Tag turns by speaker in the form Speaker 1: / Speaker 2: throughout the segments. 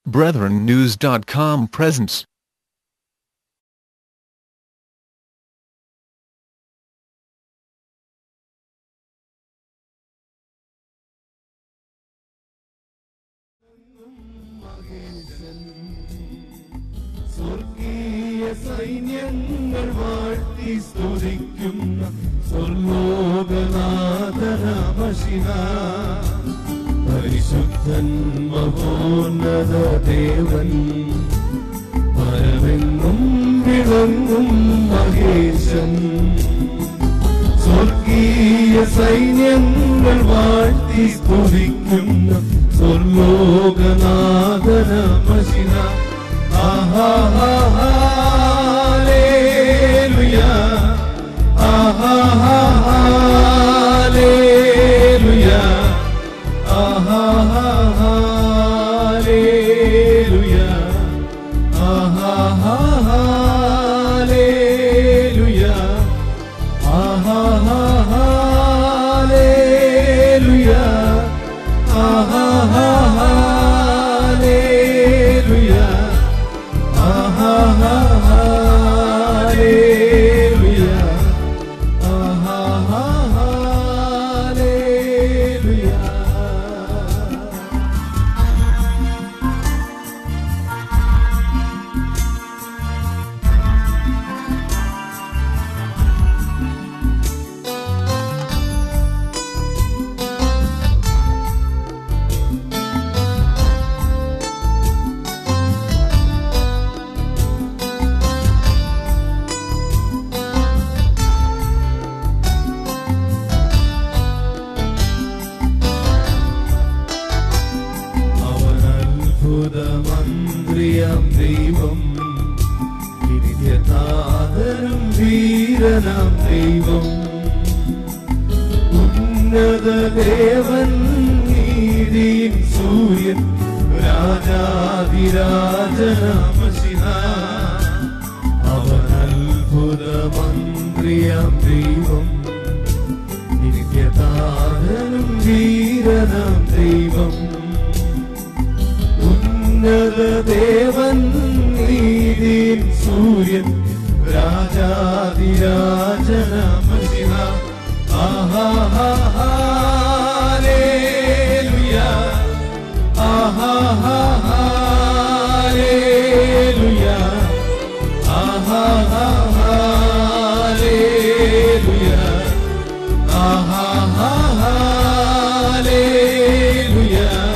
Speaker 1: BrethrenNews.com presents
Speaker 2: സ്വർഗീയ സൈന്യങ്ങൾ വാഴ്ത്തി സ്തുതിക്കുന്ന സ്വർലോകനാഥനമശിന പരിശുദ്ധൻ മഹോന്നത ദേവൻ പരമെന്നും വിളങ്ങും മഹേശൻ സ്വർഗീയ സൈന്യങ്ങൾ വാഴ്ത്തി സ്തുതിക്കുന്ന സ്വർലോകനാഥനമശിന ആഹാ Hallelujah. Hallelujah. Hallelujah. Hallelujah. Hallelujah. Hallelujah. Hallelujah. അവൻ അത്ഭുതമന്ത്രിയാം ദൈവം നിത്യനാഥനും വീരനാം ദൈവം ഉന്നത ദേവൻ നീതിൻ സൂര്യൻ രാജാതിരാജനാമശിന അവൻ അത്ഭുതമന്ത്രിയാം ദൈവം നിത്യതാരനും വീരനാം ദൈവം ഉന്നത ദേവൻ നീതിൻ സൂര്യൻ രാജാതിരാജനമശിവ ആഹാഹാലേലുയ ആഹാഹാലേലുയ ആഹാഹാലേലുയ Hallelujah.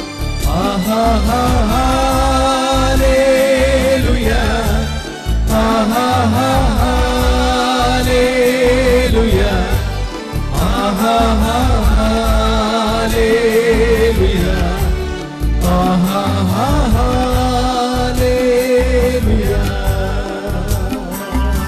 Speaker 2: Hallelujah. Hallelujah. Hallelujah. Hallelujah.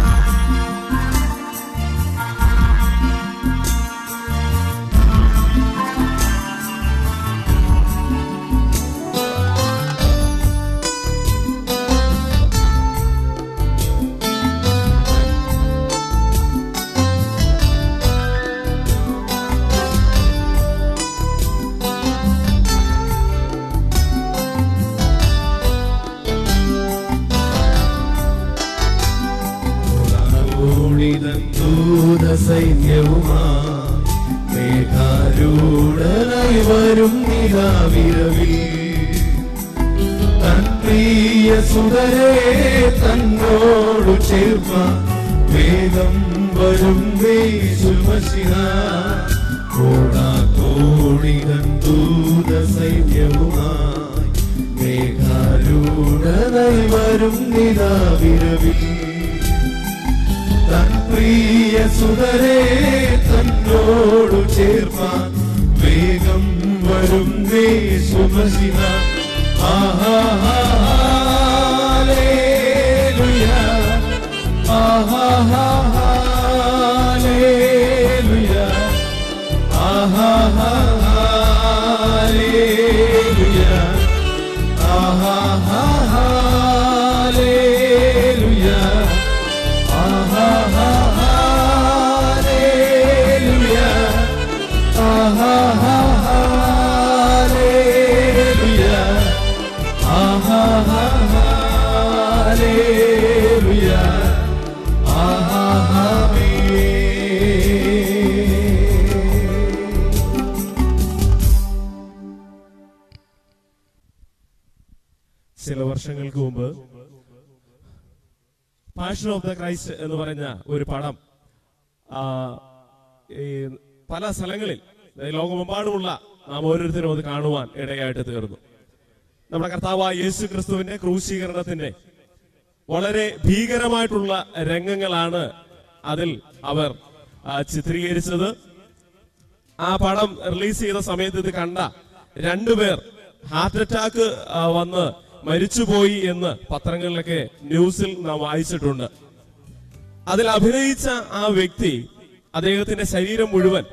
Speaker 2: സൈന്യവുമാ മേഘാരൂഢനായി വരും നിലാവിരവിൽ തൻ പ്രിയ സുതരെ തന്നോടു ചേർപ്പ വേഗം വരും യേശുമശിഹ കോടാ കോടിതൻ ദൂത സൈന്യവുമായി മേഘാരൂഢനായി വരും നിലാവിരവിൽ തൻ പ്രിയ സുതരെ തന്നോടു ചേർപ്പാൻ വേഗം വരും ദേശുമശിവ ആഹാഹാലേലുയ ആഹാഹാലേലുയ ആഹാഹാലേലുയ ആഹാഹാലേലുയ Hallelujah.
Speaker 1: ചില വർഷങ്ങൾക്ക് മുമ്പ് പാഷൻ ഓഫ് ദ ക്രൈസ്റ്റ് എന്ന് പറഞ്ഞ ഒരു പടം ആ, ഈ പല സ്ഥലങ്ങളിൽ അതായത് ലോകമെമ്പാടുമുള്ള നാം ഓരോരുത്തരും അത് കാണുവാൻ ഇടയായിട്ട് തീർന്നു നമ്മുടെ കർത്താവായ യേശു ക്രിസ്തുവിന്റെ ക്രൂശീകരണത്തിന്റെ വളരെ ഭീകരമായിട്ടുള്ള രംഗങ്ങളാണ് അതിൽ അവർ ആ, ചിത്രീകരിച്ചത് ആ പടം റിലീസ് ചെയ്ത സമയത്ത് ഇത് കണ്ട രണ്ടുപേർ ഹാർട്ട് അറ്റാക്ക് ആ, വന്ന് മരിച്ചുപോയി എന്ന് പത്രങ്ങളിലൊക്കെ ന്യൂസിൽ നാം വായിച്ചിട്ടുണ്ട് അതിൽ അഭിനയിച്ച ആ വ്യക്തി അദ്ദേഹത്തിന്റെ ശരീരം മുഴുവൻ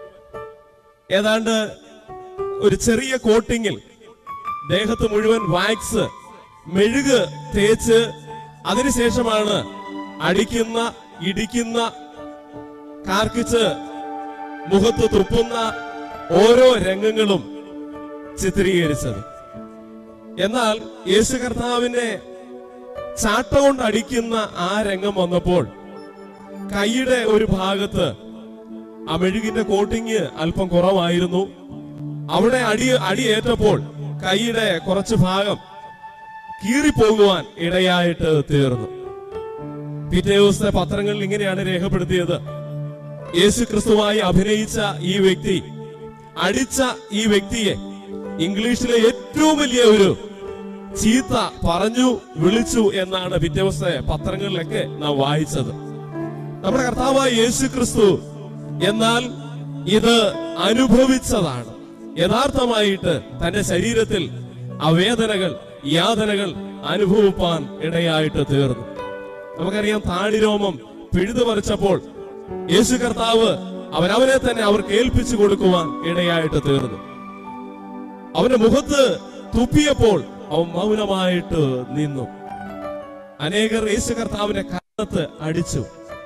Speaker 1: ഏതാണ്ട് ഒരു ചെറിയ കോട്ടിങ്ങിൽ ദേഹത്ത് മുഴുവൻ വാക്സ് മെഴുക് തേച്ച് അതിനുശേഷമാണ് അടിക്കുന്ന ഇടിക്കുന്ന കാർക്കിച്ച് മുഖത്ത് തുപ്പുന്ന ഓരോ രംഗങ്ങളും ചിത്രീകരിച്ചത് എന്നാൽ യേശു കർത്താവിനെ ചാട്ട കൊണ്ട് അടിക്കുന്ന ആ രംഗം വന്നപ്പോൾ കൈയുടെ ഒരു ഭാഗത്ത് ആ മെഴുകിന്റെ കോട്ടിങ് അല്പം കുറവായിരുന്നു അവിടെ അടി അടിയേറ്റപ്പോൾ കൈയുടെ കുറച്ച് ഭാഗം കീറിപ്പോകുവാൻ ഇടയായിട്ട് തീർന്നു പിറ്റേ ദിവസത്തെ പത്രങ്ങളിൽ ഇങ്ങനെയാണ് രേഖപ്പെടുത്തിയത് യേശു ക്രിസ്തുവായി അഭിനയിച്ച ഈ വ്യക്തി അടിച്ച ഈ വ്യക്തിയെ ഇംഗ്ലീഷിലെ ഏറ്റവും വലിയ ഒരു ചീത്ത പറഞ്ഞു വിളിച്ചു എന്നാണ് പിറ്റേ ദിവസത്തെ പത്രങ്ങളിലൊക്കെ നാം വായിച്ചത് നമ്മുടെ കർത്താവായ യേശു ക്രിസ്തു എന്നാൽ ഇത് അനുഭവിച്ചതാണ് യഥാർത്ഥമായിട്ട് തന്റെ ശരീരത്തിൽ ആ വേദനകൾ യാതനകൾ അനുഭവിപ്പാൻ ഇടയായിട്ട് തീർന്നു നമുക്കറിയാം താടിരോമം പിഴുതു പറിച്ചപ്പോൾ യേശു കർത്താവ് അവനവനെ തന്നെ അവർക്ക് ഏൽപ്പിച്ചു കൊടുക്കുവാൻ ഇടയായിട്ട് തീർന്നു അവന്റെ മുഖത്ത് തുപ്പിയപ്പോൾ അവൻ മൗനമായിട്ട് നിന്നു അനേകർ യേശു കർത്താവിന്റെ കാലത്ത് അടിച്ചു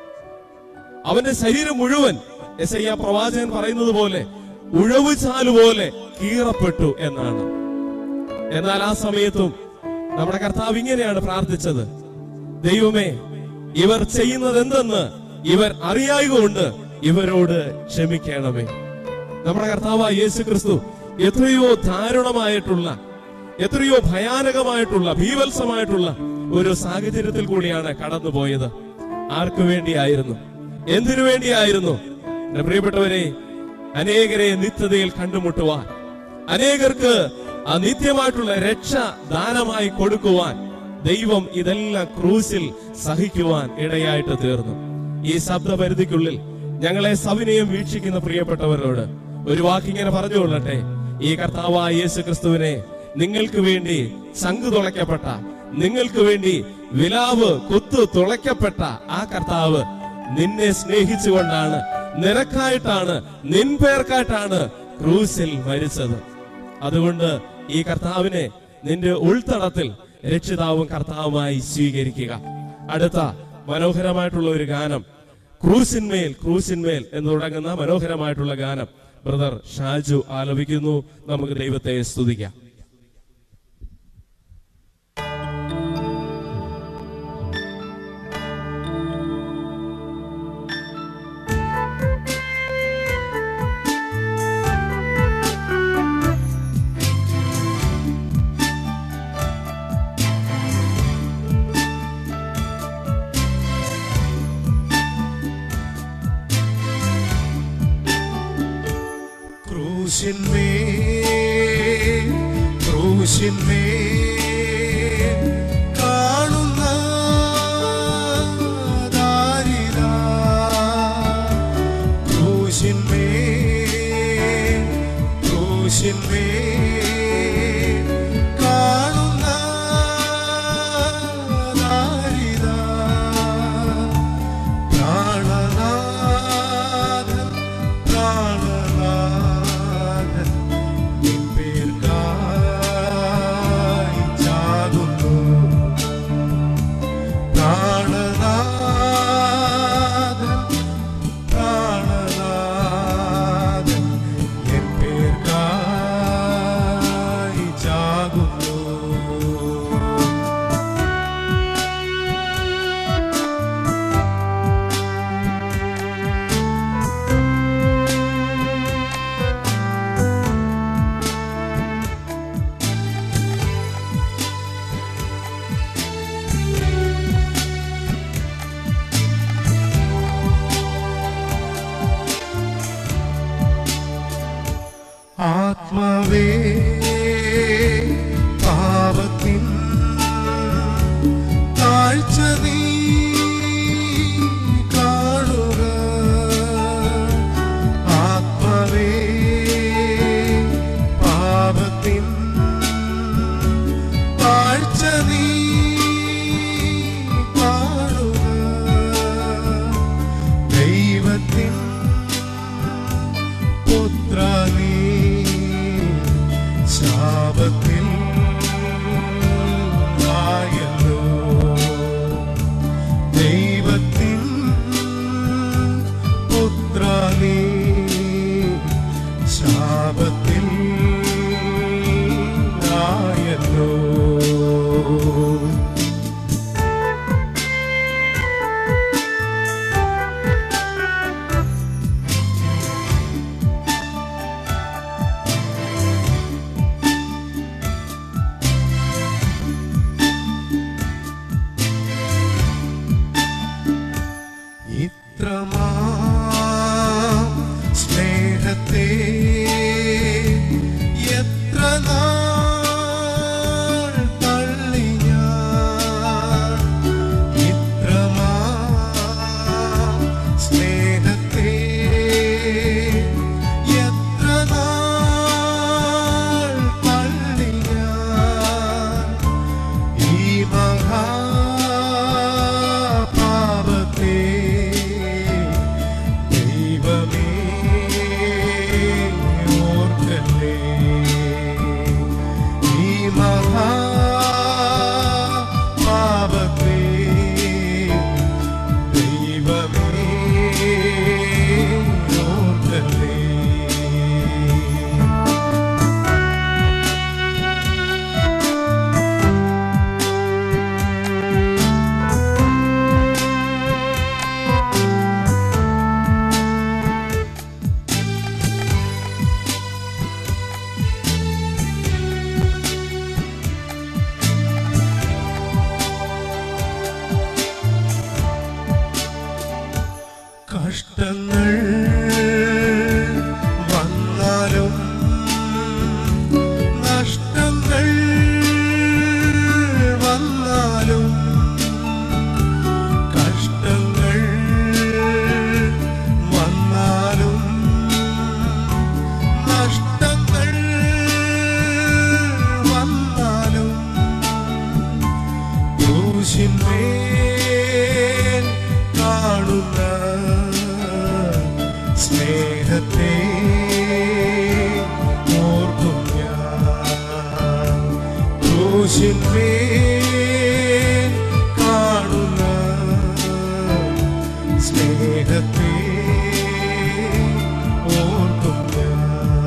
Speaker 1: അവന്റെ ശരീരം മുഴുവൻ എസ് ഐ പ്രവാചകൻ പറയുന്നത് പോലെ ഉഴവ് ചാലുപോലെ കീറപ്പെട്ടു എന്നാണ് എന്നാൽ ആ സമയത്തും നമ്മുടെ കർത്താവ് ഇങ്ങനെയാണ് പ്രാർത്ഥിച്ചത് ദൈവമേ ഇവർ ചെയ്യുന്നത് എന്തെന്ന് ഇവർ അറിയായകൊണ്ട് ഇവരോട് ക്ഷമിക്കണമേ നമ്മുടെ കർത്താവായ യേശു ക്രിസ്തു എത്രയോ ദാരുണമായിട്ടുള്ള എത്രയോ ഭയാനകമായിട്ടുള്ള ഭീവത്സമായിട്ടുള്ള ഒരു സാഹചര്യത്തിൽ കൂടിയാണ് കടന്നുപോയത് ആർക്കു വേണ്ടിയായിരുന്നു എന്തിനു വേണ്ടിയായിരുന്നു എന്റെ പ്രിയപ്പെട്ടവരെ അനേകരെ നിത്യതയിൽ കണ്ടുമുട്ടുവാൻ അനേകർക്ക് ആ നിത്യമായിട്ടുള്ള രക്ഷ ദാനമായി കൊടുക്കുവാൻ ദൈവം ഇതെല്ലാം ക്രൂസിൽ സഹിക്കുവാൻ ഇടയായിട്ട് തീർന്നു ഈ ശബ്ദപരിധിക്കുള്ളിൽ ഞങ്ങളെ സവിനയം വീക്ഷിക്കുന്ന പ്രിയപ്പെട്ടവരോട് ഒരു വാക്കിങ്ങനെ പറഞ്ഞുകൊള്ളട്ടെ ഈ കർത്താവായ യേശു ക്രിസ്തുവിനെ നിങ്ങൾക്ക് വേണ്ടി ചങ്കു തുളയ്ക്കപ്പെട്ട നിങ്ങൾക്ക് വേണ്ടി വിലാവ് കുത്തു തുളയ്ക്കപ്പെട്ട ആ കർത്താവ് നിന്നെ സ്നേഹിച്ചുകൊണ്ടാണ് നിനക്കായിട്ടാണ് നിൻപേർക്കായിട്ടാണ് ക്രൂസിൽ മരിച്ചത് അതുകൊണ്ട് ഈ കർത്താവിനെ നിന്റെ ഉൾത്തടത്തിൽ രക്ഷിതാവും കർത്താവുമായി സ്വീകരിക്കുക അടുത്ത മനോഹരമായിട്ടുള്ള ഒരു ഗാനം ക്രൂസിന്മേൽ ക്രൂസിന്മേൽ എന്ന് തുടങ്ങുന്ന മനോഹരമായിട്ടുള്ള ഗാനം ബ്രദർ ഷാജു ആലപിക്കുന്നു നമുക്ക് ദൈവത്തെ സ്തുതിക്കാം
Speaker 2: ക്രൂശിന്മേൽ ക്രൂശിന്മേൽ കാണുന്ന ദാരിതാ. ക്രൂശിന്മേൽ ക്രൂശിന്മേൽ കാണുന്ന ദാരിതാ. പ്രാണനാഥൻ പ്രാണനാഥൻ നിൻപേർക്കായി ആത്മാവേ പാപത്തിൻ താഴ്ച നീ കാണുക ആത്മാവേ പാപത്തിൻ താഴ്ച നീ കാണുക ദൈവത്തിൻ പുത്ര നീ ശാപത്തിൽ ആയല്ലോ ദൈവത്തിൻ പുത്ര നീ ശാപത്തിൽ ആയല്ലോ ഇത്രമാ സ്നേഹത്തെ എത്ര നാൾ തള്ളി ഞാൻ ഇത്രമാ സ്നേഹത്തെ എത്ര നാൾ തള്ളി ഞാൻ ഈ മഹാപാപത്തെ ദൈവമേ ഓർക്കല്ലേ ഈ മഹാപാപത്തെ ദൈവമേ ഓർക്കല്ലേ കഷ്ടങ്ങൾ വന്നാലും നഷ്ടങ്ങൾ വന്നാലും കഷ്ടങ്ങൾ വന്നാലും നഷ്ടങ്ങൾ വന്നാലും ക്രൂശിന്മേൽ കാണുന്ന സ്നേഹത്തെ ഓർക്കും ഞാൻ ക്രൂശിന്മേൽ കാണുന്ന സ്നേഹത്തെ ഓർക്കും ഞാൻ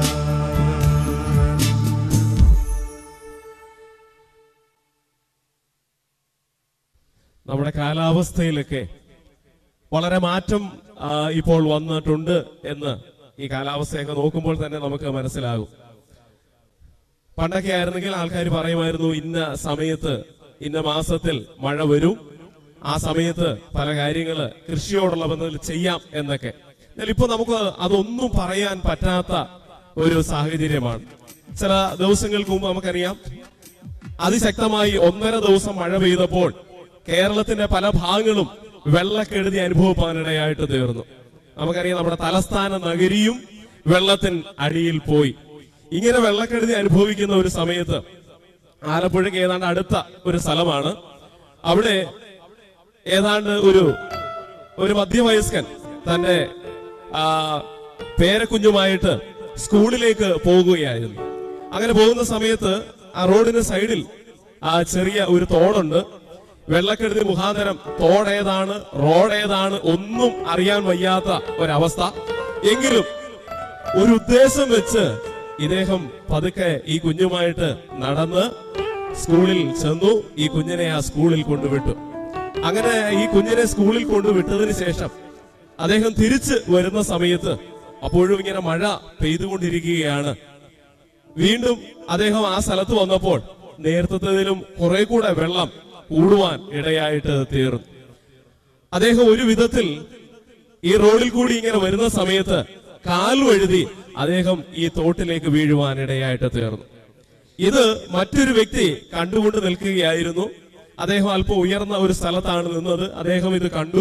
Speaker 1: നമ്മുടെ കാലാവസ്ഥയിലൊക്കെ വളരെ മാറ്റം ആ, ഇപ്പോൾ വന്നിട്ടുണ്ട് എന്ന് ഈ കാലാവസ്ഥയൊക്കെ നോക്കുമ്പോൾ തന്നെ നമുക്ക് മനസ്സിലാകും പണ്ടൊക്കെ ആയിരുന്നെങ്കിൽ ആൾക്കാർ പറയുമായിരുന്നു ഇന്ന സമയത്ത് ഇന്ന മാസത്തിൽ മഴ വരും ആ സമയത്ത് പല കാര്യങ്ങള് കൃഷിയോടുള്ള ബന്ധത്തിൽ ചെയ്യാം എന്നൊക്കെ എന്നാൽ ഇപ്പൊ നമുക്ക് അതൊന്നും പറയാൻ പറ്റാത്ത ഒരു സാഹചര്യമാണ് ചില ദിവസങ്ങൾക്ക് മുമ്പ് നമുക്കറിയാം അതിശക്തമായി ഒന്നര ദിവസം മഴ പെയ്തപ്പോൾ കേരളത്തിന്റെ പല ഭാഗങ്ങളും വെള്ളക്കെടുതി അനുഭവപ്പെടാനിടയായിട്ട് തീർന്നു നമുക്കറിയാം നമ്മുടെ തലസ്ഥാന നഗരിയും വെള്ളത്തിൻ അടിയിൽ പോയി ഇങ്ങനെ വെള്ളക്കെടുതി അനുഭവിക്കുന്ന ഒരു സമയത്ത് ആലപ്പുഴയ്ക്ക് ഏതാണ്ട് അടുത്ത ഒരു സ്ഥലമാണ് അവിടെ ഏതാണ്ട് ഒരു ഒരു മധ്യവയസ്കൻ തന്റെ ആ, പേരക്കുഞ്ഞുമായിട്ട് സ്കൂളിലേക്ക് പോകുകയായിരുന്നു അങ്ങനെ പോകുന്ന സമയത്ത് ആ റോഡിന് സൈഡിൽ ആ ചെറിയ ഒരു തോടുണ്ട് വെള്ളക്കെടുതി മുഖാന്തരം തോടേതാണ് റോഡേതാണ് ഒന്നും അറിയാൻ വയ്യാത്ത ഒരവസ്ഥ എങ്കിലും ഒരു ഉദ്ദേശം വെച്ച് ഇദ്ദേഹം പതുക്കെ ഈ കുഞ്ഞുമായിട്ട് നടന്ന് സ്കൂളിൽ ചെന്നു ഈ കുഞ്ഞിനെ ആ സ്കൂളിൽ കൊണ്ടുവിട്ടു അങ്ങനെ ഈ കുഞ്ഞിനെ സ്കൂളിൽ കൊണ്ടുവിട്ടതിന് ശേഷം അദ്ദേഹം തിരിച്ച് വരുന്ന സമയത്ത് അപ്പോഴും ഇങ്ങനെ മഴ പെയ്തുകൊണ്ടിരിക്കുകയാണ് വീണ്ടും അദ്ദേഹം ആ സ്ഥലത്ത് വന്നപ്പോൾ നേരത്തതിലും കുറെ കൂടെ വെള്ളം കൂടുവാൻ ഇടയായിട്ട് തീർന്നു അദ്ദേഹം ഒരു വിധത്തിൽ ഈ റോഡിൽ കൂടി ഇങ്ങനെ വരുന്ന സമയത്ത് കാൽ വഴുതി അദ്ദേഹം ഈ തോട്ടിലേക്ക് വീഴുവാനിടയായിട്ട് തീർന്നു ഇത് മറ്റൊരു വ്യക്തി കണ്ടുകൊണ്ട് നിൽക്കുകയായിരുന്നു അദ്ദേഹം അല്പം ഉയർന്ന ഒരു സ്ഥലത്താണ് നിന്നത് അദ്ദേഹം ഇത് കണ്ടു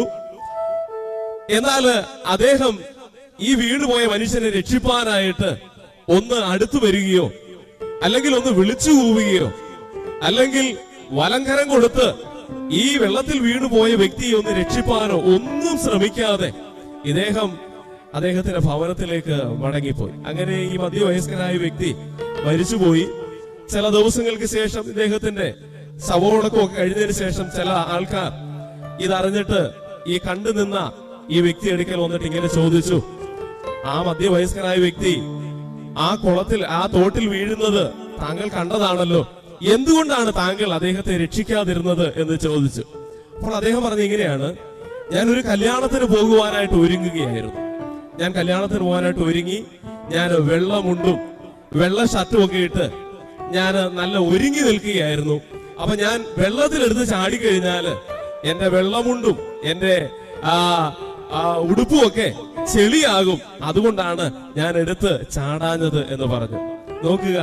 Speaker 1: എന്നാൽ അദ്ദേഹം ഈ വീണുപോയ മനുഷ്യനെ രക്ഷിപ്പാനായിട്ട് ഒന്ന് അടുത്തു വരികയോ അല്ലെങ്കിൽ ഒന്ന് വിളിച്ചു കൂവുകയോ അല്ലെങ്കിൽ വലങ്കരം കൊടുത്ത് ഈ വെള്ളത്തിൽ വീണുപോയ വ്യക്തിയെ ഒന്ന് രക്ഷിപ്പാനോ ഒന്നും ശ്രമിക്കാതെ ഇദ്ദേഹം അദ്ദേഹത്തിന്റെ ഭവനത്തിലേക്ക് മടങ്ങിപ്പോയി അങ്ങനെ ഈ മധ്യവയസ്കനായ വ്യക്തി മരിച്ചുപോയി ചില ദിവസങ്ങൾക്ക് ശേഷം ഇദ്ദേഹത്തിന്റെ ശവോടക്കമൊക്കെ കഴിഞ്ഞതിന് ശേഷം ചില ആൾക്കാർ ഇതറിഞ്ഞിട്ട് ഈ കണ്ടു നിന്ന ഈ വ്യക്തി എടുക്കൽ വന്നിട്ട് ഇങ്ങനെ ചോദിച്ചു ആ മധ്യവയസ്കനായ വ്യക്തി ആ കുളത്തിൽ ആ തോട്ടിൽ വീഴുന്നത് താങ്കൾ കണ്ടതാണല്ലോ എന്തുകൊണ്ടാണ് താങ്കൾ അദ്ദേഹത്തെ രക്ഷിക്കാതിരുന്നത് എന്ന് ചോദിച്ചു അപ്പോൾ അദ്ദേഹം പറഞ്ഞ ഇങ്ങനെയാണ് ഞാൻ ഒരു കല്യാണത്തിന് പോകുവാനായിട്ട് ഒരുങ്ങുകയായിരുന്നു ഞാൻ കല്യാണത്തിന് പോകാനായിട്ട് ഒരുങ്ങി ഞാൻ വെള്ളമുണ്ടും വെള്ള ഷർട്ടും ഒക്കെ ഇട്ട് ഞാൻ നല്ല ഒരുങ്ങി നിൽക്കുകയായിരുന്നു അപ്പൊ ഞാൻ വെള്ളത്തിലെടുത്ത് ചാടിക്കഴിഞ്ഞാല് എന്റെ വെള്ളമുണ്ടും എന്റെ ആ ആ ഉടുപ്പും ഒക്കെ ചെളിയാകും അതുകൊണ്ടാണ് ഞാൻ എടുത്ത് ചാടാഞ്ഞത് എന്ന് പറഞ്ഞു നോക്കുക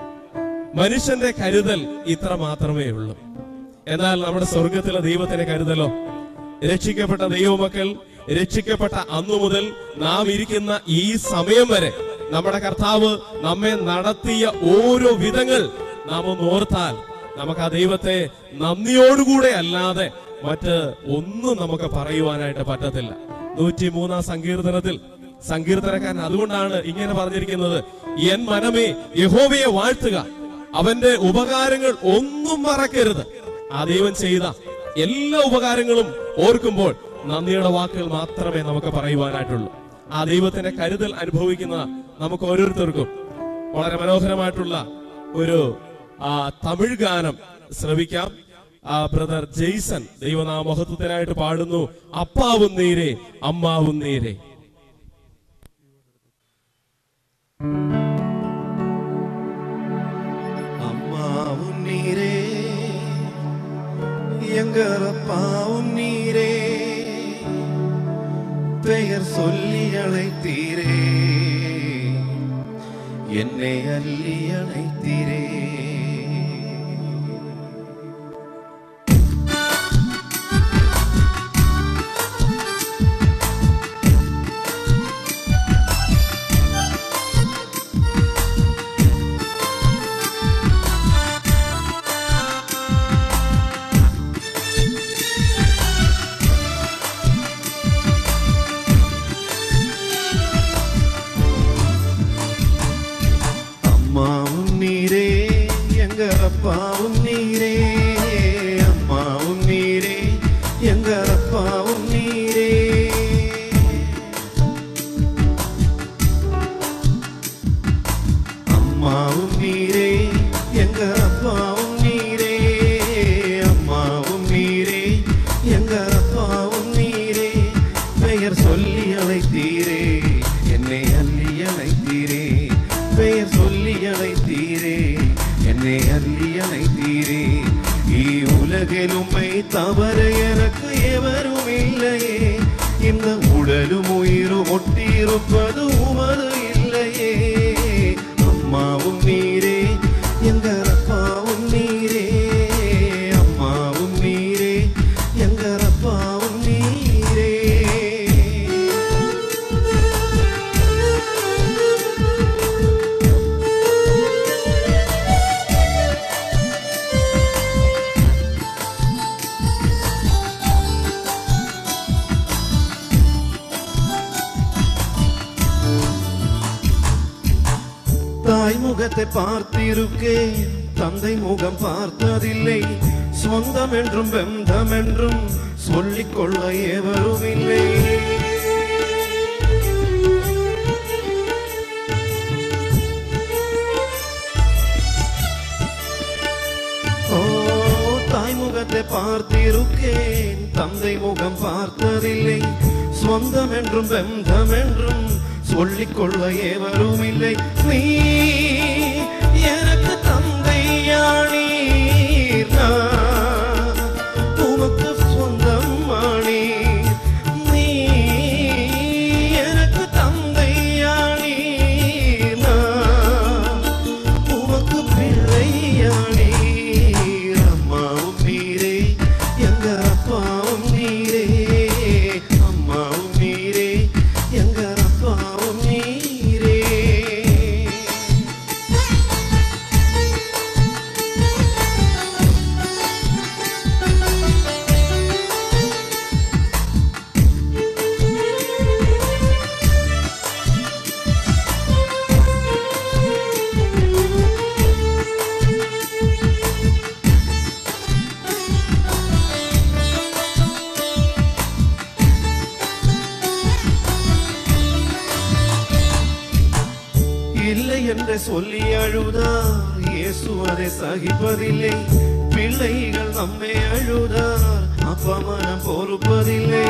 Speaker 1: മനുഷ്യന്റെ കരുതൽ ഇത്ര മാത്രമേ ഉള്ളൂ എന്നാൽ നമ്മുടെ സ്വർഗത്തിലെ ദൈവത്തിന്റെ കരുതലോ രക്ഷിക്കപ്പെട്ട ദൈവമക്കൾ രക്ഷിക്കപ്പെട്ട അന്നു മുതൽ നാം ഇരിക്കുന്ന ഈ സമയം വരെ നമ്മുടെ കർത്താവ് നമ്മെ നടത്തിയ ഓരോ വിധങ്ങൾ നാം ഒന്ന് ഓർത്താൽ നമുക്ക് ആ ദൈവത്തെ നന്ദിയോടുകൂടെ അല്ലാതെ മറ്റ് ഒന്നും നമുക്ക് പറയുവാനായിട്ട് പറ്റത്തില്ല നൂറ്റി മൂന്നാം സങ്കീർത്തനത്തിൽ സങ്കീർത്തനക്കാരൻ അതുകൊണ്ടാണ് ഇങ്ങനെ പറഞ്ഞിരിക്കുന്നത് എൻ മനമേ യഹോവയെ വാഴ്ത്തുക അവന്റെ ഉപകാരങ്ങൾ ഒന്നും മറക്കരുത് ആ ദൈവം ചെയ്ത എല്ലാ ഉപകാരങ്ങളും ഓർക്കുമ്പോൾ നന്ദിയുടെ വാക്കുകൾ മാത്രമേ നമുക്ക് പറയുവാനായിട്ടുള്ളൂ ആ ദൈവത്തിന്റെ കരുതൽ അനുഭവിക്കുന്ന നമുക്ക് ഓരോരുത്തർക്കും വളരെ മനോഹരമായിട്ടുള്ള ഒരു ആ, തമിഴ് ഗാനം ശ്രവിക്കാം ആ ബ്രദർ ജെയ്സൺ ദൈവനാമഹത്വത്തിനായിട്ട് പാടുന്നു അപ്പാവും നീരെ അമ്മാവും നീരെ
Speaker 2: அம்மாவும் நீரே எங்கள் அப்பாவும் நீரே பெயர் சொல்லி அழைத்தீரே என்னை அள்ளி அழைத்தீரே அம்மாவும் நீரே எங்க அப்பாவும் நீரே அம்மாவும் நீரே எங்க அப்பாவும் நீரே அம்மாவும் நீரே எங்க அப்பாவும் நீரே அம்மாவும் நீரே எங்க அப்பாவும் நீரே பெயர் சொல்லி அழைத்தீரே என்னை அள்ளி அழைத்தீரே பெயர் சொல்லி அழைத்தீரே என்னை அள்ளி அழைத்தீரே ഈ ഉലകിലുമൈ തവര എനക്ക് എവരും இல்லையே இந்த உடலும் உயிரும் ஒட்டியிருப்பது உமது இல்லையே அம்மாவும் நீரே எங்க அப்பாவும் நீரே அம்மாவும் நீரே எங்க அப்பாவும் நீரே தாய் முகத்தை பார்த்திருக்கேன் தந்தை முகம் பார்த்ததில்லை சொந்தம் என்றும் பெந்தம் என்றும் சொல்லிக் கொள்ள எவரும் இல்லை ஓ தாய் முகத்தை பார்த்திருக்கேன் தந்தை முகம் பார்த்ததில்லை சொந்தம் என்றும் பெந்தம் என்றும் சொல்லிக் கொள்ள எவரும் இல்லை நீ எனக்கு தந்தையானீர் நான் உமக்கு சொந்தம் ஆனீர் நீ எனக்கு தந்தையானீர் சொல்லி அழுதார் இயேசு அதை சகிப்பதில்லை பிள்ளைகள் நம்மை அழுதார் அப்பா மனம் பொறுப்பதில்லை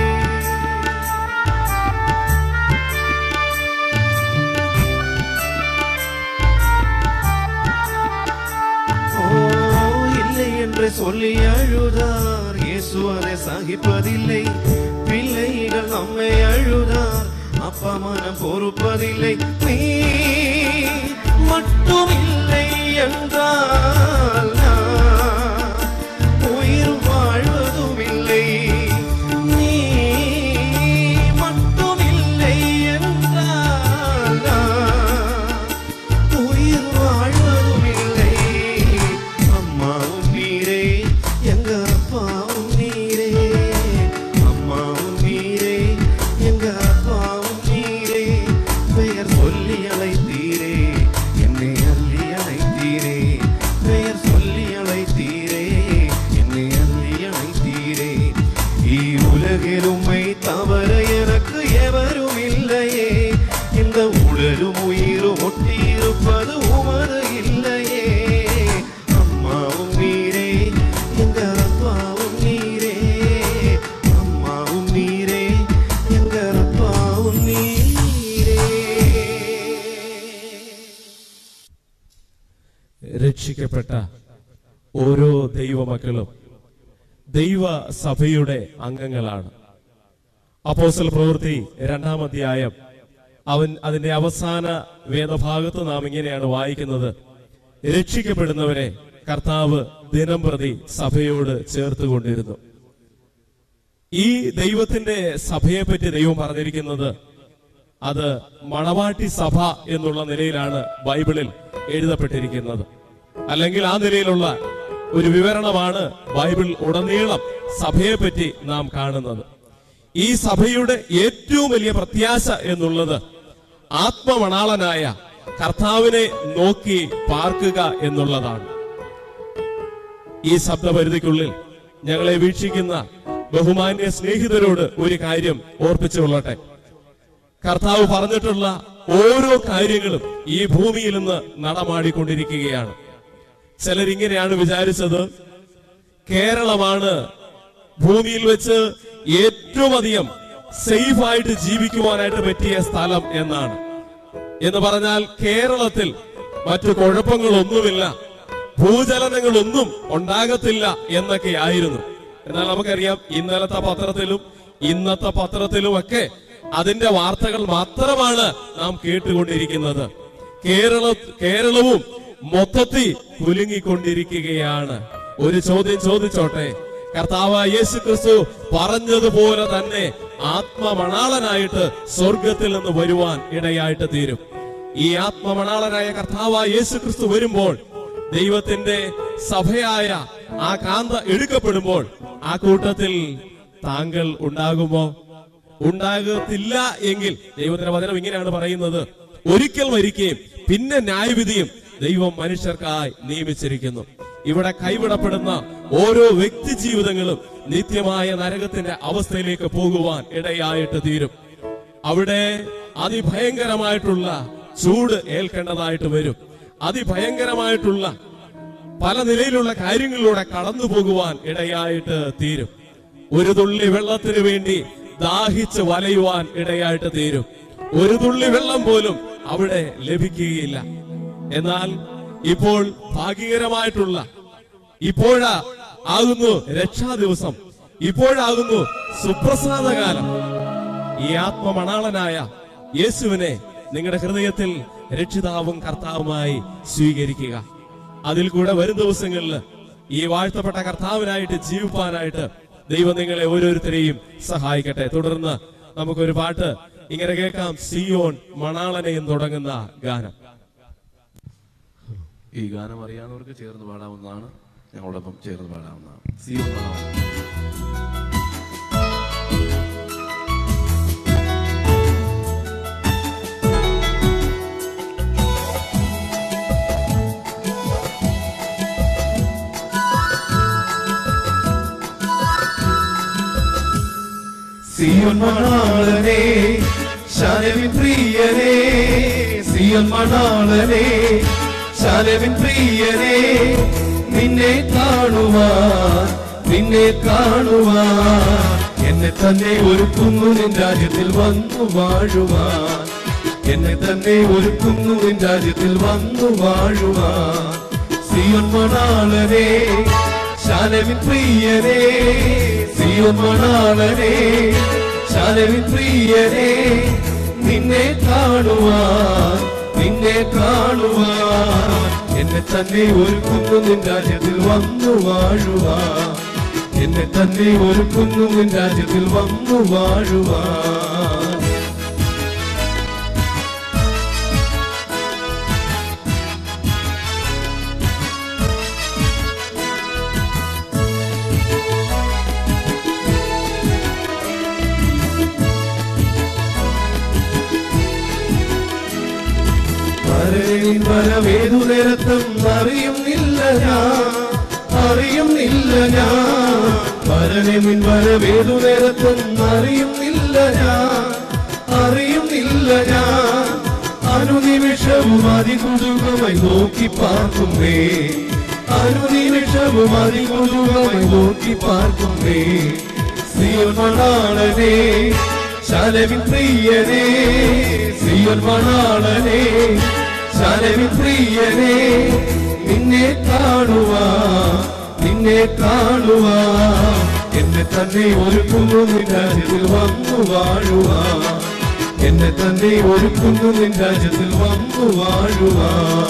Speaker 2: ஓ இல்லை என்று சொல்லி அழுதார் இயேசு அதை சகிப்பதில்லை பிள்ளைகள் நம்மை அழுதார் அப்பா மனம் பொறுப்பதில்லை நீ மட்டும் இல்லை என்றால் நான் உயிர் வாழ்வதும் இல்லை நீ மட்டும் இல்லை என்றால் நான் உயிர் வாழ்வதும் இல்லை அம்மாவும் நீரே எங்க அப்பாவும் நீரே அம்மாவும் நீரே எங்க அப்பாவும் நீரே பெயர் சொல்லி அழைத்தீரே என்னை அள்ளி அழைத்தீரே பெயர் சொல்லி அழைத்தீரே என்னை அள்ளி அழைத்தீரே ഈ ഉലകിലുമൈ തവര എനക്ക് എവരും ഇല്ലയേ இந்த உடலும் உயிரும் ஒட்டியிருப்பது உமது இல்லையே அம்மாவும் நீரே எங்க அப்பாவும் நீரே அம்மாவும் நீரே எங்க அப்பாவும் நீரே
Speaker 1: രക്ഷിക്കപ്പെട്ട ഓരോ ദൈവമക്കളും ദൈവസഭയുടെ അംഗങ്ങളാണ് അപ്പോസ്റ്റൽ പ്രവൃത്തി രണ്ടാം അധ്യായം അവൻ അതിന്റെ അവസാന വേദഭാഗത്ത് നാം ഇങ്ങനെയാണ് വായിക്കുന്നത് രക്ഷിക്കപ്പെടുന്നവരെ കർത്താവ് ദിനം പ്രതി സഭയോട് ചേർത്തുകൊണ്ടിരുന്നു ഈ ദൈവത്തിന്റെ സഭയെ പറ്റി ദൈവം പറഞ്ഞിരിക്കുന്നത് അത് മണവാട്ടി സഭ എന്നുള്ള നിലയിലാണ് ബൈബിളിൽ എഴുതപ്പെട്ടിരിക്കുന്നത് അല്ലെങ്കിൽ ആ നിലയിലുള്ള ഒരു വിവരണമാണ് ബൈബിൾ ഉടനീളം സഭയെ പറ്റി നാം കാണുന്നത് ഈ സഭയുടെ ഏറ്റവും വലിയ പ്രത്യാശ എന്നുള്ളത് ആത്മമണാളനായ കർത്താവിനെ നോക്കി പാർക്കുക എന്നുള്ളതാണ് ഈ ശബ്ദപരിധിക്കുള്ളിൽ ഞങ്ങളെ വീക്ഷിക്കുന്ന ബഹുമാന്യ സ്നേഹിതരോട് ഒരു കാര്യം ഓർപ്പിച്ചുകൊള്ളട്ടെ കർത്താവ് പറഞ്ഞിട്ടുള്ള ഓരോ കാര്യങ്ങളും ഈ ഭൂമിയിൽ നിന്ന് നടമാടിക്കൊണ്ടിരിക്കുകയാണ് ചിലരിങ്ങനെയാണ് വിചാരിച്ചത് കേരളമാണ് ഭൂമിയിൽ വെച്ച് ഏറ്റവും അധികം സേഫ് ആയിട്ട് ജീവിക്കുവാനായിട്ട് പറ്റിയ സ്ഥലം എന്നാണ് എന്ന് പറഞ്ഞാൽ കേരളത്തിൽ മറ്റു കുഴപ്പങ്ങളൊന്നുമില്ല ഭൂചലനങ്ങളൊന്നും ഉണ്ടാകത്തില്ല എന്നൊക്കെ ആയിരുന്നു എന്നാൽ നമുക്കറിയാം ഇന്നലത്തെ പത്രത്തിലും ഇന്നത്തെ പത്രത്തിലും ഒക്കെ അതിന്റെ വാർത്തകൾ മാത്രമാണ് നാം കേട്ടുകൊണ്ടിരിക്കുന്നത് കേരള കേരളവും മൊത്തത്തിൽ കുലുങ്ങിക്കൊണ്ടിരിക്കുകയാണ് ഒരു ചോദ്യം ചോദിച്ചോട്ടെ കർത്താവ് യേശു ക്രിസ്തു പറഞ്ഞതുപോലെ തന്നെ ആത്മമണാളനായിട്ട് സ്വർഗത്തിൽ നിന്ന് വരുവാൻ ഇടയായിട്ട് തീരും ഈ ആത്മമണാളനായ കർത്താവ് യേശു ക്രിസ്തു വരുമ്പോൾ ദൈവത്തിന്റെ സഭയായ ആ കാന്ത എടുക്കപ്പെടുമ്പോൾ ആ കൂട്ടത്തിൽ താങ്കൾ ഉണ്ടാകുമോ ഉണ്ടാകത്തില്ല എങ്കിൽ ദൈവത്തിന്റെ വചനം ഇങ്ങനെയാണ് പറയുന്നത് ഒരിക്കൽ മരിക്കുകയും പിന്നെ ന്യായവിധിയും ദൈവം മനുഷ്യർക്കായി നിയമിച്ചിരിക്കുന്നു ഇവിടെ കൈവിടപ്പെടുന്ന ഓരോ വ്യക്തി ജീവിതങ്ങളും നിത്യമായ നരകത്തിന്റെ അവസ്ഥയിലേക്ക് പോകുവാൻ ഇടയായിട്ട് തീരും അവിടെ അതിഭയങ്കരമായിട്ടുള്ള ചൂട് ഏൽക്കേണ്ടതായിട്ട് വരും അതിഭയങ്കരമായിട്ടുള്ള പല നിലയിലുള്ള കാര്യങ്ങളിലൂടെ കടന്നു പോകുവാൻ ഇടയായിട്ട് തീരും ഒരു തുള്ളി വെള്ളത്തിന് വേണ്ടി ദാഹിച്ച് വലയുവാൻ ഇടയായിട്ട് തീരും ഒരു തുള്ളി വെള്ളം പോലും അവിടെ ലഭിക്കുകയില്ല എന്നാൽ ഇപ്പോൾ ഭാഗ്യകരമായിട്ടുള്ള ഇപ്പോഴാ ആകുന്നു രക്ഷാ ദിവസം ഇപ്പോഴാകുന്നു സുപ്രസാദ കാലം ഈ ആത്മമണാളനായ യേശുവിനെ നിങ്ങളുടെ ഹൃദയത്തിൽ രക്ഷിതാവും കർത്താവുമായി സ്വീകരിക്കുക അതിൽ കൂടെ വരും ദിവസങ്ങളിൽ ഈ വാഴ്ത്തപ്പെട്ട കർത്താവിനായിട്ട് ജീവിപ്പാനായിട്ട് ദൈവം നിങ്ങളെ ഓരോരുത്തരെയും സഹായിക്കട്ടെ തുടർന്ന് നമുക്കൊരു പാട്ട് ഇങ്ങനെ കേൾക്കാം സിയോൺ മണാളനയും തുടങ്ങുന്ന ഗാനം
Speaker 2: ഈ ഗാനം അറിയാവുന്നവർക്ക് ചേർന്ന് പാടാവുന്നതാണ് ഞങ്ങളോടൊപ്പം ചേർന്ന് പാടാവുന്നതാണ് സിയോൺ മണവാളൻ. സിയോൻ മണാളനെ
Speaker 3: ശാലവിൻ പ്രിയനേ സിയൻ മണാളനെ ശാലവിൻ പ്രിയനേ നിന്നെ കാണുവാൻ നിന്നെ കാണുവാൻ എന്നെ തന്നെ ഒരുക്കുന്നു നിൻ രാജ്യത്തിൽ വന്നു വാഴുവാൻ എന്നെ തന്നെ ഒരുക്കുന്നു നിൻ രാജ്യത്തിൽ വന്നു വാഴുവാൻ സിയോൻ മണാളനെ ശാലവിൻ പ്രിയനേ സിയോൻ മണാളനെ ശാലവിൻ പ്രിയനേ നിന്നെ കാണുവാൻ നിന്നെ കാണുവാൻ എന്നെ തന്നെ ഒരുക്കുന്നു നിൻ രാജ്യത്തിൽ വന്നു വാഴുവാൻ എന്നെ തന്നെ ഒരുക്കുന്നു നിൻ രാജ്യത്തിൽ വന്നു വാഴുവാൻ വരവിൻ വരവേതു നേരത്തും അറിയുന്നില്ല ഞാൻ അറിയുന്നില്ല ഞാൻ വരവിൻ വരവേതു നേരത്തും അറിയുന്നില്ല ഞാൻ അറിയുന്നില്ല ഞാൻ അനുനിമിഷവും അതികുതുകമായി നോക്കി പാർക്കുന്നേ അനുനിമിഷവും അതികുതുകമായി നോക്കി പാർക്കുന്നേ സിയോൻ മണാളനെ ശാലവിൻ പ്രിയനേ സിയോൻ മണാളനെ ശാലവിൻ പ്രിയനേ നിന്നെ കാണുവാ നിന്നെ കാണുവാ എന്നെ തന്നെ ഒരുക്കുന്നു നിൻ രാജ്യത്തിൽ വന്നു വാഴുവാ എന്നെ തന്നെ ഒരുക്കുന്നു നിൻ രാജ്യത്തിൽ വന്നു വാഴുവാ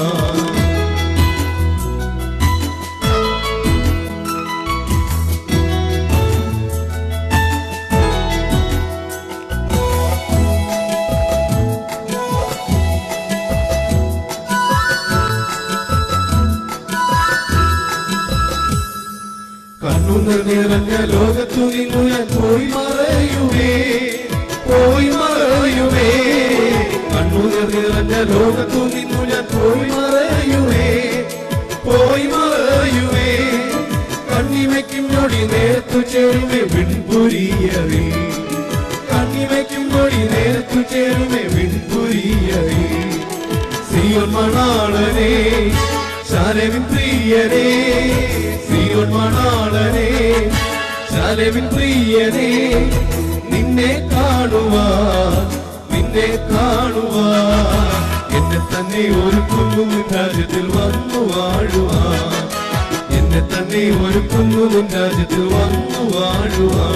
Speaker 3: കണ്ണുനീർ നിറഞ്ഞ ലോകത്തു നിന്നു ഞാൻ പോയി മറയുവേ പോയി മറയുവേ കണ്ണുനീർ നിറഞ്ഞ ലോകത്തു നിന്നു ഞാൻ പോയി മറയുവേ പോയി മറയുവേ കണ്ണിമയ്ക്കും ഞൊടി നേരത്തു ചേരുമേ വിൺപുരിയവേ കണ്ണിമയ്ക്കും ഞൊടി നേരത്തു ചേരുമേ വിൺപുരിയവേ സിയോൻ മണാളനെ ശാലവിൻ പ്രിയനേ സിയോൻ മണാളനെ ശാലവിൻ പ്രിയനേ നിന്നെ കാണുവാ നിന്നെ കാണുവാ എന്നെ തന്നെ ഒരുക്കുന്നു നിൻ രാജ്യത്തിൽ വന്നു വാഴുവാ എന്നെ തന്നെ ഒരുക്കുന്നു നിൻ രാജ്യത്തിൽ വന്നു വാഴുവാ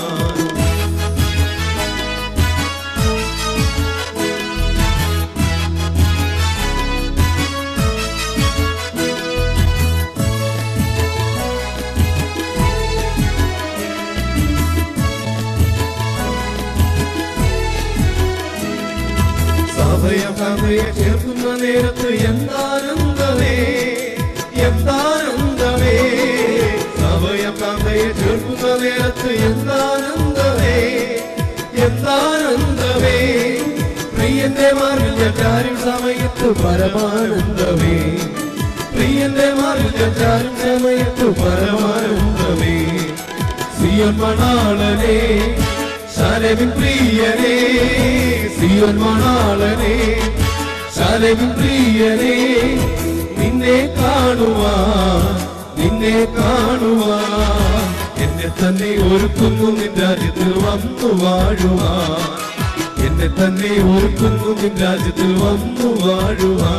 Speaker 3: സഭയം കഥയെ ചേർക്കുന്ന നേരത്ത് എന്താനന്ദമേ എന്താനന്ദമേ സഭയം കഥയെ ചേർക്കുന്ന നേരത്ത് എന്താനന്ദമേ എന്താനന്ദമേ പ്രിയന്റെ മാറിൽ ചാരും സമയത്ത് പരമാനന്ദമേ പ്രിയന്റെ മാറിൽ ചാരും സമയത്ത് പരമാനന്ദമേ സിയോൻ മണാളനെ ശാലവിൻ പ്രിയനേ സിയോൻ മണാളനെ ശാലവിൻ പ്രിയനേ നിന്നെ കാണുവാ നിന്നെ കാണുവാ എന്നെ തന്നെ ഒരുക്കുന്നു നിൻ രാജ്യത്തിൽ വന്നു വാഴുവാ എന്നെ തന്നെ ഒരുക്കുന്നു നിൻ രാജ്യത്തിൽ വന്നു വാഴുവാ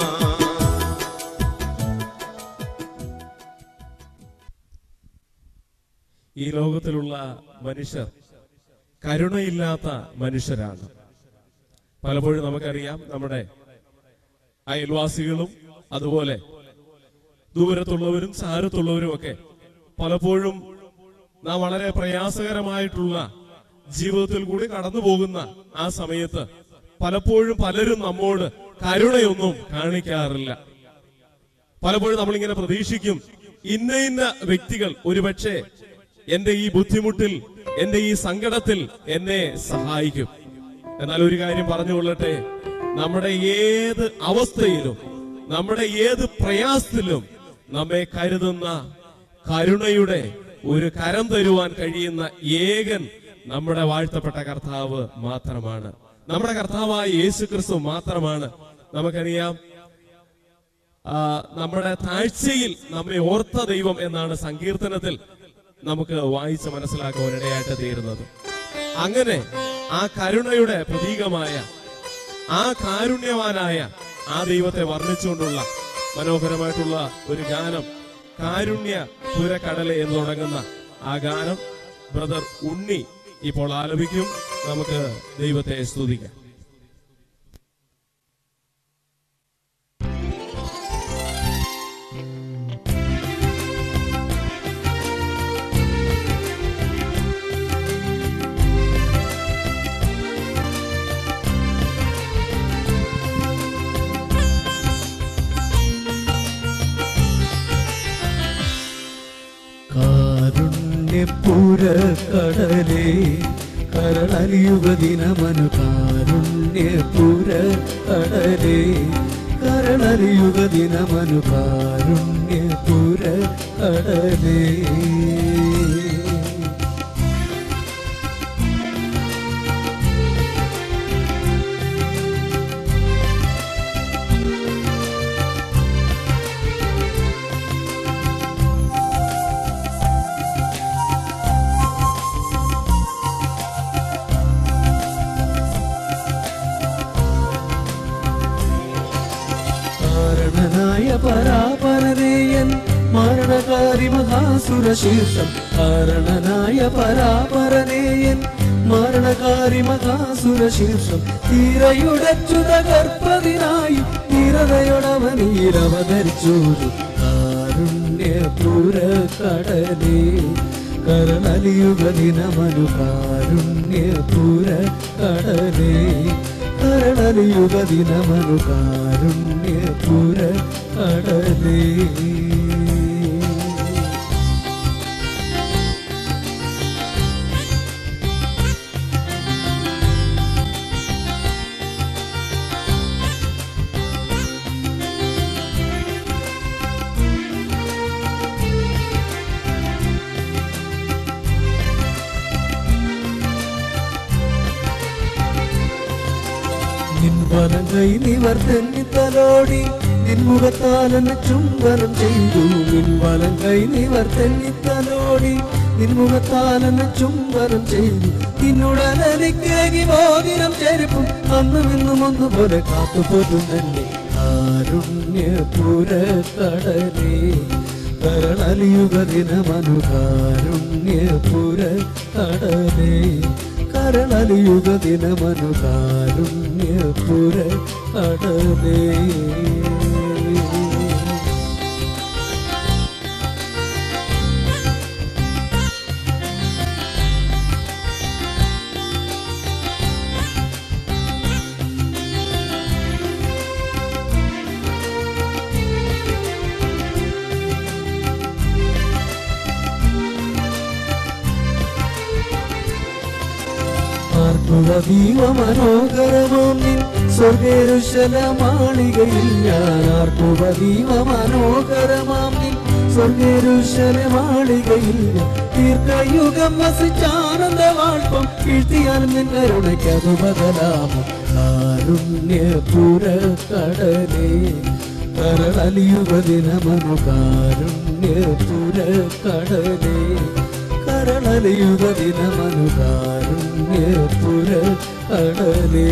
Speaker 1: ഈ ലോകത്തിലുള്ള മനുഷ്യർ കരുണയില്ലാത്ത മനുഷ്യരാണ് പലപ്പോഴും നമുക്കറിയാം നമ്മുടെ അയൽവാസികളും അതുപോലെ ദൂരത്തുള്ളവരും ചാരത്തുള്ളവരും ഒക്കെ പലപ്പോഴും നാം വളരെ പ്രയാസകരമായിട്ടുള്ള ജീവിതത്തിൽ കൂടി കടന്നു പോകുന്ന ആ സമയത്ത് പലപ്പോഴും പലരും നമ്മോട് കരുണയൊന്നും കാണിക്കാറില്ല പലപ്പോഴും നമ്മളിങ്ങനെ പ്രതീക്ഷിക്കും ഇന്ന ഇന്ന വ്യക്തികൾ ഒരുപക്ഷെ എന്റെ ഈ ബുദ്ധിമുട്ടിൽ എന്റെ ഈ സങ്കടത്തിൽ എന്നെ സഹായിക്കും എന്നാൽ ഒരു കാര്യം പറഞ്ഞുകൊള്ളട്ടെ നമ്മുടെ ഏത് അവസ്ഥയിലും നമ്മുടെ ഏത് പ്രയാസത്തിലും നമ്മെ കരുതുന്ന കരുണയുടെ ഒരു കരം തരുവാൻ കഴിയുന്ന ഏകൻ നമ്മുടെ വാഴ്ത്തപ്പെട്ട കർത്താവ് മാത്രമാണ് നമ്മുടെ കർത്താവായ യേശു ക്രിസ്തു മാത്രമാണ് നമുക്കറിയാം ആ, നമ്മുടെ താഴ്ചയിൽ നമ്മെ ഓർത്ത ദൈവം എന്നാണ് സങ്കീർത്തനത്തിൽ നമുക്ക് വായിച്ച് മനസ്സിലാക്കുവാൻ ഇടയായിട്ട് തീരുന്നത് അങ്ങനെ ആ കരുണയുടെ പ്രതീകമായ ആ കാരുണ്യവാനായ ആ ദൈവത്തെ വർണ്ണിച്ചുകൊണ്ടുള്ള മനോഹരമായിട്ടുള്ള ഒരു ഗാനം കാരുണ്യ പുരക്കടല് എന്ന് തുടങ്ങുന്ന ആ ഗാനം ബ്രദർ ഉണ്ണി ഇപ്പോൾ ആലപിക്കും നമുക്ക് ദൈവത്തെ സ്തുതിക്കാം
Speaker 3: കാരുണ്യപുരക്കടലേ കരളലിയുക ദിനമനു കാരുണ്യപുര കടലേ കരളലിയുക ദിനമനു കാരുണ്യപുര കടലേ കാരണനായ പരാപരനേയൻ മരണകാരി മഹാസുര ശീർഷം കാരണനായ പരാപരനേയൻ മരണകാരി മഹാസുര ശീർഷം തീരയുടച്ചു തകർപ്പതിനായി നിരതയുടവനീരവതരിച്ചോരു കാരുണ്യപുര കടലേ കരളലിയുക ദിനമനു കാരുണ്യപുര കടലേ കരളലിയുക ദിനമനു കാരുണ്യപുര കടലേ നിൻവലം കൈ നിവർത്തന്നി തലോടി നിൻമുഖത്താലെന്നെ ചുംബനം ചെയ്തു നിൻവലം കൈ നിവർത്തന്നി തലോടി നിൻമുഖത്താലെന്നെ ചുംബനം ചെയ്തു നിന്നുടനെനിക്കേകി മോതിരം ചെരുപ്പും അന്നും ഇന്നും ഒന്നുപോലെ കാത്തുപോറ്റും തന്നെ കാരുണ്യപുര കടലേ കരളലിയുക ദിനമനു കാരുണ്യപുര കടലേ കരളലിയുക ദിനമനു കാരുണ്യപുര കടലേ ആർപ്പുവീവ മനോഹരമാം നിൻ സ്വർഗേരുശല മാളികയിൽ ഞാൻ ആർപ്പുവീവ മനോഹരമാം നിൻ സ്വർഗേരുശല മാളികയിൽ ഞാൻ ദീർഘയുഗം വസിച്ചാനന്ദ വാഴ്പം വീഴ്ത്തിയാൽ നിന്നരുണയ്ക്കതു ബദലാമോ കാരുണ്യപുര കടലേ കരളലിയുക ദിനമനു കാരുണ്യപുര കടലേ കരളലിയുക ദിനമനു കാരുണ്യപുര കടലേ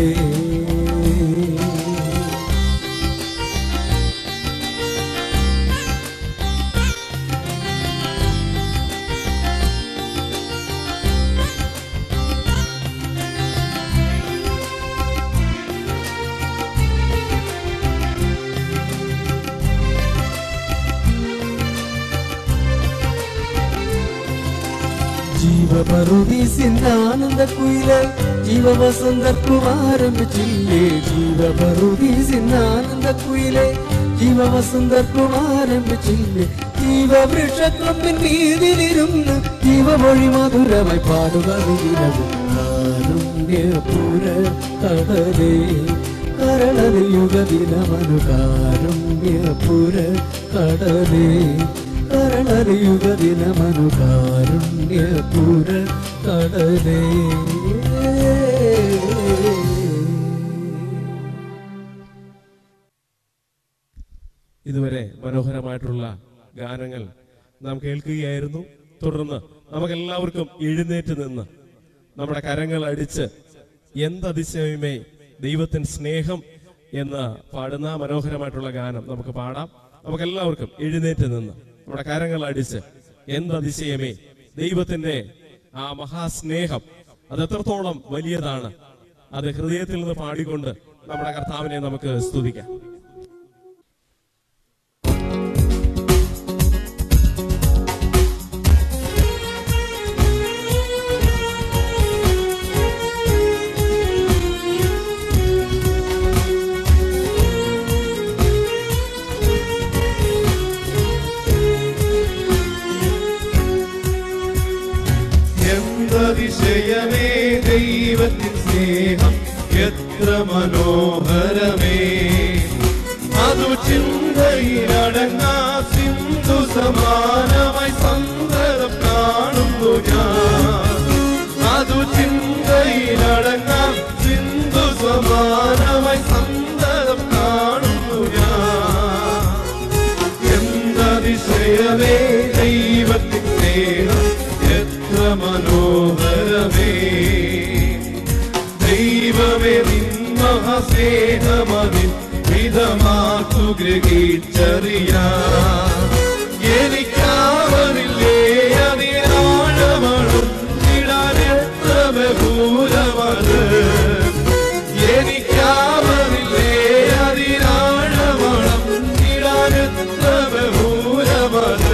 Speaker 3: ജീവപറുദീസിന്റെ കുയില് ജീവവസന്തർക്കും ആരംഭിച്ചില്ലേ ജീവപറുദീസിന്റെ കുയിലെ ജീവവസന്തർക്കും ആരംഭിച്ചില്ലേ ജീവവൃക്ഷക്കൊമ്പിൻ മീതിലിരുന്ന് ജീവമൊഴി മധുരമായി പാടുക വിരവും കാരുണ്യപുര കടലേ കരളറിയുക ദിനമനു കാരുണ്യപുര കടലേ കരളറിയുക ദിനമനു കാരുണ്യപുര കടലേ
Speaker 1: മനോഹരമായിട്ടുള്ള ഗാനങ്ങൾ നാം കേൾക്കുകയായിരുന്നു തുടർന്ന് നമുക്കെല്ലാവർക്കും എഴുന്നേറ്റ് നിന്ന് നമ്മുടെ കരങ്ങൾ അടിച്ച് എന്തതിശയമേ ദൈവത്തിൻ സ്നേഹം എന്ന് പാടുന്ന മനോഹരമായിട്ടുള്ള ഗാനം നമുക്ക് പാടാം നമുക്കെല്ലാവർക്കും എഴുന്നേറ്റ് നിന്ന് നമ്മുടെ കരങ്ങൾ അടിച്ച് എന്തതിശയമേ ദൈവത്തിന്റെ ആ മഹാസ്നേഹം അത് എത്രത്തോളം വലിയതാണ് അത് ഹൃദയത്തിൽ നിന്ന് പാടിക്കൊണ്ട് നമ്മുടെ കർത്താവിനെ നമുക്ക് സ്തുതിക്കാം
Speaker 4: എന്തതിശയമേ ദൈവത്തിൻ സ്നേഹം എത്ര മനോഹരമേ അതു ചിന്തയിലടങ്ങാ സിന്ധു സമാനമായി സന്തതം കാണുന്നു ഞാൻ അതു ചിന്തയിലടങ്ങാ സിന്ധു സമാനമായി സന്തതം കാണുന്നു ഞാൻ എന്തതിശയമേ ദൈവത്തിൻ സ്നേഹം എത്ര മനോഹരമേ ദൈവമേ നിന്മഹസ്നേഹമതിൻ വിധമാക്കു ഗ്രഹിച്ചറിയാ എനിക്കാവതില്ലേ അതിനാഴമണം ഇടാൻ എത്ര ബഹൂലമത് എനിക്കാവതില്ലേ അതിനാഴമണം ഇടാൻ എത്ര ബഹൂലമത്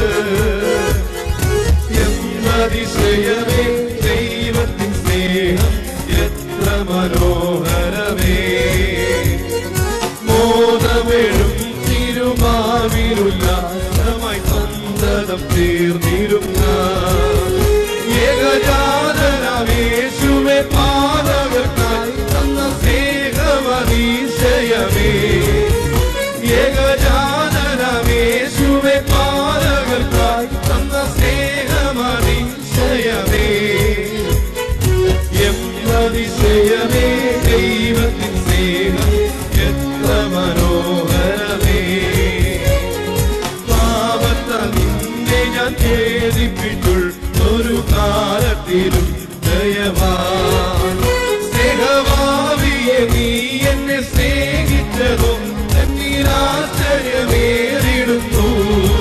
Speaker 4: എന്നതിശയമേ ദൈവത്തിൻ സ്നേഹം എത്ര മനോഹരമേ മോദമെഴും തിരുമാവിലുല്ലാസമായി സന്തതം തീർന്നിരുന്ന ഏകജാതനവേശുവെ പാതകർക്കായി തന്ന സ്നേഹമതീശയമേ ഏകജാതനവേശുവെ പാതകർക്കായി തന്ന സ്നേഹമതീശയമേ എന്നതിശയമേ ദൈവത്തിൻ സ്നേഹം എത്ര മനോഹരമേ പാപത്താൽ നിന്നെ ഞാൻ ഖേദിപ്പിട്ടുൾ ഒരു കാലത്തിലും ദയവാൻ സ്നേഹഭാവിയെ നീ എന്നെ സ്നേഹിച്ചതോ എന്നിരാശ്ചര്യമേറിടുന്നു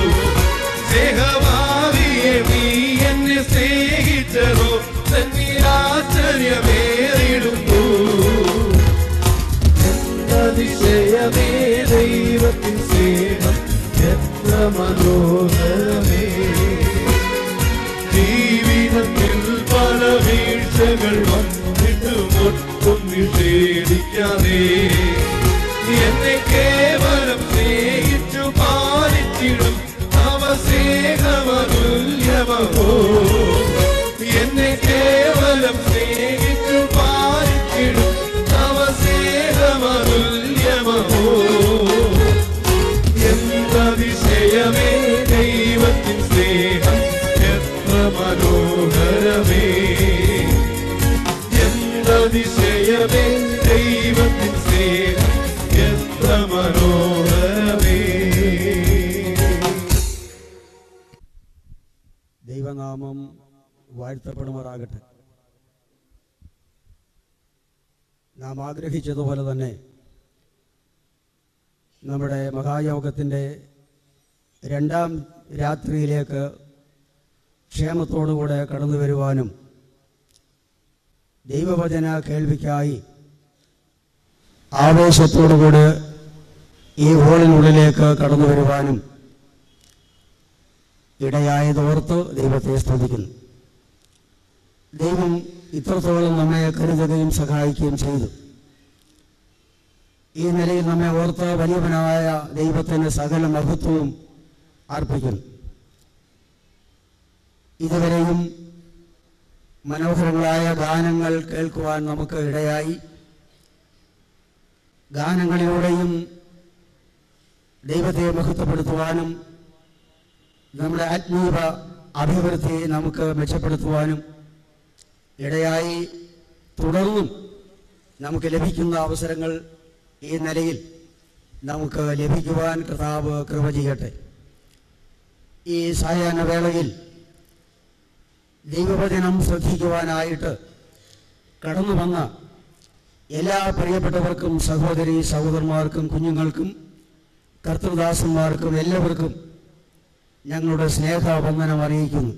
Speaker 4: സ്നേഹഭാവിയെ നീ എന്നെ സ്നേഹിച്ചതോ എന്നിരാശ്ചര്യമേറിടുന്നു അതിശയമേ ദൈവത്തിൻ സ്നേഹം എത്ര മനോഹരമേ ജീവിതത്തിൽ പല വീഴ്ചകൾ വന്നിട്ടും ഒട്ടും നിഷേധിക്കാതെ എന്നെ കേവലം സ്നേഹിച്ചു പാലിച്ചിടും അവ സ്നേഹമതുല്യമോ എന്നെ കേവലം സ്നേഹിച്ചു പാലിച്ചിടും അവ സ്നേഹമതുല്യമോ എന്തതിശയമേ ദൈവത്തിൻ സ്നേഹം എത്ര മനോഹരമേ എന്തതിശയമേ ദൈവത്തിൻ സ്നേഹം എത്ര മനോഹരമേ
Speaker 5: ദൈവനാമം വാഴ്ത്തപ്പെടുമാറാകട്ടെ നാം ആഗ്രഹിച്ചതുപോലെ തന്നെ നമ്മുടെ മഹായോഗത്തിൻ്റെ രണ്ടാം രാത്രിയിലേക്ക് ക്ഷേമത്തോടുകൂടെ കടന്നു വരുവാനും ദൈവവചന കേൾവിക്കായി ആവേശത്തോടുകൂടി ഈ ഹോളിനുള്ളിലേക്ക് കടന്നു വരുവാനും ഇടയായതോർത്ത് ദൈവത്തെ സ്തുതിക്കുന്നു ദൈവം ഇത്രത്തോളം നമ്മെ കരുതുകയും സഹായിക്കുകയും ചെയ്തു ഈ നിലയിൽ നമ്മെ ഓർത്ത് വലിയവനായ ദൈവത്തിന് സകല മഹത്വവും അർപ്പിക്കുന്നു ഇതുവരെയും മനോഹരങ്ങളായ ഗാനങ്ങൾ കേൾക്കുവാൻ നമുക്ക് ഇടയായി ഗാനങ്ങളിലൂടെയും ദൈവത്തെ മഹത്വപ്പെടുത്തുവാനും നമ്മുടെ ആത്മീയ അഭിവൃദ്ധിയെ നമുക്ക് മെച്ചപ്പെടുത്തുവാനും ഇടയായി തുടർന്നും നമുക്ക് ലഭിക്കുന്ന അവസരങ്ങൾ ഈ നിലയിൽ നമുക്ക് ലഭിക്കുവാൻ കർത്താവ് കൃപ ചെയ്യട്ടെ ഈ സായാഹ്ന വേളയിൽ ദൈവവചനം ശ്രദ്ധിക്കുവാനായിട്ട് കടന്നു വന്ന എല്ലാ പ്രിയപ്പെട്ടവർക്കും സഹോദരി സഹോദരന്മാർക്കും കുഞ്ഞുങ്ങൾക്കും കർത്തൃദാസന്മാർക്കും എല്ലാവർക്കും ഞങ്ങളുടെ സ്നേഹവന്ദനം അറിയിക്കുന്നു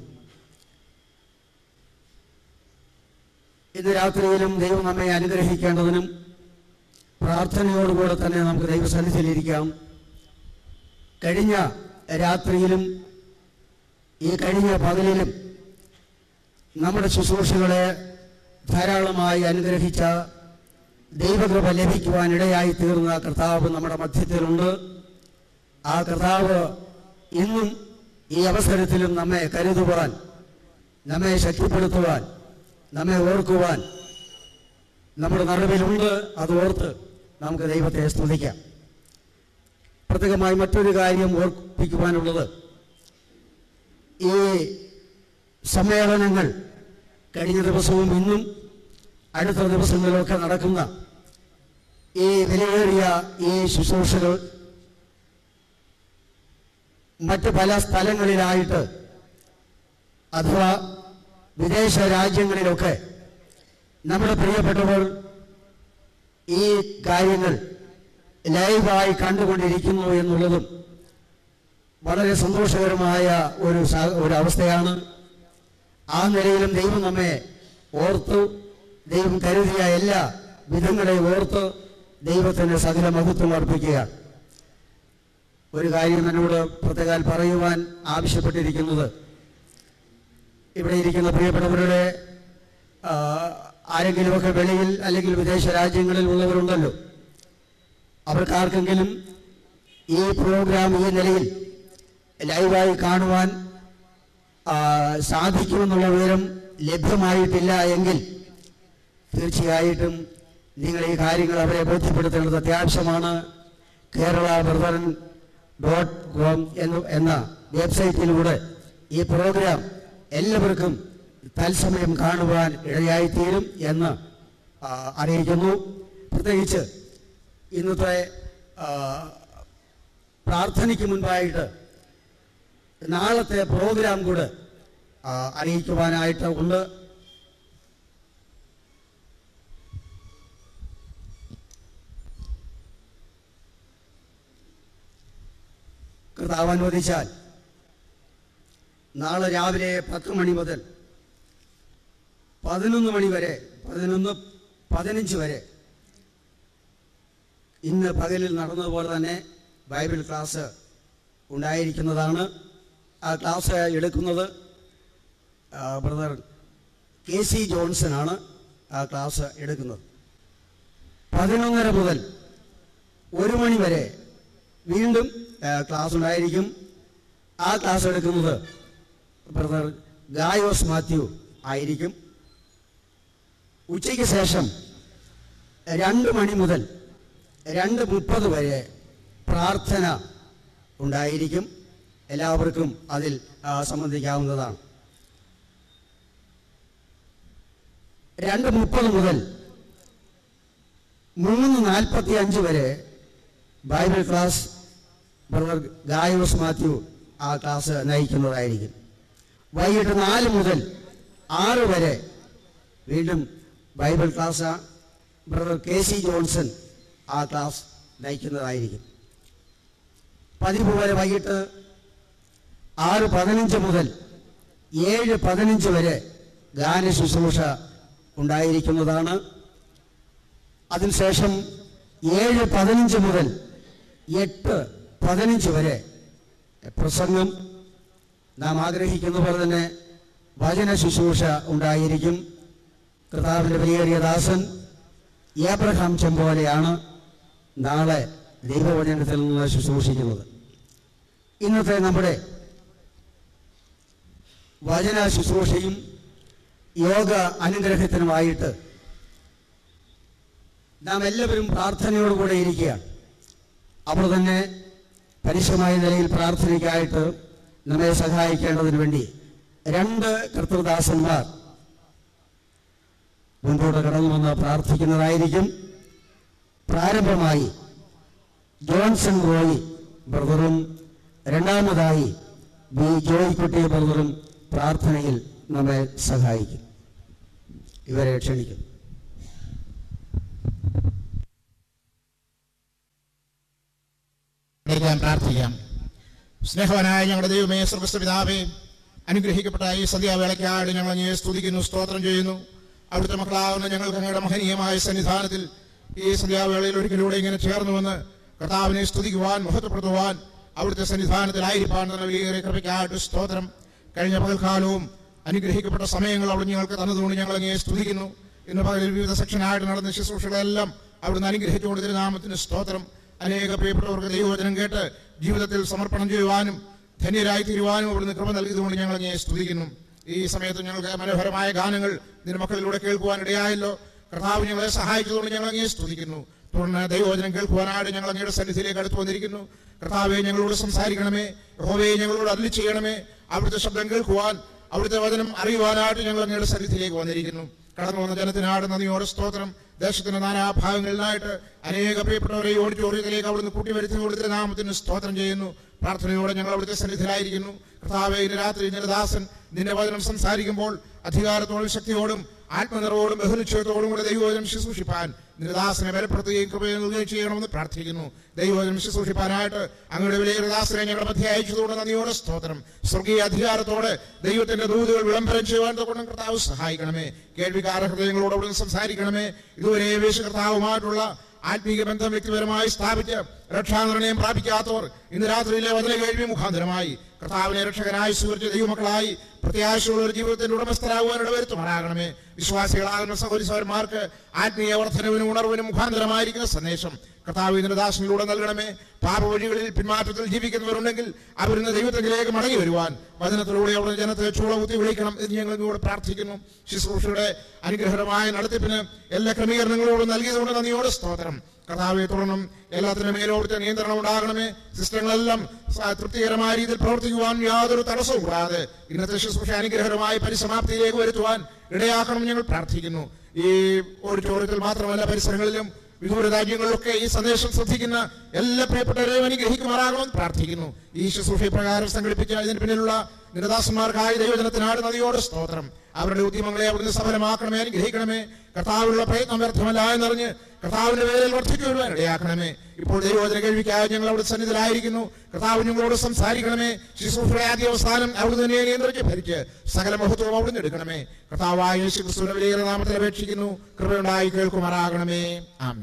Speaker 5: ഇന്ന് രാത്രിയിലും ദൈവം നമ്മെ അനുഗ്രഹിക്കേണ്ടതിനും പ്രാർത്ഥനയോടുകൂടെ തന്നെ നമുക്ക് ദൈവസന്നിധിയിലിരിക്കാം കഴിഞ്ഞ രാത്രിയിലും ഈ കഴിഞ്ഞ പകലിലും നമ്മുടെ ശുശ്രൂഷകളെ ധാരാളമായി അനുഗ്രഹിച്ച ദൈവകൃപ ലഭിക്കുവാൻ ഇടയായി തീർന്ന കർത്താവ് നമ്മുടെ മധ്യത്തിലുണ്ട് ആ കർത്താവ് ഇന്നും ഈ അവസരത്തിലും നമ്മെ കരുതുവാൻ നമ്മെ ശക്തിപ്പെടുത്തുവാൻ നമ്മെ ഓർക്കുവാൻ നമ്മുടെ നടുവിലുണ്ട് അത് ഓർത്ത് നമുക്ക് ദൈവത്തെ സ്തുതിക്കാം പ്രത്യേകമായി മറ്റൊരു കാര്യം ഓർപ്പിക്കുവാനുള്ളത് ഈ സമ്മേളനങ്ങൾ കഴിഞ്ഞ ദിവസവും ഇന്നും അടുത്ത ദിവസങ്ങളിലൊക്കെ നടക്കുന്ന ഈ വിലയേറിയ ഈ ശുശ്രൂഷകൾ മറ്റ് പല സ്ഥലങ്ങളിലായിട്ട് അഥവാ വിദേശ രാജ്യങ്ങളിലൊക്കെ നമ്മുടെ പ്രിയപ്പെട്ടവർ ഈ കാര്യങ്ങൾ ലൈവായി കണ്ടുകൊണ്ടിരിക്കുന്നു എന്നുള്ളതും വളരെ സന്തോഷകരമായ ഒരു സ- ഒരു അവസ്ഥയാണ് ആ നിലയിലും ദൈവം നമ്മെ ഓർത്തു ദൈവം കരുതിയ എല്ലാ വിധങ്ങളെയും ഓർത്ത് ദൈവത്തിന് സകല മഹത്വം അർപ്പിക്കുകയാണ് ഒരു കാര്യം എന്നോട് പ്രത്യേകാൽ പറയുവാൻ ആവശ്യപ്പെട്ടിരിക്കുന്നത് ഇവിടെ ഇരിക്കുന്ന പ്രിയപ്പെട്ടവരുടെ ആ, ആരെങ്കിലുമൊക്കെ വെളിയിൽ അല്ലെങ്കിൽ വിദേശ രാജ്യങ്ങളിൽ ഉള്ളവരുണ്ടല്ലോ അവർക്കാർക്കെങ്കിലും ഈ പ്രോഗ്രാം ഈ നിലയിൽ ലൈവായി കാണുവാൻ ആ, സാധിക്കുമെന്നുള്ള വിവരം ലഭ്യമായിട്ടില്ല എങ്കിൽ തീർച്ചയായിട്ടും നിങ്ങൾ ഈ കാര്യങ്ങൾ അവരെ ബോധ്യപ്പെടുത്തേണ്ടത് അത്യാവശ്യമാണ് കേരള ബ്രദറൻ ഡോട്ട് കോം എന്ന് എന്ന വെബ്സൈറ്റിലൂടെ ഈ പ്രോഗ്രാം എല്ലാവർക്കും തത്സമയം കാണുവാൻ ഇടയായിത്തീരും എന്ന് ആ, അറിയിക്കുന്നു പ്രത്യേകിച്ച് ഇന്നത്തെ ആ, പ്രാർത്ഥനയ്ക്ക് മുൻപായിട്ട് നാളത്തെ പ്രോഗ്രാം കൂടെ ആ, അറിയിക്കുവാനായിട്ട് ഉണ്ട് കർത്താവ് അനുവദിച്ചാൽ നാളെ രാവിലെ പത്ത് മണി മുതൽ പതിനൊന്ന് മണി വരെ പതിനൊന്ന് പതിനഞ്ച് വരെ ഇന്ന് പകലിൽ നടന്നതുപോലെ തന്നെ ബൈബിൾ ക്ലാസ് ഉണ്ടായിരിക്കുന്നതാണ് ആ ക്ലാസ് എടുക്കുന്നത് ആ, ബ്രദർ കെ സി ജോൺസൺ ആണ് ആ ക്ലാസ് എടുക്കുന്നത് പതിനൊന്നര മുതൽ ഒരു മണി വരെ വീണ്ടും ആ, ക്ലാസ് ഉണ്ടായിരിക്കും ആ ക്ലാസ് എടുക്കുന്നത് ബ്രദർ ഗായോസ് മാത്യു ആയിരിക്കും ഉച്ചയ്ക്ക് ശേഷം രണ്ട് മണി മുതൽ രണ്ട് മുപ്പത് വരെ പ്രാർത്ഥന ഉണ്ടായിരിക്കും എല്ലാവർക്കും അതിൽ ആ, സംബന്ധിക്കാവുന്നതാണ് രണ്ട് മുപ്പത് മുതൽ മൂന്ന് നാൽപ്പത്തി അഞ്ച് വരെ Bible class brother Gayos Mathew ആ ക്ലാസ് നയിക്കുന്നതായിരിക്കും വൈകിട്ട് നാല് മുതൽ ആറ് വരെ വീണ്ടും Bible class brother K C Johnson ആ ക്ലാസ് നയിക്കുന്നതായിരിക്കും പതിവ് വരെ വൈകിട്ട് ആറ് പതിനഞ്ച് മുതൽ ഏഴ് പതിനഞ്ച് വരെ ഗാന ശുശ്രൂഷ ഉണ്ടായിരിക്കുന്നതാണ് അതിനുശേഷം ഏഴ് പതിനഞ്ച് മുതൽ എട്ട് പതിനഞ്ച് വരെ പ്രസംഗം നാം ആഗ്രഹിക്കുന്ന പോലെ തന്നെ വചന ശുശ്രൂഷ ഉണ്ടായിരിക്കും കർത്താവിൻ്റെ പ്രിയേറിയ ദാസൻ ഏബ്രഹാം ചെമ്പോലെയാണ് നാളെ ദൈവവചനത്തിൽ നിന്ന് ശുശ്രൂഷിക്കുന്നത് ഇന്നത്തെ നമ്മുടെ വചന ശുശ്രൂഷയും യോഗ അനുഗ്രഹത്തിനുമായിട്ട് നാം എല്ലാവരും പ്രാർത്ഥനയോടുകൂടെ ഇരിക്കുകയാണ് അവർ തന്നെ പരുഷമായ നിലയിൽ പ്രാർത്ഥനയ്ക്കായിട്ട് നമ്മെ സഹായിക്കേണ്ടതിന് വേണ്ടി രണ്ട് കർത്തൃദാസന്മാർ മുൻപോട്ട് കടന്നു വന്ന് പ്രാർത്ഥിക്കുന്നതായിരിക്കും പ്രാരംഭമായി ജോൺസൺ റോയി ബ്രദറും രണ്ടാമതായി ബി ജോയിക്കുട്ടി ബ്രദറും പ്രാർത്ഥനയിൽ നമ്മെ സഹായിക്കും ഇവരെ ക്ഷണിക്കും
Speaker 6: ഞാൻ പ്രാർത്ഥിക്കാം സ്നേഹവനായ ഞങ്ങളുടെ ദൈവമേ സ്വർഗസ്ഥ പിതാവേ അനുഗ്രഹിക്കപ്പെട്ട ഈ സന്ധ്യാവേളയ്ക്കായിട്ട് ഞങ്ങൾ അങ്ങയെ സ്തുതിക്കുന്നു സ്തോത്രം ചെയ്യുന്നു അവിടുത്തെ മക്കളാവുന്ന ഞങ്ങൾക്ക് അങ്ങയുടെ മഹനീയമായ സന്നിധാനത്തിൽ ഈ സന്ധ്യാവേളയിൽ ഒരിക്കലൂടെ ഇങ്ങനെ ചേർന്നു വന്ന് കർത്താവിനെ സ്തുതിക്കുവാൻ മഹത്വപ്പെടുത്തുവാൻ അവിടുത്തെ സന്നിധാനത്തിലായിരിക്കാൻ തന്നെ വലിയേറെ കൃപയ്ക്കായിട്ട് സ്തോത്രം കഴിഞ്ഞ പകൽക്കാലവും അനുഗ്രഹിക്കപ്പെട്ട സമയങ്ങൾ അവിടെ ഞങ്ങൾക്ക് തന്നതുകൊണ്ട് ഞങ്ങൾ അങ്ങയെ സ്തുതിക്കുന്നു ഇന്ന് പകലിൽ വിവിധ സെക്ഷനായിട്ട് നടന്ന ശുശ്രൂഷകളെല്ലാം അവിടുന്ന് അനുഗ്രഹിച്ചുകൊണ്ട് തിരുനാമത്തിന് സ്തോത്രം അനേക പ്രിയപ്പെട്ടവർക്ക് ദൈവവചനം കേട്ട് ജീവിതത്തിൽ സമർപ്പണം ചെയ്യുവാനും ധന്യരായി തീരുവാനും അവിടുന്ന് കൃപ നൽകിയതുകൊണ്ട് ഞങ്ങൾ അങ്ങയെ സ്തുതിക്കുന്നു ഈ സമയത്ത് ഞങ്ങൾക്ക് മനോഹരമായ ഗാനങ്ങൾ നിന്റെ മക്കളിലൂടെ കേൾക്കുവാൻ ഇടയായല്ലോ കർത്താവ് ഞങ്ങളെ സഹായിച്ചതുകൊണ്ട് ഞങ്ങൾ അങ്ങയെ സ്തുതിക്കുന്നു തുടർന്ന് ദൈവവചനം കേൾക്കുവാനായിട്ട് ഞങ്ങൾ അങ്ങയുടെ സന്നിധിയിലേക്ക് അടുത്ത് വന്നിരിക്കുന്നു കർത്താവെ ഞങ്ങളോട് സംസാരിക്കണമേ യഹോവയെ ഞങ്ങളോട് അരളി ചെയ്യണമേ അവിടുത്തെ ശബ്ദം കേൾക്കുവാൻ അവിടുത്തെ വചനം അറിയുവാനായിട്ട് ഞങ്ങൾ അങ്ങയുടെ സന്നിധിയിലേക്ക് വന്നിരിക്കുന്നു കടന്നു വന്ന ജനത്തിനാട് നന്ദിയോടെ സ്തോത്രം ദേശത്തിന്റെ നാനാഭാഗങ്ങളിലായിട്ട് അനേക പ്രിയപ്പെട്ടവരെ ഈ ഓഡിറ്റോറിയത്തിലേക്ക് അവിടുന്ന് കൂട്ടി വരുത്തിക്കൊണ്ട് നാമത്തിന് സ്തോത്രം ചെയ്യുന്നു പ്രാർത്ഥനയോടെ ഞങ്ങൾ അവിടുത്തെ സന്നിധിയിലായിരിക്കുന്നു കർത്താവെ ഇന്ന് രാത്രി നിന്റെ ദാസൻ നിന്റെ വചനം സംസാരിക്കുമ്പോൾ അധികാരത്തോടും ശക്തിയോടും ആത്മനിറവോടും ബഹുനിശ്ചയത്തോടും കൂടെ ദൈവവചനം ശുശ്രൂഷിപ്പാൻ നിന്റെ ദാസനെ ബലപ്പെടുത്തുകയും കൃപയും നൽകുകയും ചെയ്യണമെന്ന് പ്രാർത്ഥിക്കുന്നു ദൈവവചനം ശുശ്രൂഷിപ്പാനായിട്ട് അങ്ങയുടെ വിലയേറെ ദാസനെ ഞങ്ങളുടെ മധ്യ അയച്ചതുകൊണ്ട് നന്ദിയോടെ സ്തോത്രം സ്വർഗീയ അധികാരത്തോടെ ദൈവത്തിന്റെ ദൂതുകൾ വിളംബരം ചെയ്യുവാൻ തൊട്ടും കർത്താവ് സഹായിക്കണമേ കേൾവിക്കാര ഹൃദയങ്ങളോട് അവിടുന്ന് സംസാരിക്കണമേ ഇതുവരെ വേശ കർത്താവുമായിട്ടുള്ള ആത്മീക ബന്ധം വ്യക്തിപരമായി സ്ഥാപിച്ച് രക്ഷാനിർണയം പ്രാപിക്കാത്തവർ ഇന്ന് രാത്രിയിലെ വചന കേൾവി മുഖാന്തരമായി കർത്താവിനെ രക്ഷകനായി സ്വീകരിച്ച ദൈവമക്കളായി പ്രത്യാശയുള്ള ഒരു ജീവിതത്തിന്റെ ഉടമസ്ഥരാകുവാൻ ഇടവരുത്തുമാറാകണമേ വിശ്വാസികളാകുന്ന സഹോദരിസവന്മാർക്ക് ആത്മീയ വർധനവിനും ഉണർവിനും മുഖാന്തരമായിരിക്കുന്ന സന്ദേശം കർത്താവ് ഇതിന്റെ ദാസനിലൂടെ നൽകണമേ പാപവഴികളിൽ പിന്മാറ്റത്തിൽ ജീവിക്കുന്നവരുണ്ടെങ്കിൽ അവരിന്ന് ദൈവത്തിലേക്ക് മടങ്ങി വരുവാൻ വചനത്തിലൂടെ അവിടെ ജനത്തെ ചൂളകുത്തി വിളിക്കണം എന്ന് ഞങ്ങൾ ഇങ്ങോട്ട് പ്രാർത്ഥിക്കുന്നു ശുശ്രൂഷയുടെ അനുഗ്രഹകരമായ നടത്തിപ്പിന് എല്ലാ ക്രമീകരണങ്ങളോടും നൽകിയതുകൊണ്ട് നന്ദിയോടെ സ്തോത്രം കർത്താവെ തുടർന്നും എല്ലാത്തിനും മേലോടുത്തെ നിയന്ത്രണം ഉണ്ടാകണമേ സിസ്റ്റങ്ങളെല്ലാം സ- തൃപ്തികരമായ രീതിയിൽ പ്രവർത്തിക്കുവാൻ യാതൊരു തടസ്സവും കൂടാതെ ഇന്നത്തെ ശുശ്രൂഷ അനുഗ്രഹകരമായ പരിസമാപ്തിയിലേക്ക് വരുത്തുവാൻ ഇടയാക്കണം ഞങ്ങൾ പ്രാർത്ഥിക്കുന്നു ഈ ഓഡിറ്റോറിയത്തിൽ മാത്രമല്ല പരിസരങ്ങളിലും വിദൂര രാജ്യങ്ങളിലൊക്കെ ഈ സന്ദേശം ശ്രദ്ധിക്കുന്ന എല്ലാ പ്രിയപ്പെട്ടവരെയും അനുഗ്രഹിക്കുമാറാകണമെന്ന് പ്രാർത്ഥിക്കുന്നു ഈ ശുശ്രൂഷ പ്രകാരം സംഘടിപ്പിച്ച ഇതിന് പിന്നിലുള്ള നിരദാസന്മാർക്കായി ദൈവജനത്തിനാട് നദിയോട് സ്തോത്രം അവരുടെ ഉദ്യമങ്ങളെ അവിടുന്ന് സഫലമാക്കണമേ അനുഗ്രഹിക്കണമേ കർത്താവിനുള്ള പ്രയത്നം വ്യർത്ഥമല്ല എന്നറിഞ്ഞ് കർത്താവിന്റെ പേരിൽ വർദ്ധിച്ചു വരുവാൻ ഇടയാക്കണമേ ഇപ്പോൾ ദൈവവചന കേൾവിക്കായി ഞങ്ങൾ അവിടെ സന്നിധിയിലായിരിക്കുന്നു കർത്താവ് ഞങ്ങളോട് സംസാരിക്കണമേ ശുശ്രൂഷയുടെ ആദ്യ അവസാനം അവിടുന്ന് തന്നെ നിയന്ത്രിച്ച് ഭരിച്ച് സകല മഹത്വം അവിടുന്ന് എടുക്കണമേ കർത്താവായ യേശു ക്രിസ്തുവിന്റെ വലിയ നാമത്തിൽ അപേക്ഷിക്കുന്നു കൃപയുണ്ടായി കേൾക്കുമാറാകണമേ ആമീൻ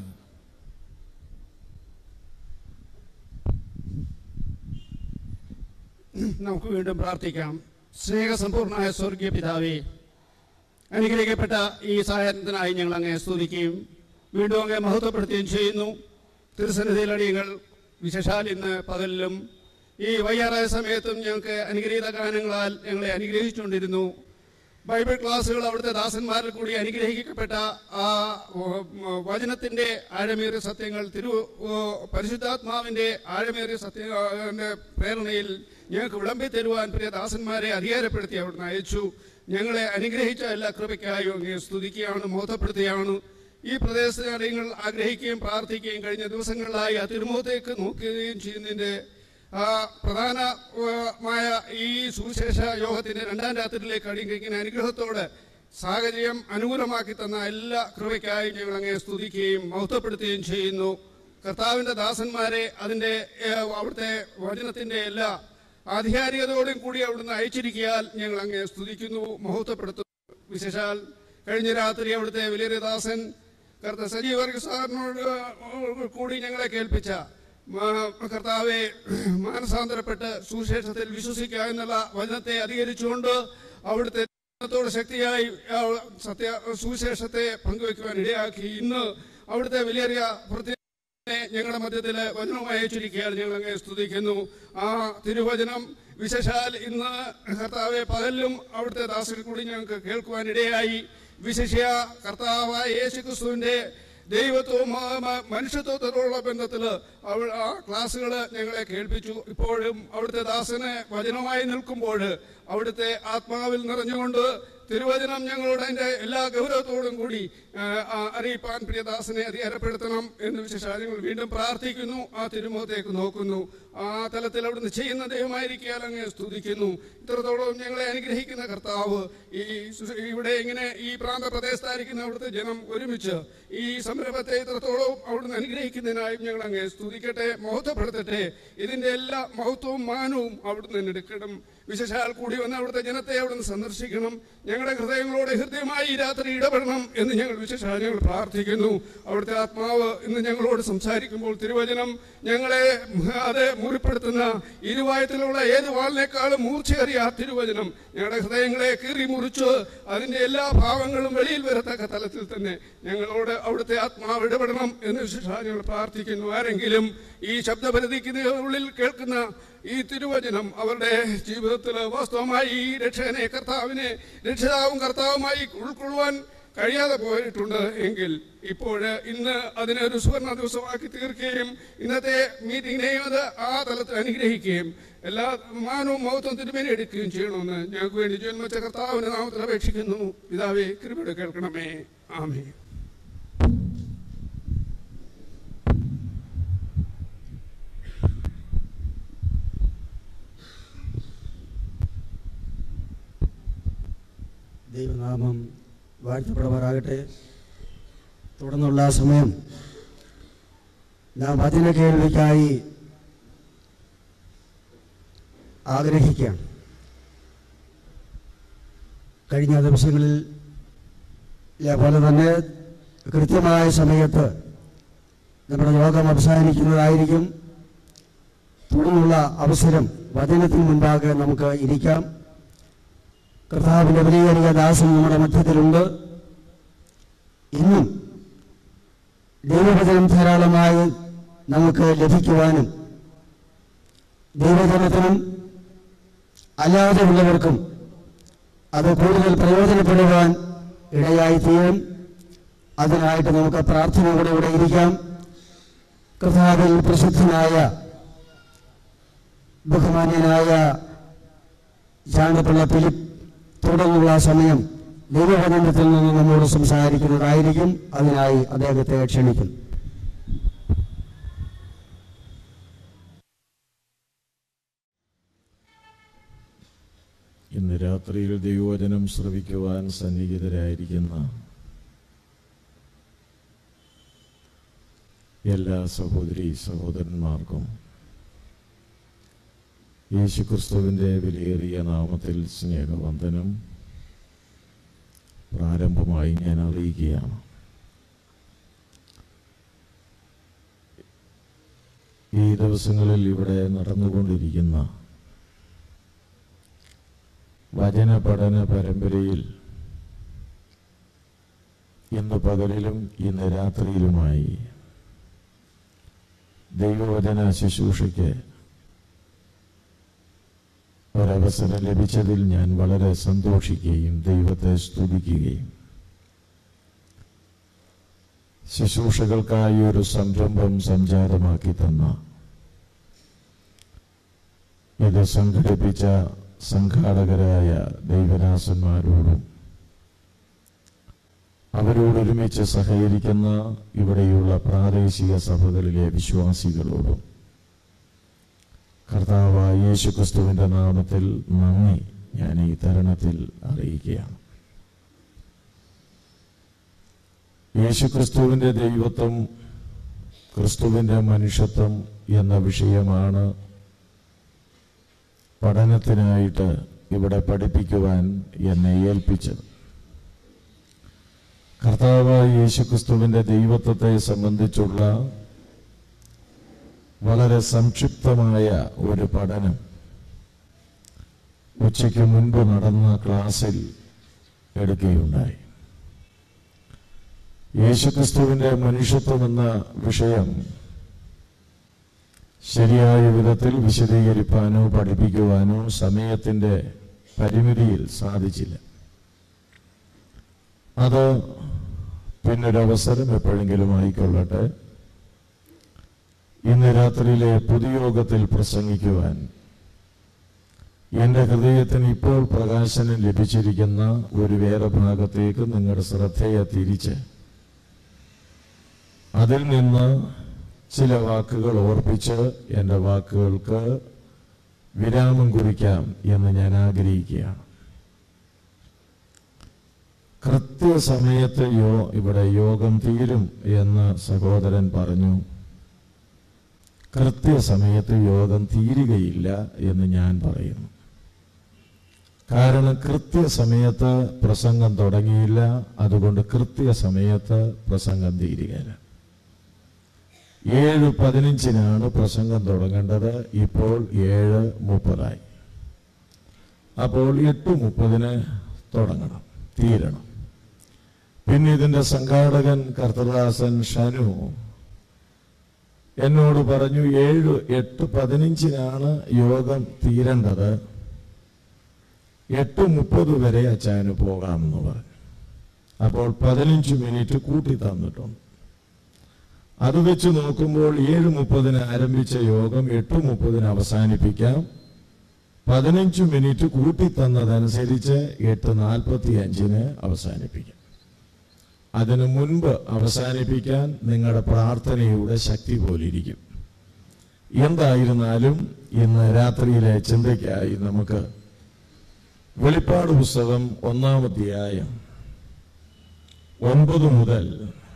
Speaker 7: നമുക്ക് വീണ്ടും പ്രാർത്ഥിക്കാം സ്നേഹസമ്പൂർണമായ സ്വർഗീയ പിതാവേ അനുഗ്രഹിക്കപ്പെട്ട ഈ സഹായത്തിനായി ഞങ്ങൾ അങ്ങേ സ്തുതിക്കുകയും വീണ്ടും അങ്ങേ മഹത്വപ്പെടുത്തുകയും ചെയ്യുന്നു തിരുസന്നിധിയിൽ അടിയങ്ങൾ വിശേഷാൽ ഇന്ന് പകലിലും ഈ വയ്യാറായ സമയത്തും ഞങ്ങൾക്ക് അനുഗ്രഹീത ഗാനങ്ങളാൽ ഞങ്ങളെ അനുഗ്രഹിച്ചുകൊണ്ടിരുന്നു ബൈബിൾ ക്ലാസ്സുകൾ അവിടുത്തെ ദാസന്മാരിൽ കൂടി അനുഗ്രഹിക്കപ്പെട്ട ആ ഓ, ഉം, വചനത്തിന്റെ ആഴമേറിയ സത്യങ്ങൾ തിരു ഓ, പരിശുദ്ധാത്മാവിന്റെ ആഴമേറിയ സത്യ പ്രേരണയിൽ ഞങ്ങൾക്ക് വിളമ്പി തരുവാൻ പ്രിയ ദാസന്മാരെ അധികാരപ്പെടുത്തി അവിടുന്ന് അയച്ചു ഞങ്ങളെ അനുഗ്രഹിച്ച എല്ലാ കൃപയ്ക്കായും അങ്ങേ സ്തുതിക്കുകയാണ് മോഹപ്പെടുത്തുകയാണ് ഈ പ്രദേശത്തെ നിങ്ങൾ ആഗ്രഹിക്കുകയും പ്രാർത്ഥിക്കുകയും കഴിഞ്ഞ ദിവസങ്ങളിലായി ആ തിരുമുഖത്തേക്ക് നോക്കുകയും ചെയ്യുന്നതിന്റെ ആ പ്രധാനമായ ഈ സുവിശേഷ യോഗത്തിന്റെ രണ്ടാം രാത്രിയിലേക്ക് അടിയിരിക്കുന്ന അനുഗ്രഹത്തോട് സാഹചര്യം അനുകൂലമാക്കി തന്ന എല്ലാ കൃപയ്ക്കായും ഞങ്ങൾ അങ്ങേ സ്തുതിക്കുകയും മഹത്വപ്പെടുത്തുകയും ചെയ്യുന്നു കർത്താവിന്റെ ദാസന്മാരെ അതിന്റെ ഏഹ്, അവിടുത്തെ വചനത്തിന്റെ എല്ലാ ആധികാരികതയോടും കൂടി അവിടുന്ന് അയച്ചിരിക്കാൻ ഞങ്ങൾ അങ്ങേ സ്തുതിക്കുന്നു മഹത്വപ്പെടുത്തുന്നു വിശേഷാൽ കഴിഞ്ഞ രാത്രി അവിടുത്തെ വലിയൊരു ദാസൻ കർത്ത സജീവ സാറിനോട് കൂടി ഞങ്ങളെ കേൾപ്പിച്ച മാ- കർത്താവെ മാനസാന്തരപ്പെട്ട് സുവിശേഷത്തിൽ വിശ്വസിക്കുക എന്നുള്ള വചനത്തെ അധികരിച്ചുകൊണ്ട് അവിടുത്തെ ത്തോട് ശക്തിയായി ആ സത്യ സുവിശേഷത്തെ പങ്കുവെക്കുവാൻ ഇടയാക്കി ഇന്ന് അവിടുത്തെ വിലയേറിയ പ്രത്യേക ഞങ്ങളുടെ മധ്യത്തിൽ വചനവുമായി അയച്ചിരിക്കുകയാണ് ഞങ്ങൾ അങ്ങേ സ്തുതിക്കുന്നു ആ തിരുവചനം വിശേഷാൽ ഇന്ന് കർത്താവെ പകലിലും അവിടുത്തെ ദാസരിൽ കൂടി ഞങ്ങൾക്ക് കേൾക്കുവാൻ ഇടയായി വിശേഷ കർത്താവായ യേശു ക്രിസ്തുവിന്റെ ദൈവത്വവും ആ മ- മനുഷ്യത്വത്തോടുള്ള ബന്ധത്തിൽ അവൾ ആ ക്ലാസ്സുകൾ ഞങ്ങളെ കേൾപ്പിച്ചു ഇപ്പോഴും അവിടുത്തെ ദാസന് വചനമായി നിൽക്കുമ്പോൾ അവിടുത്തെ ആത്മാവിൽ നിറഞ്ഞുകൊണ്ട് തിരുവചനം ഞങ്ങളോട് അതിന്റെ എല്ലാ ഗൗരവത്തോടും കൂടി ആ, ആ, അറിയിപ്പാൻ പ്രിയദാസനെ അധികാരപ്പെടുത്തണം എന്ന് വിശേഷാൽ ഞങ്ങൾ വീണ്ടും പ്രാർത്ഥിക്കുന്നു ആ തിരുമുഖത്തേക്ക് നോക്കുന്നു ആ തലത്തിൽ അവിടുന്ന് ചെയ്യുന്ന ദൈവമായിരിക്കാൻ അങ്ങ് സ്തുതിക്കുന്നു ഇത്രത്തോളം ഞങ്ങളെ അനുഗ്രഹിക്കുന്ന കർത്താവ് ഈ സു- ഇവിടെ ഇങ്ങനെ ഈ പ്രാന്ത പ്രദേശത്തായിരിക്കുന്ന അവിടുത്തെ ജനം ഒരുമിച്ച് ഈ സംരംഭത്തെ ഇത്രത്തോളം അവിടുന്ന് അനുഗ്രഹിക്കുന്നതിനായും ഞങ്ങൾ അങ്ങ് സ്തുതിക്കട്ടെ മഹത്വപ്പെടുത്തട്ടെ ഇതിന്റെ എല്ലാ മഹത്വവും മാനവും അവിടുന്ന് തന്നെ എടുക്കണം വിശേഷാൽ കൂടി വന്ന് അവിടുത്തെ ജനത്തെ അവിടുന്ന് സന്ദർശിക്കണം ഞങ്ങളുടെ ഹൃദയങ്ങളോട് ഹൃദയമായി ഈ രാത്രി ഇടപെടണം എന്ന് ഞങ്ങൾ വിശേഷാൽ ഞങ്ങൾ പ്രാർത്ഥിക്കുന്നു അവിടുത്തെ ആത്മാവ് ഇന്ന് ഞങ്ങളോട് സംസാരിക്കുമ്പോൾ തിരുവചനം ഞങ്ങളെ അത് മുറിപ്പെടുത്തുന്ന ഇരുവായത്തിലുള്ള ഏത് വാളിനേക്കാളും മൂർച്ചയേറിയ ആ തിരുവചനം ഞങ്ങളുടെ ഹൃദയങ്ങളെ കീറി മുറിച്ച് അതിന്റെ എല്ലാ ഭാവങ്ങളും വെളിയിൽ വരത്തക്ക തലത്തിൽ തന്നെ ഞങ്ങളോട് അവിടുത്തെ ആത്മാവ് ഇടപെടണം എന്ന് വിശേഷാൽ ഞങ്ങൾ പ്രാർത്ഥിക്കുന്നു ആരെങ്കിലും ഈ ശബ്ദപരിധിക്ക് ഉള്ളിൽ കേൾക്കുന്ന ഈ തിരുവചനം അവരുടെ ജീവിതത്തിൽ വാസ്തവമായി ഈ രക്ഷകനെ കർത്താവിനെ രക്ഷിതാവും കർത്താവുമായി ഉൾക്കൊള്ളുവാൻ കഴിയാതെ പോയിട്ടുണ്ട് എങ്കിൽ ഇപ്പോൾ ഇന്ന് അതിനെ ഒരു സുവർണ ദിവസമാക്കി തീർക്കുകയും ഇന്നത്തെ മീറ്റിങ്ങിനെയും അത് ആ തലത്തിൽ അനുഗ്രഹിക്കുകയും എല്ലാ മാനവും മഹത്വം തിരുമേനി എടുക്കുകയും ചെയ്യണമെന്ന് ഞങ്ങൾക്ക് വേണ്ടി ജന്മച്ച കർത്താവിന്റെ നാമത്തിൽ അപേക്ഷിക്കുന്നു പിതാവേ കൃപയുടെ കേൾക്കണമേ ആമേ
Speaker 5: ദൈവനാമം വാഴ്ത്തപ്പെടുമാറാകട്ടെ തുടർന്നുള്ള സമയം നാം വചന കേൾവിക്കായി ആഗ്രഹിക്കുകയാണ് കഴിഞ്ഞ ദിവസങ്ങളിൽ പോലെ തന്നെ കൃത്യമായ സമയത്ത് നമ്മുടെ യോഗം അവസാനിക്കുന്നതായിരിക്കും തുടർന്നുള്ള അവസരം വചനത്തിന് മുൻപാകെ നമുക്ക് ഇരിക്കാം കർത്താവിൻ്റെ വലിയ ദാസൻ നമ്മുടെ മധ്യത്തിലുണ്ട് ഇന്നും ദൈവവചനം ധാരാളമായി നമുക്ക് ലഭിക്കുവാനും ദൈവജനത്തിനും അല്ലാതെ ഉള്ളവർക്കും അത് കൂടുതൽ പ്രയോജനപ്പെടുവാൻ ഇടയായി തീരും അതിനായിട്ട് നമുക്ക് പ്രാർത്ഥനയോടെ ഇവിടെ ഇരിക്കാം കർത്താവിൽ പ്രസിദ്ധനായ ബഹുമാന്യനായ ചാണ്ടപ്പിള്ള ഫിലിപ്പ് തുടർന്നുള്ള സമയം ദൈവവചനത്തിൽ നിന്ന് നമ്മോട് സംസാരിക്കുന്നതായിരിക്കും അതിനായി അദ്ദേഹത്തെ ക്ഷണിക്കുന്നു
Speaker 8: ഇന്ന് രാത്രിയിൽ ദൈവവചനം ശ്രവിക്കുവാൻ സന്നിഹിതരായിരിക്കുന്ന എല്ലാ സഹോദരി സഹോദരന്മാർക്കും യേശുക്രിസ്തുവിൻ്റെ വിലയേറിയ നാമത്തിൽ സ്നേഹവന്ദനം പ്രാരംഭമായി ഞാൻ അറിയിക്കുകയാണ് ഈ ദിവസങ്ങളിൽ ഇവിടെ നടന്നുകൊണ്ടിരിക്കുന്ന വചന പഠന പരമ്പരയിൽ ഇന്ന് പകലിലും ഇന്ന് രാത്രിയിലുമായി ദൈവവചന ശുശ്രൂഷയ്ക്ക് ഒരവസരം ലഭിച്ചതിൽ ഞാൻ വളരെ സന്തോഷിക്കുകയും ദൈവത്തെ സ്തുതിക്കുകയും ശുശ്രൂഷകൾക്കായി ഒരു സംരംഭം സംജാതമാക്കി തന്ന ഇത് സംഘടിപ്പിച്ച സംഘാടകരായ ദൈവദാസന്മാരോടും അവരോടൊരുമിച്ച് സഹകരിക്കുന്ന ഇവിടെയുള്ള പ്രാദേശിക സഭകളിലെ വിശ്വാസികളോടും കർത്താവായ യേശുക്രിസ്തുവിന്റെ നാമത്തിൽ നന്ദി ഞാൻ ഈ തരുണത്തിൽ അറിയിക്കുകയാണ് യേശുക്രിസ്തുവിന്റെ ദൈവത്വം ക്രിസ്തുവിന്റെ മനുഷ്യത്വം എന്ന വിഷയമാണ് പഠനത്തിനായിട്ട് ഇവിടെ പഠിപ്പിക്കുവാൻ എന്നെ ഏൽപ്പിച്ചത് കർത്താവ് യേശുക്രിസ്തുവിന്റെ ദൈവത്വത്തെ സംബന്ധിച്ചുള്ള വളരെ സംക്ഷിപ്തമായ ഒരു പഠനം ഉച്ചയ്ക്ക് മുൻപ് നടന്ന ക്ലാസ്സിൽ എടുക്കുകയുണ്ടായി യേശുക്രിസ്തുവിന്റെ മനുഷ്യത്വം എന്ന വിഷയം ശരിയായ വിധത്തിൽ വിശദീകരിക്കാനോ പഠിപ്പിക്കുവാനോ സമയത്തിന്റെ പരിമിതിയിൽ സാധിച്ചില്ല അത് പിന്നൊരവസരം എപ്പോഴെങ്കിലും ആയിക്കൊള്ളട്ടെ ഇന്ന് രാത്രിയിലെ പൊതുയോഗത്തിൽ പ്രസംഗിക്കുവാൻ എൻ്റെ ഹൃദയത്തിന് ഇപ്പോൾ പ്രകാശനം ലഭിച്ചിരിക്കുന്ന ഒരു വേദഭാഗത്തേക്ക് നിങ്ങളുടെ ശ്രദ്ധയെ തിരിച്ച് അതിൽ നിന്ന് ചില വാക്കുകൾ ഓർപ്പിച്ച് എൻ്റെ വാക്കുകൾക്ക് വിരാമം കുറിക്കാം എന്ന് ഞാൻ ആഗ്രഹിക്കുകയാണ് കൃത്യസമയത്ത് യോ ഇവിടെ യോഗം തീരും എന്ന് സഹോദരൻ പറഞ്ഞു കൃത്യസമയത്ത് യോഗം തീരുകയില്ല എന്ന് ഞാൻ പറയുന്നു കാരണം കൃത്യസമയത്ത് പ്രസംഗം തുടങ്ങിയില്ല അതുകൊണ്ട് കൃത്യസമയത്ത് പ്രസംഗം തീരുകയില്ല ഏഴ് പതിനഞ്ചിനാണ് പ്രസംഗം തുടങ്ങേണ്ടത് ഇപ്പോൾ ഏഴ് മുപ്പതായി അപ്പോൾ എട്ട് മുപ്പതിന് തുടങ്ങണം തീരണം പിന്നെ ഇതിന്റെ സംഘാടകൻ കർത്തദാസൻ ഷനു എന്നോട് പറഞ്ഞു ഏഴ് എട്ട് പതിനഞ്ചിനാണ് യോഗം തീരേണ്ടത് എട്ട് മുപ്പത് വരെ അച്ചായന് പോകാമെന്ന് പറഞ്ഞു അപ്പോൾ പതിനഞ്ച് മിനിറ്റ് കൂട്ടി തന്നിട്ടുണ്ട് അത് വെച്ച് നോക്കുമ്പോൾ ഏഴ് മുപ്പതിന് ആരംഭിച്ച യോഗം എട്ട് മുപ്പതിന് അവസാനിപ്പിക്കാം പതിനഞ്ച് മിനിറ്റ് കൂട്ടി തന്നതനുസരിച്ച് എട്ട് നാൽപ്പത്തി അഞ്ചിന് അവസാനിപ്പിക്കാം അതിനു മുൻപ് അവസാനിപ്പിക്കാൻ നിങ്ങളുടെ പ്രാർത്ഥനയുടെ ശക്തി പോലിരിക്കും എന്തായിരുന്നാലും ഇന്ന് രാത്രിയിലെ ചിന്തയ്ക്കായി നമുക്ക് വെളിപ്പാട് പുസ്തകം ഒന്നാമധ്യായം ഒൻപത് മുതൽ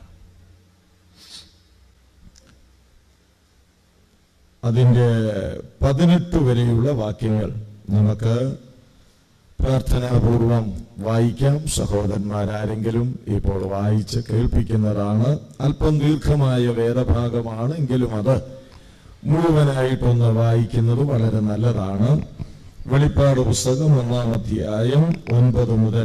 Speaker 8: അതിൻ്റെ പതിനെട്ട് വരെയുള്ള വാക്യങ്ങൾ നമുക്ക് പ്രാർത്ഥനാപൂർവം വായിക്കാം സഹോദരന്മാരാരെങ്കിലും ഇപ്പോൾ വായിച്ച് കേൾപ്പിക്കുന്നതാണ് അല്പം ദീർഘമായ വേദഭാഗമാണ് എങ്കിലും അത് മുഴുവനായിട്ടൊന്ന് വായിക്കുന്നത് വളരെ നല്ലതാണ് വെളിപ്പാട് പുസ്തകം ഒന്നാം അധ്യായം ഒൻപത് മുതൽ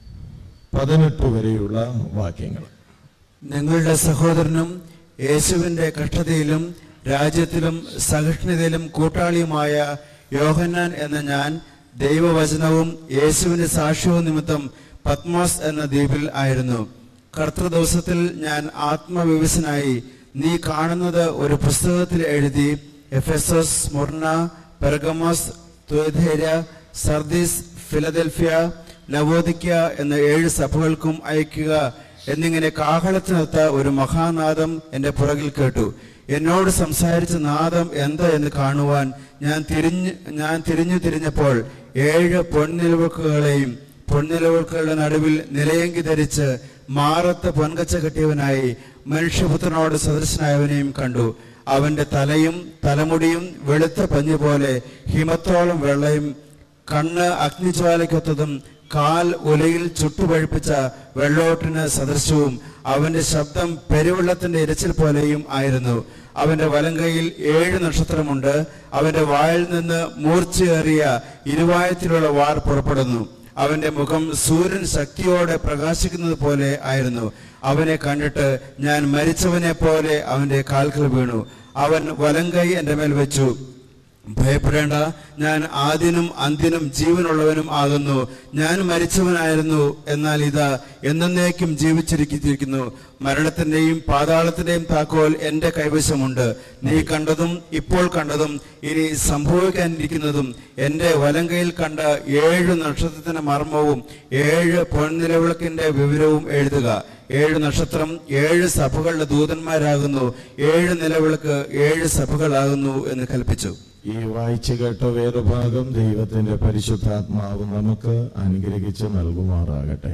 Speaker 8: പതിനെട്ട് വരെയുള്ള വാക്യങ്ങൾ
Speaker 3: നിങ്ങളുടെ സഹോദരനും യേശുവിന്റെ കഷ്ടതയിലും രാജ്യത്തിലും സഹിഷ്ണുതയിലും കൂട്ടാളിയുമായ യോഹന്നാൻ എന്ന ഞാൻ ദൈവവചനവും യേശുവിന്റെ സാക്ഷ്യവും നിമിത്തം പത്മാസ് എന്ന ദ്വീപിൽ ആയിരുന്നു കർത്തൃദിവസത്തിൽ ഞാൻ ആത്മവിവശനായി നീ കാണുന്നത് ഒരു പുസ്തകത്തിൽ എഴുതി Ephesus Smyrna Pergamos Thyatira Sardis Philadelphia Laodicea എന്ന ഏഴ് സഭകൾക്കും അയക്കുക എന്നിങ്ങനെ കാഹളത്തിനൊത്ത ഒരു മഹാനാദം എന്റെ പുറകിൽ കേട്ടു എന്നോട് സംസാരിച്ച നാദം എന്ത് എന്ന് കാണുവാൻ ഞാൻ തിരിഞ്ഞ് ഞാൻ തിരിഞ്ഞു തിരിഞ്ഞപ്പോൾ ഏഴ് പൊൻനിലവിളക്കുകളെയും പൊൻനിലവിളക്കുകളുടെ നടുവിൽ നിലയങ്കി ധരിച്ച് മാറത്ത് പൊൻകച്ച കെട്ടിയവനായി മനുഷ്യപുത്രനോട് സദൃശനായവനെയും കണ്ടു അവന്റെ തലയും തലമുടിയും വെളുത്ത പഞ്ഞു പോലെ ഹിമത്തോളം വെള്ളയും കണ്ണ് അഗ്നിജ്വാലയ്ക്കൊത്തതും കാൽ ഉലയിൽ ചുട്ടുപഴുപ്പിച്ച വെള്ളോട്ടിന് സദൃശവും അവന്റെ ശബ്ദം പെരുവെള്ളത്തിന്റെ ഇരച്ചിൽ പോലെയും ആയിരുന്നു അവന്റെ വലങ്കയിൽ ഏഴ് നക്ഷത്രമുണ്ട് അവന്റെ വായിൽ നിന്ന് മൂർച്ചയേറിയ ഇരുവായത്തിലുള്ള വാർ പുറപ്പെടുന്നു അവന്റെ മുഖം സൂര്യൻ ശക്തിയോടെ പ്രകാശിക്കുന്നത് പോലെ ആയിരുന്നു അവനെ കണ്ടിട്ട് ഞാൻ മരിച്ചവനെ പോലെ അവന്റെ കാൽക്കൽ വീണു അവൻ വലങ്കൈ എന്റെ മേൽ വെച്ചു ഭയപ്പെടേണ്ട ഞാൻ ആദ്യനും അന്ത്യനും ജീവനുള്ളവനും ആകുന്നു ഞാൻ മരിച്ചവനായിരുന്നു എന്നാൽ ഇതാ എന്നേക്കും ജീവിച്ചിരിക്കുന്നു മരണത്തിന്റെയും പാതാളത്തിന്റെയും താക്കോൽ എന്റെ കൈവശമുണ്ട് നീ കണ്ടതും ഇപ്പോൾ കണ്ടതും ഇനി സംഭവിക്കാനിരിക്കുന്നതും എന്റെ വലങ്കയിൽ കണ്ട ഏഴ് നക്ഷത്രത്തിന്റെ മർമ്മവും ഏഴ് പൊൻനിലവിളക്കിന്റെ വിവരവും എഴുതുക ഏഴ് നക്ഷത്രം ഏഴ് സഭകളുടെ ദൂതന്മാരാകുന്നു ഏഴ് നിലവിളക്ക് ഏഴ് സഭകളാകുന്നു എന്ന് കൽപ്പിച്ചു
Speaker 8: ഈ വായിച്ചു കേട്ട വേദഭാഗം ദൈവത്തിന്റെ പരിശുദ്ധാത്മാവ് നമുക്ക് അനുഗ്രഹിച്ച് നൽകുമാറാകട്ടെ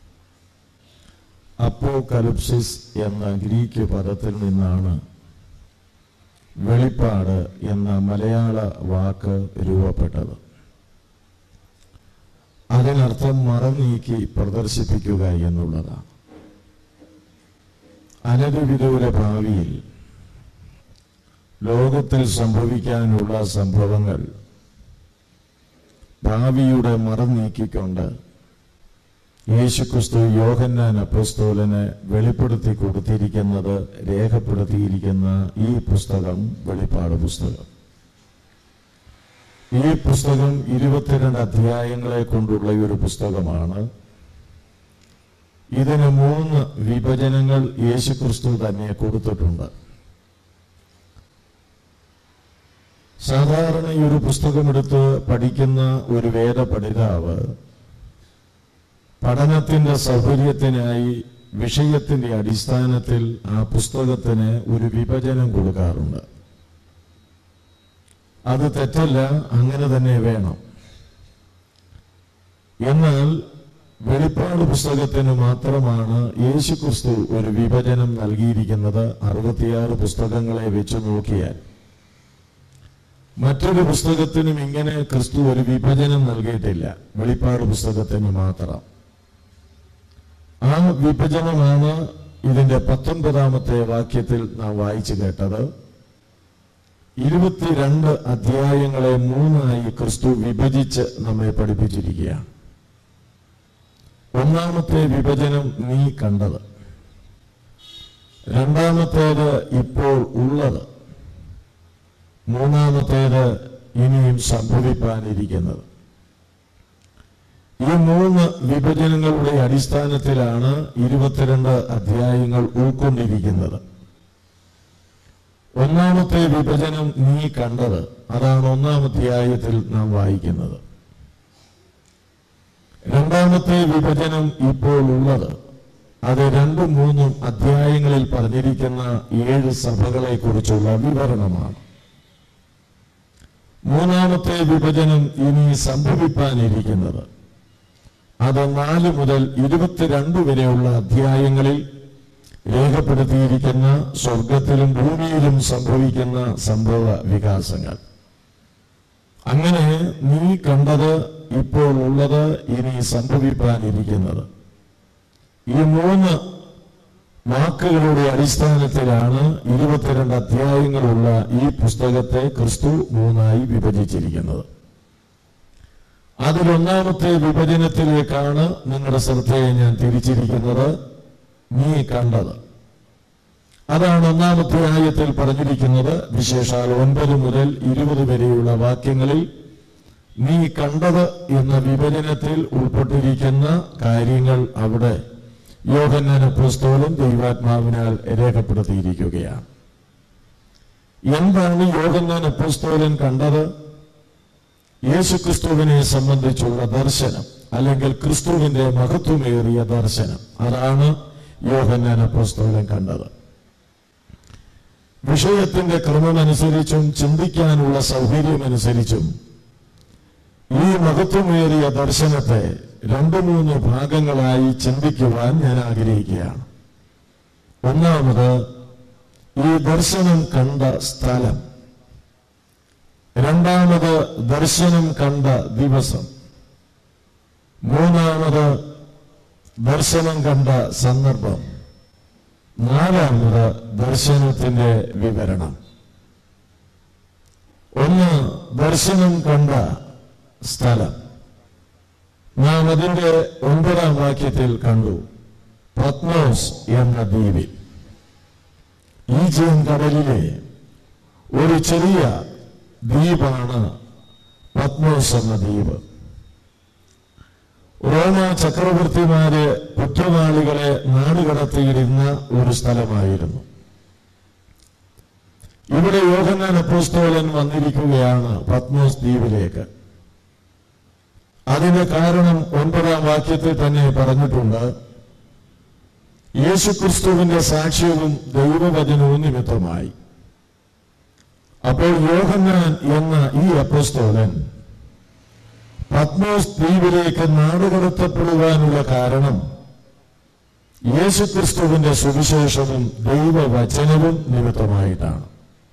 Speaker 8: അപ്പോകലിപ്സിസ് എന്ന ഗ്രീക്ക് പദത്തിൽ നിന്നാണ് വെളിപ്പാട് എന്ന മലയാള വാക്ക് രൂപപ്പെട്ടത് അതിനർത്ഥം മറനീക്കി പ്രദർശിപ്പിക്കുക എന്നുള്ളതാണ് അനധിവിദൂര ഭാവിയിൽ ലോകത്തിൽ സംഭവിക്കാനുള്ള സംഭവങ്ങൾ ഭാവിയുടെ മറം നീക്കിക്കൊണ്ട് യേശുക്രിസ്തു യോഹന്നാൻ അപ്പസ്തോലന് വെളിപ്പെടുത്തി കൊടുത്തിരിക്കുന്നത് രേഖപ്പെടുത്തിയിരിക്കുന്ന ഈ പുസ്തകം വെളിപ്പാട് പുസ്തകം ഈ പുസ്തകം ഇരുപത്തിരണ്ട് അധ്യായങ്ങളെ കൊണ്ടുള്ള ഒരു പുസ്തകമാണ് ഇതിന് മൂന്ന് വിഭജനങ്ങൾ യേശുക്രിസ്തു തന്നെ കൊടുത്തിട്ടുണ്ട് സാധാരണ ഈ ഒരു പുസ്തകമെടുത്ത് പഠിക്കുന്ന ഒരു വേദ പഠിതാവ് പഠനത്തിന്റെ സൗകര്യത്തിനായി വിഷയത്തിന്റെ അടിസ്ഥാനത്തിൽ ആ പുസ്തകത്തിന് ഒരു വിഭജനം കൊടുക്കാറുണ്ട് അത് തെറ്റല്ല അങ്ങനെ തന്നെ വേണം എന്നാൽ വെളിപ്പാട് പുസ്തകത്തിന് മാത്രമാണ് യേശുക്രിസ്തു ഒരു വിഭജനം നൽകിയിരിക്കുന്നത് അറുപത്തിയാറ് പുസ്തകങ്ങളെ വെച്ച് നോക്കിയാൽ മറ്റൊരു പുസ്തകത്തിനും ഇങ്ങനെ ക്രിസ്തു ഒരു വിഭജനം നൽകിയിട്ടില്ല വെളിപ്പാട് പുസ്തകത്തിന് മാത്രം ആ വിഭജനമാണ് ഇതിന്റെ പത്തൊൻപതാമത്തെ വാക്യത്തിൽ നാം വായിച്ചു കേട്ടത് ഇരുപത്തിരണ്ട് അധ്യായങ്ങളെ മൂന്നായി ക്രിസ്തു വിഭജിച്ച് നമ്മെ പഠിപ്പിച്ചിരിക്കുകയാണ് ഒന്നാമത്തെ വിഭജനം നീ കണ്ടത് രണ്ടാമത്തേത് ഇപ്പോൾ ഉള്ളത് മൂന്നാമത്തേത് ഇനിയും സംഭവിപ്പാനിരിക്കുന്നത് ഈ മൂന്ന് വിഭജനങ്ങളുടെ അടിസ്ഥാനത്തിലാണ് ഇരുപത്തിരണ്ട് അധ്യായങ്ങൾ ഉൾക്കൊണ്ടിരിക്കുന്നത് ഒന്നാമത്തെ വിഭജനം നീ കണ്ടത് അതാണ് ഒന്നാം അധ്യായത്തിൽ നാം വായിക്കുന്നത് രണ്ടാമത്തെ വിഭജനം ഇപ്പോൾ ഉള്ളത് അത് രണ്ടും മൂന്നും അധ്യായങ്ങളിൽ പറഞ്ഞിരിക്കുന്ന ഏഴ് സഭകളെ കുറിച്ചുള്ള വിവരണമാണ് മൂന്നാമത്തെ വിഭജനം ഇനി സംഭവിപ്പാനിരിക്കുന്നത് അത് നാല് മുതൽ ഇരുപത്തിരണ്ട് വരെയുള്ള അധ്യായങ്ങളിൽ രേഖപ്പെടുത്തിയിരിക്കുന്ന സ്വർഗത്തിലും ഭൂമിയിലും സംഭവിക്കുന്ന സംഭവ വികാസങ്ങൾ അങ്ങനെ നീ കണ്ടത് ഇപ്പോൾ ഉള്ളത് ഇനി സംഭവിപ്പാനിരിക്കുന്നത് ഈ മൂന്ന് വാക്കുകളുടെ അടിസ്ഥാനത്തിലാണ് ഇരുപത്തിരണ്ട് അധ്യായങ്ങളുള്ള ഈ പുസ്തകത്തെ ക്രിസ്തു മൂന്നായി വിഭജിച്ചിരിക്കുന്നത് അതിലൊന്നാമത്തെ വിഭജനത്തിലേക്കാണ് നിങ്ങളുടെ ശ്രദ്ധയെ ഞാൻ തിരിച്ചിരിക്കുന്നത് നീ കണ്ടത് അതാണ് ഒന്നാമത്തെ ആയത്തിൽ പറഞ്ഞിരിക്കുന്നത് വിശേഷാൽ ഒൻപത് മുതൽ ഇരുപത് വരെയുള്ള വാക്യങ്ങളിൽ നീ കണ്ടത് എന്ന വിഭജനത്തിൽ ഉൾപ്പെട്ടിരിക്കുന്ന കാര്യങ്ങൾ അവിടെ യോഹന്നാന പുസ്തകം ദൈവാത്മാവിനാൽ രേഖപ്പെടുത്തിയിരിക്കുകയാണ് എന്താണ് യോഹന്നാൻ അപ്പോസ്തോലൻ കണ്ടത് യേശുക്രിസ്തുവിനെ സംബന്ധിച്ചുള്ള ദർശനം അല്ലെങ്കിൽ ക്രിസ്തുവിന്റെ മഹത്വമേറിയ ദർശനം അതാണ് യോഹന്നാൻ അപ്പോസ്തോലൻ കണ്ടത് വിഷയത്തിന്റെ ക്രമമനുസരിച്ചും ചിന്തിക്കാനുള്ള സൗകര്യമനുസരിച്ചും ഈ മഹത്വമേറിയ ദർശനത്തെ രണ്ടു മൂന്ന് ഭാഗങ്ങളായി ചിന്തിക്കുവാൻ ഞാൻ ആഗ്രഹിക്കുകയാണ് ഒന്നാമത് ഈ ദർശനം കണ്ട സ്ഥലം രണ്ടാമത് ദർശനം കണ്ട ദിവസം മൂന്നാമത് ദർശനം കണ്ട സന്ദർഭം നാലാമത് ദർശനത്തിന്റെ വിവരണം ഒന്ന് ദർശനം കണ്ട സ്ഥലം നാം അതിന്റെ ഒൻപതാം വാക്യത്തിൽ കണ്ടു പത്മോസ് എന്ന ദ്വീപിൽ ഈജിയൻ കടലിലെ ഒരു ചെറിയ ദ്വീപാണ് പത്മോസ് എന്ന ദ്വീപ് റോമ ചക്രവർത്തിമാര് കുറ്റവാളികളെ നാടുകടത്തിയിരുന്ന ഒരു സ്ഥലമായിരുന്നു ഇവിടെ യോഹന്നാൻ അപ്പോസ്തോലൻ വന്നിരിക്കുകയാണ് പത്മോസ് ദ്വീപിലേക്ക് അതിന് കാരണം ഒൻപതാം വാക്യത്തിൽ തന്നെ പറഞ്ഞിട്ടുണ്ട് യേശുക്രിസ്തുവിന്റെ സാക്ഷ്യവും ദൈവവചനവും നിമിത്തമായി അപ്പോൾ യോഹന്നാൻ എന്ന ഈ അപ്പോസ്തോലൻ പത്മോസ് ദ്വീപിലേക്ക് നാടുകടത്തപ്പെടുവാനുള്ള കാരണം യേശുക്രിസ്തുവിന്റെ സുവിശേഷവും ദൈവവചനവും നിമിത്തമായിട്ടാണ്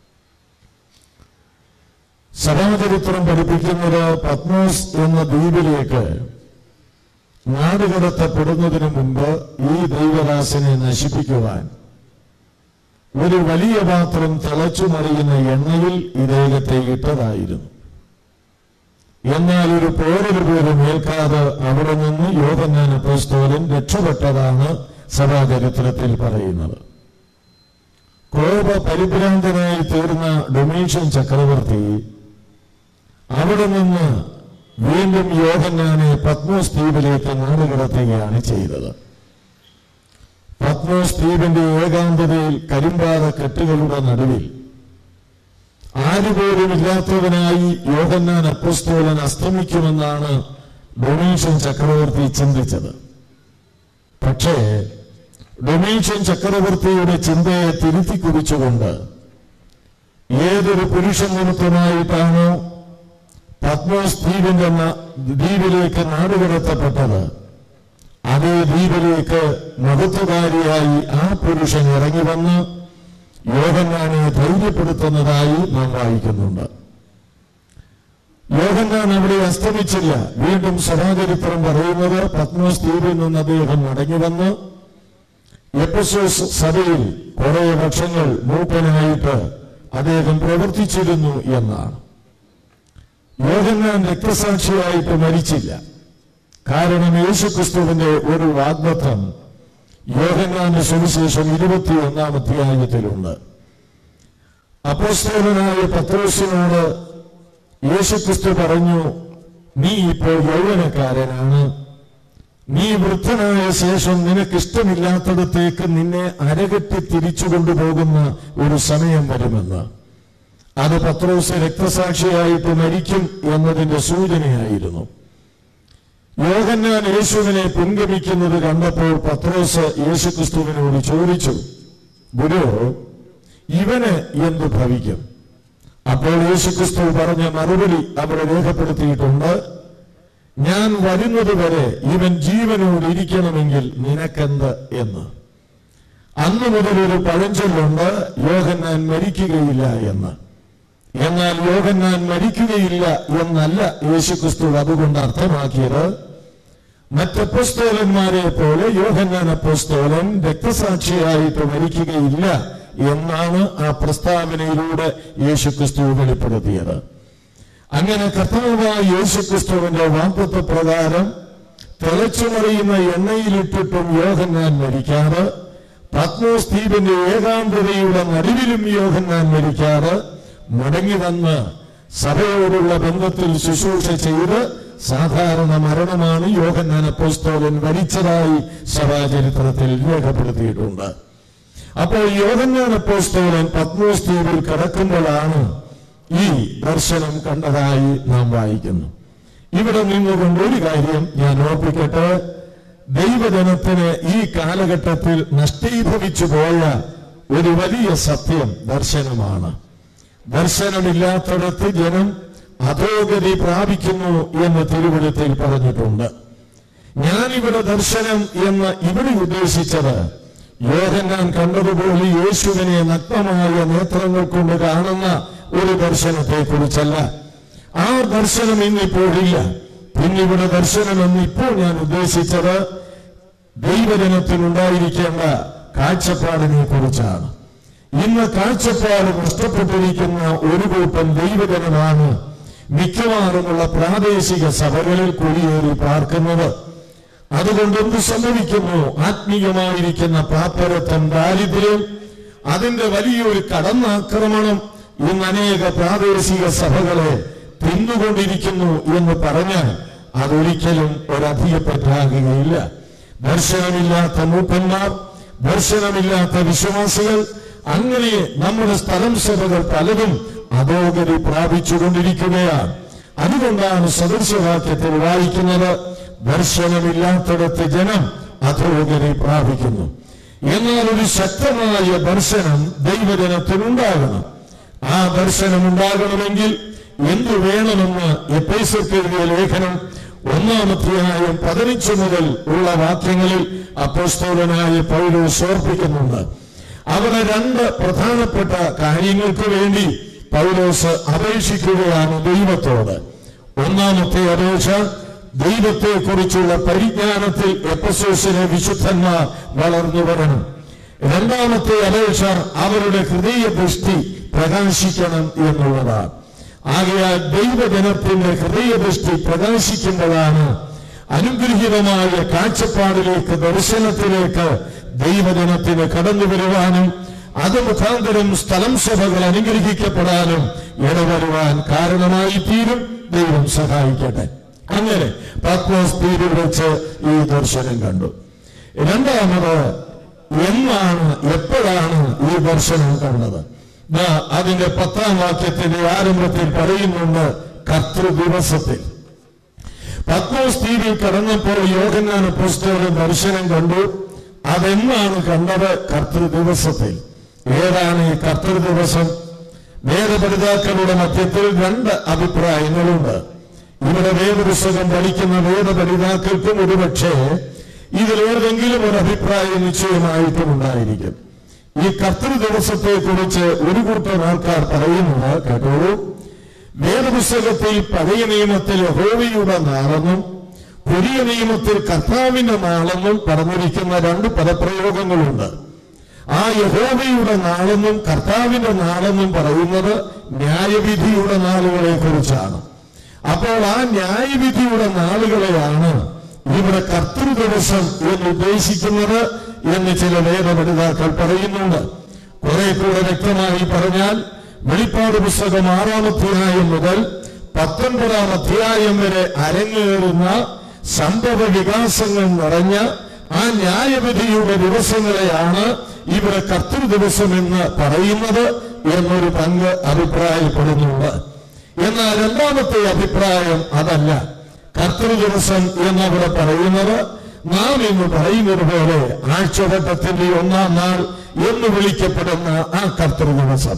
Speaker 8: സഭാചരിത്രം പഠിപ്പിക്കുന്നത് പത്മോസ് എന്ന ദ്വീപിലേക്ക് നാടുകടത്തപ്പെടുന്നതിന് മുമ്പ് ഈ ദൈവദാസനെ നശിപ്പിക്കുവാൻ ഒരു വലിയ പാത്രം തിളച്ചു മറിയുന്ന എണ്ണയിൽ ഇദ്ദേഹത്തെ ഇട്ടതായിരുന്നു എന്നാൽ ഒരു പോരല് പോലും ഏൽക്കാതെ അവിടെ നിന്ന് യോഹന്നാൻ അപ്പോസ്തോലൻ രക്ഷപ്പെട്ടതാണ് സഭാചരിത്രത്തിൽ പറയുന്നത് കോപ പരിഭ്രാന്തനായി തീർന്ന ഡൊമീഷ്യൻ ചക്രവർത്തി അവിടെ നിന്ന് വീണ്ടും യോഹന്നാനെ പത്മോസ് ദ്വീപിലേക്ക് നാടുകടത്തുകയാണ് ചെയ്തത് പത്മോസ് ദ്വീപിന്റെ ഏകാന്തതയിൽ കരിമ്പാത കെട്ടുകളുടെ നടുവിൽ ആരുപോലും ഇല്ലാത്തവനായി യോഹന്നാൻ അപ്പോസ്തോലൻ അസ്തമിക്കുമെന്നാണ് ഡൊമീഷ്യൻ ചക്രവർത്തി ചിന്തിച്ചത് പക്ഷേ ഡൊമീഷ്യൻ ചക്രവർത്തിയുടെ ചിന്തയെ തിരുത്തി കുറിച്ചുകൊണ്ട് ഏതൊരു പുരുഷ നിമിത്തമായിട്ടാണോ പത്മോസ് ദ്വീപിന്റെ ന- ദ്വീപിലേക്ക് നാടുകടത്തപ്പെട്ടത് അതേ ദ്വീപിലേക്ക് മഹത്വകാരിയായി ആ പുരുഷൻ ഇറങ്ങി വന്ന് യോഹന്നാനെ ധൈര്യപ്പെടുത്തുന്നതായി നാം വായിക്കുന്നുണ്ട് യോഹന്നാൻ അവിടെ അസ്തമിച്ചില്ല വീണ്ടും സഭാചരിത്രം പറയുന്നത് പത്മോസ് ദ്വീപിൽ നിന്ന് അദ്ദേഹം മടങ്ങി വന്ന് എപ്പസോസ് സഭയിൽ കുറെ വർഷങ്ങൾ മൂപ്പനായിട്ട് അദ്ദേഹം പ്രവർത്തിച്ചിരുന്നു എന്നാണ് യോഹന്നാൻ രക്തസാക്ഷിയായിട്ട് മരിച്ചില്ല കാരണം യേശുക്രിസ്തുവിന്റെ ഒരു വാഗ്ദത്തം യോഹന്നാന്റെ സുവിശേഷം ഇരുപത്തി ഒന്നാം അധ്യായത്തിലുണ്ട് അപ്പോസ്തോലനായ പത്രോസിനോട് യേശുക്രിസ്തു പറഞ്ഞു നീ ഇപ്പോൾ യൗവനക്കാരനാണ് നീ വൃദ്ധനായ ശേഷം നിനക്കിഷ്ടമില്ലാത്തടത്തേക്ക് നിന്നെ അരകെട്ടി തിരിച്ചു കൊണ്ടുപോകുന്ന ഒരു സമയം വരുമെന്ന് അത് പത്രോസ് രക്തസാക്ഷിയായിട്ട് മരിക്കും എന്നതിന്റെ സൂചനയായിരുന്നു യോഹന്നാൻ യേശുവിനെ പിൻഗമിക്കുന്നത് കണ്ടപ്പോൾ പത്രോസ് യേശുക്രിസ്തുവിനോട് ചോദിച്ചു ഗുരു ഇവന് എന്ത് ഭവിക്കും അപ്പോൾ യേശുക്രിസ്തു പറഞ്ഞ മറുപടി അവിടെ രേഖപ്പെടുത്തിയിട്ടുണ്ട് ഞാൻ വരുന്നത് വരെ ഇവൻ ജീവനോട് ഇരിക്കണമെങ്കിൽ നിനക്കെന്ത് എന്ന് അന്ന് മുതൽ ഒരു പഴഞ്ചൊല്ലുണ്ട് യോഹന്നാൻ മരിക്കുകയില്ല എന്ന് എന്നാൽ യോഹന്നാൻ മരിക്കുകയില്ല എന്നല്ല യേശുക്രിസ്തു അതുകൊണ്ട് അർത്ഥമാക്കിയത് മറ്റപ്പസ്തോലന്മാരെ പോലെ യോഹന്നാൻ അപ്പസ്തോലൻ രക്തസാക്ഷിയായിട്ട് മരിക്കുകയില്ല എന്നാണ് ആ പ്രസ്താവനയിലൂടെ യേശുക്രിസ്തു വെളിപ്പെടുത്തിയത് അങ്ങനെ കർത്താവായ യേശുക്രിസ്തുവിന്റെ വാഗ്ദത്വ പ്രകാരം തിളച്ചുമറിയുന്ന എണ്ണയിലിട്ടിട്ടും യോഹന്നാൻ മരിക്കാറ് പത്മോസ് ദ്വീപിന്റെ ഏകാന്തതയുടെ നടുവിലും യോഹന്നാൻ മരിക്കാറ് മടങ്ങി വന്ന് സഭയോടുള്ള ബന്ധത്തിൽ ശുശ്രൂഷ ചെയ്ത് സാധാരണ മരണമാണ് യോഹന്നാൻ അപ്പോസ്തോലൻ വരിച്ചതായി സഭാചരിത്രത്തിൽ രേഖപ്പെടുത്തിയിട്ടുണ്ട് അപ്പോൾ യോഹന്നാൻ അപ്പോസ്തോലൻ പത്മോസ് ദ്വീപിൽ കിടക്കുമ്പോഴാണ് ഈ ദർശനം കണ്ടതായി നാം വായിക്കുന്നു ഇവിടെ നിന്നുകൊണ്ട് ഒരു കാര്യം ഞാൻ ഓർപ്പിക്കട്ടെ ദൈവജനത്തിന് ഈ കാലഘട്ടത്തിൽ നഷ്ടീഭവിച്ചു പോയ ഒരു വലിയ സത്യം ദർശനമാണ് ദർശനമില്ലാത്തടത്ത് ജനം അധോഗതി പ്രാപിക്കുന്നു എന്ന് തിരുവഴുത്തിൽ പറഞ്ഞിട്ടുണ്ട് ഞാനിവിടെ ദർശനം എന്ന് ഇവിടെ ഉദ്ദേശിച്ചത് യോഹന്നാൻ കണ്ടതുപോലെ യേശുവിനെ നഗ്നമായ നേത്രങ്ങൾ കൊണ്ട് കാണുന്ന ഒരു ദർശനത്തെ കുറിച്ചല്ല ആ ദർശനം ഇന്നിപ്പോഴില്ല പിന്നിവിടെ ദർശനം എന്ന് ഇപ്പോൾ ഞാൻ ഉദ്ദേശിച്ചത് ദൈവജനത്തിനുണ്ടായിരിക്കേണ്ട കാഴ്ചപ്പാടിനെ കുറിച്ചാണ് ഇന്ന് കാഴ്ചപ്പാട് നഷ്ടപ്പെട്ടിരിക്കുന്ന ഒരു കൂട്ടം ദൈവജനമാണ് മിക്കവാറുമുള്ള പ്രാദേശിക സഭകളിൽ കുടിയേറി പാർക്കുന്നത് അതുകൊണ്ട് എന്ത് സംഭവിക്കുന്നു ആത്മീയമായിരിക്കുന്ന പാപ്പരത്വം ദാരിദ്ര്യം അതിന്റെ വലിയൊരു കടന്നാക്രമണം ഇന്ന് അനേക പ്രാദേശിക സഭകളെ തിന്നുകൊണ്ടിരിക്കുന്നു എന്ന് പറഞ്ഞാൽ അതൊരിക്കലും ഒരധികപ്പറ്റാകുകയില്ല ദർശനമില്ലാത്ത മൂപ്പന്മാർ ദർശനമില്ലാത്ത വിശ്വാസികൾ അങ്ങനെ നമ്മുടെ സ്ഥലം സഭകൾ പലതും അധോഗതി പ്രാപിച്ചുകൊണ്ടിരിക്കുകയാണ് അതുകൊണ്ടാണ് സദൃശവാക്യത്തിൽ വായിക്കുന്നത് ദർശനമില്ലാത്തിടത്ത് ജനം അധോഗതി പ്രാപിക്കുന്നു എന്നാൽ ഒരു ശക്തമായ ദർശനം ദൈവജനത്തിനുണ്ടാകണം ആ ദർശനം ഉണ്ടാകണമെങ്കിൽ എന്തു വേണമെന്ന് എപ്പേസർക്ക് എഴുതിയ ലേഖനം ഒന്നാമധ്യായം പതിനഞ്ച് മുതൽ ഉള്ള വാക്യങ്ങളിൽ അപ്പോസ്തോലനായ പൗലോസ് ഓർപ്പിക്കുന്നുണ്ട് അവിടെ രണ്ട് പ്രധാനപ്പെട്ട കാര്യങ്ങൾക്ക് വേണ്ടി പൗലോസ് അപേക്ഷിക്കുകയാണ് ദൈവത്തോട് ഒന്നാമത്തെ അപേക്ഷ ദൈവത്തെക്കുറിച്ചുള്ള പരിജ്ഞാനത്തിൽ എപ്പസോസിലെ വിശുദ്ധന്മാർ വളർന്നു വരണം രണ്ടാമത്തെ അപേക്ഷ അവരുടെ ഹൃദയ ദൃഷ്ടി പ്രകാശിക്കണം എന്നുള്ളതാണ് ആകയാൽ ദൈവജനത്തിന്റെ ഹൃദയദൃഷ്ടി പ്രകാശിക്കുമ്പോഴാണ് അനുഗ്രഹീതമായ കാഴ്ചപ്പാടിലേക്ക് ദർശനത്തിലേക്ക് ദൈവജനത്തിന് കടന്നു വരുവാനും അത് മുഖാന്തരം സ്ഥലം സഭകൾ അനുഗ്രഹിക്കപ്പെടാനും ഇടവരുവാൻ കാരണമായി തീരും ദൈവം സഹായിക്കട്ടെ അങ്ങനെ പത്മോസ് ദ്വീപിൽ വെച്ച് ഈ ദർശനം കണ്ടു രണ്ടാമത് എന്നാണ് എപ്പോഴാണ് ഈ ദർശനം കണ്ടത് ദാ അതിന്റെ പത്താം വാക്യത്തിന്റെ ആരംഭത്തിൽ പറയുന്നുണ്ട് കർത്തൃ ദിവസത്തിൽ പത്മോസ് ദ്വീപിൽ കടന്നപ്പോൾ യോഹന്നാന പുസ്തകം ദർശനം കണ്ടു അതെന്നാണ് കണ്ടത് കർത്തൃ ദിവസത്തിൽ ഏതാണ് ഈ കർത്തൃ ദിവസം വേദപഠിതാക്കളുടെ മധ്യത്തിൽ രണ്ട് അഭിപ്രായങ്ങളുണ്ട് ഇവിടെ വേദപുസ്തകം പഠിക്കുന്ന വേദപഠിതാക്കൾക്കും ഒരുപക്ഷെ ഇതിലേതെങ്കിലും ഒരു അഭിപ്രായം നിശ്ചയമായിട്ടും ഉണ്ടായിരിക്കും ഈ കർത്തൃ ദിവസത്തെ കുറിച്ച് ഒരു കൂട്ടം ആൾക്കാർ പറയുന്നത് കേട്ടോളൂ വേദപുസ്തകത്തിൽ പഴയ നിയമത്തിൽ യഹോവയുടെ നാളെന്നും പുതിയ നിയമത്തിൽ കർത്താവിന്റെ നാളെന്നും പറഞ്ഞിരിക്കുന്ന രണ്ട് പദപ്രയോഗങ്ങളുണ്ട് ആ യഹോവയുടെ നാളെന്നും കർത്താവിന്റെ നാളെന്നും പറയുന്നത് ന്യായവിധിയുടെ നാളുകളെ കുറിച്ചാണ് അപ്പോൾ ആ ന്യായവിധിയുടെ നാളുകളെയാണ് ഇവിടെ കർത്തൃ ദിവസം എന്ന് ഉദ്ദേശിക്കുന്നത് എന്ന് ചില വേദപഠിതാക്കൾ പറയുന്നുണ്ട് കുറെ കൂടെ വ്യക്തമായി പറഞ്ഞാൽ വെളിപ്പാട് പുസ്തകം ആറാം അധ്യായം മുതൽ പത്തൊൻപതാം അധ്യായം വരെ അരങ്ങേറുന്ന സംഭവ വികാസങ്ങൾ നിറഞ്ഞ ആ ന്യായവിധിയുടെ ദിവസങ്ങളെയാണ് ഇവിടെ കർത്തൃ ദിവസം എന്ന് പറയുന്നത് എന്നൊരു പങ്ക് അഭിപ്രായപ്പെടുന്നുണ്ട് എന്നാൽ രണ്ടാമത്തെ അഭിപ്രായം അതല്ല കർത്തൃ ദിവസം എന്നവിടെ പറയുന്നത് നാം ഇന്ന് പറയുന്നത് പോലെ ആഴ്ചവട്ടത്തിന്റെ ഒന്നാം നാൾ എന്ന് വിളിക്കപ്പെടുന്ന ആ കർത്തൃ ദിവസം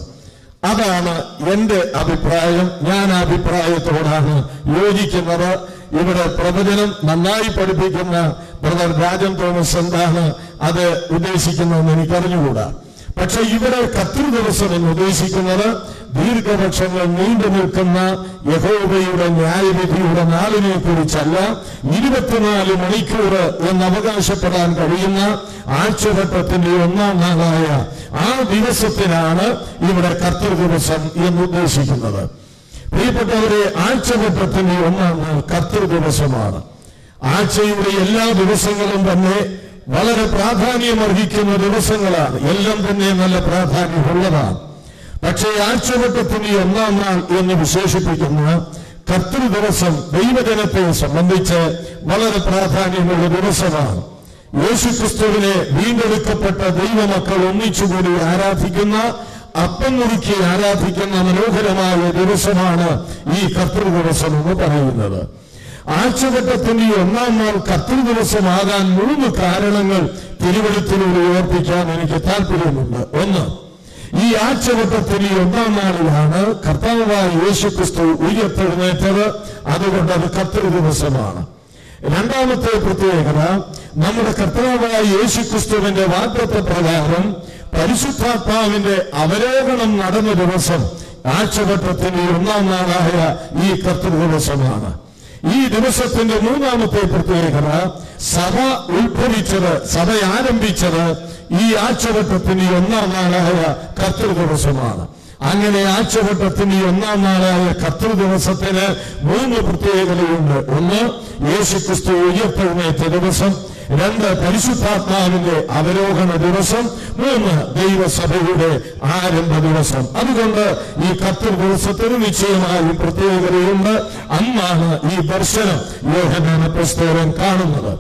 Speaker 8: അതാണ് എന്റെ അഭിപ്രായം ഞാൻ ആ അഭിപ്രായത്തോടാണ് യോജിക്കുന്നത് ഇവിടെ പ്രവചനം നന്നായി പഠിപ്പിക്കുന്ന ബ്രദർ രാജൻ തോമസ് എന്താണ് അത് ഉദ്ദേശിക്കുന്നതെന്ന് എനിക്കറിഞ്ഞുകൂടാ പക്ഷെ ഇവിടെ കർത്തൃ ദിവസം എന്ന് ഉദ്ദേശിക്കുന്നത് ദീർഘപക്ഷങ്ങൾ നീണ്ടു നിൽക്കുന്ന യഹോവയുടെ ന്യായവിധിയുടെ നാളിനെ കുറിച്ചല്ല ഇരുപത്തിനാല് മണിക്കൂർ എന്ന് അവകാശപ്പെടാൻ കഴിയുന്ന ആഴ്ചവട്ടത്തിന്റെ ഒന്നാം നാളായ ആ ദിവസത്തിനാണ് ഇവിടെ കർത്തൃ ദിവസം എന്ന് ഉദ്ദേശിക്കുന്നത് പ്രിയപ്പെട്ടവരെ ആഴ്ചവട്ടത്തിന്റെ ഒന്നാം നാൾ കർത്തൃ ദിവസമാണ് ആഴ്ചയുടെ എല്ലാ ദിവസങ്ങളും തന്നെ വളരെ പ്രാധാന്യമർഹിക്കുന്ന ദിവസങ്ങളാണ് എല്ലാം തന്നെ നല്ല പ്രാധാന്യമുള്ളതാണ് പക്ഷേ ആഴ്ചവട്ടത്തിന്റെ ഒന്നാം നാൾ എന്ന് വിശേഷിപ്പിക്കുന്ന കർത്തൃ ദിവസം ദൈവജനത്തെ സംബന്ധിച്ച് വളരെ പ്രാധാന്യമുള്ള ദിവസമാണ് യേശുക്രിസ്തുവിനെ വീണ്ടെടുക്കപ്പെട്ട ദൈവമക്കൾ ഒന്നിച്ചുകൂടി ആരാധിക്കുന്ന അപ്പം മുറുക്കി ആരാധിക്കുന്ന മനോഹരമായ ദിവസമാണ് ഈ കർത്തൃ ദിവസം എന്ന് പറയുന്നത് ആഴ്ചവട്ടത്തിന്റെ ഒന്നാം നാൾ കർത്തൃ ദിവസമാകാൻ മൂന്ന് കാരണങ്ങൾ തിരുവഴുത്തിലൂടെ ഓർപ്പിക്കാൻ എനിക്ക് താല്പര്യമുണ്ട് ഒന്ന് ഈ ആഴ്ചവട്ടത്തിന് ഈ ഒന്നാം നാളിലാണ് കർത്താവായ യേശുക്രിസ്തു ഉയർത്തെഴുന്നേറ്റത് അതുകൊണ്ട് അത് കർത്തൃ ദിവസമാണ് രണ്ടാമത്തെ പ്രത്യേകത നമ്മുടെ കർത്താവായ യേശുക്രിസ്തുവിന്റെ വാഗ്ദത്ത പ്രകാരം പരിശുദ്ധാത്മാവിന്റെ അവലോകനം നടന്ന ദിവസം ആഴ്ചവട്ടത്തിന്റെ ഒന്നാം നാളായ ഈ കർത്തൃ ദിവസമാണ് ഈ ദിവസത്തിന്റെ മൂന്നാമത്തെ പ്രത്യേകത സഭ ഉത്ഭവിച്ചത് സഭ ആരംഭിച്ചത് ഈ ആഴ്ചവട്ടത്തിന്റെ ഒന്നാം നാളായ കർത്തൃ ദിവസമാണ് അങ്ങനെ ആഴ്ചവട്ടത്തിന്റെ ഒന്നാം നാളായ കർത്തൃ ദിവസത്തിന് മൂന്ന് പ്രത്യേകതയുണ്ട് ഒന്ന് യേശുക്രിസ്തു ഉയർത്തെഴുന്നേറ്റ ദിവസം രണ്ട് പരിശുദ്ധാത്മാവിന്റെ അവരോഹണ ദിവസം മൂന്ന് ദൈവസഭയുടെ ആരംഭ ദിവസം അതുകൊണ്ട് ഈ കർത്തൃ ദിവസത്തിന് നിശ്ചയമായും പ്രത്യേകതയുണ്ട് അന്നാണ് ഈ ദർശനം യോഹനാന പുസ്തകം കാണുന്നത്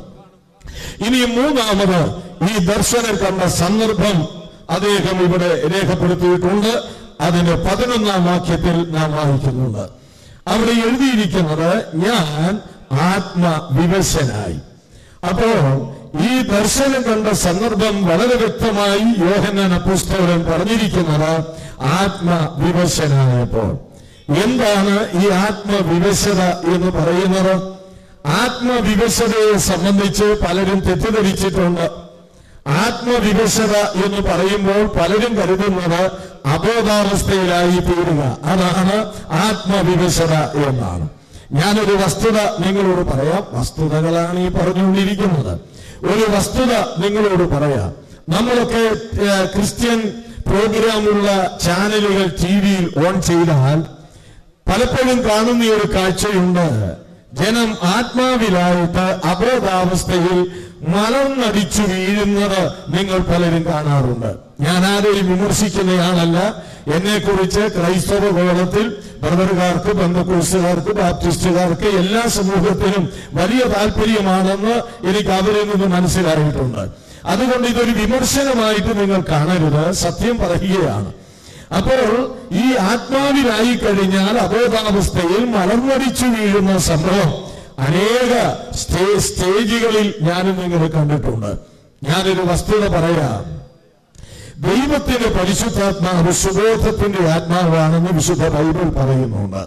Speaker 8: ഇനി മൂന്നാമത് ഈ ദർശനം കണ്ട സന്ദർഭം അദ്ദേഹം ഇവിടെ രേഖപ്പെടുത്തിയിട്ടുണ്ട് അതിന്റെ പതിനൊന്നാം വാക്യത്തിൽ നാം വായിക്കുന്നുണ്ട് അവിടെ എഴുതിയിരിക്കുന്നത് ഞാൻ ആത്മവിവശനായി അപ്പോ ഈ ദർശനം കണ്ട സന്ദർഭം വളരെ വ്യക്തമായി യോഹന്നാൻ പുസ്തകം പറഞ്ഞിരിക്കുന്നത് ആത്മവിവശനായപ്പോൾ എന്താണ് ഈ ആത്മവിവശത എന്ന് പറയുന്നത് ആത്മവിവശതയെ സംബന്ധിച്ച് പലരും തെറ്റിദ്ധരിച്ചിട്ടുണ്ട് ആത്മവിവശത എന്ന് പറയുമ്പോൾ പലരും കരുതുന്നത് അബോധാവസ്ഥയിലായി തീരുക അതാണ് ആത്മവിവശത എന്നാണ് ഞാനൊരു വസ്തുത നിങ്ങളോട് പറയാം വസ്തുതകളാണ് ഈ പറഞ്ഞുകൊണ്ടിരിക്കുന്നത് ഒരു വസ്തുത നിങ്ങളോട് പറയാം നമ്മളൊക്കെ ഏഹ്, ക്രിസ്ത്യൻ പ്രോഗ്രാമുള്ള ചാനലുകൾ ടി വിയിൽ ഓൺ ചെയ്താൽ പലപ്പോഴും കാണുന്ന ഒരു കാഴ്ചയുണ്ട് ജനം ആത്മാവിലായിട്ട് അബോധാവസ്ഥയിൽ മലർന്നടിച്ചു വീഴുന്നത് നിങ്ങൾ പലരും കാണാറുണ്ട് ഞാൻ ആരെയും വിമർശിക്കുന്നയാളല്ല എന്നെ കുറിച്ച് ക്രൈസ്തവ കോളത്തിൽ ബ്രദറുകാർക്ക് ബന്ധുക്കൂസുകാർക്ക് ബാപ്റ്റിസ്റ്റുകാർക്ക് എല്ലാ സമൂഹത്തിനും വലിയ താല്പര്യമാണെന്ന് എനിക്ക് അവരിൽ നിന്ന് മനസ്സിലായിട്ടുണ്ട് അതുകൊണ്ട് ഇതൊരു വിമർശനമായിട്ട് നിങ്ങൾ കാണരുത് സത്യം പറയുകയാണ് അപ്പോൾ ഈ ആത്മാവിലായി കഴിഞ്ഞാൽ അബോധാവസ്ഥയിൽ മലർന്നടിച്ചു വീഴുന്ന സംഭവം അനേക സ്റ്റേ സ്റ്റേജുകളിൽ ഞാനും നിങ്ങൾ കണ്ടിട്ടുണ്ട് ഞാനൊരു വസ്തുത പറയാം ദൈവത്തിന്റെ പരിശുദ്ധാത്മാവ് സുബോധത്തിന്റെ ആത്മാവാണെന്ന് വിശുദ്ധ ബൈബിൾ പറയുന്നുണ്ട്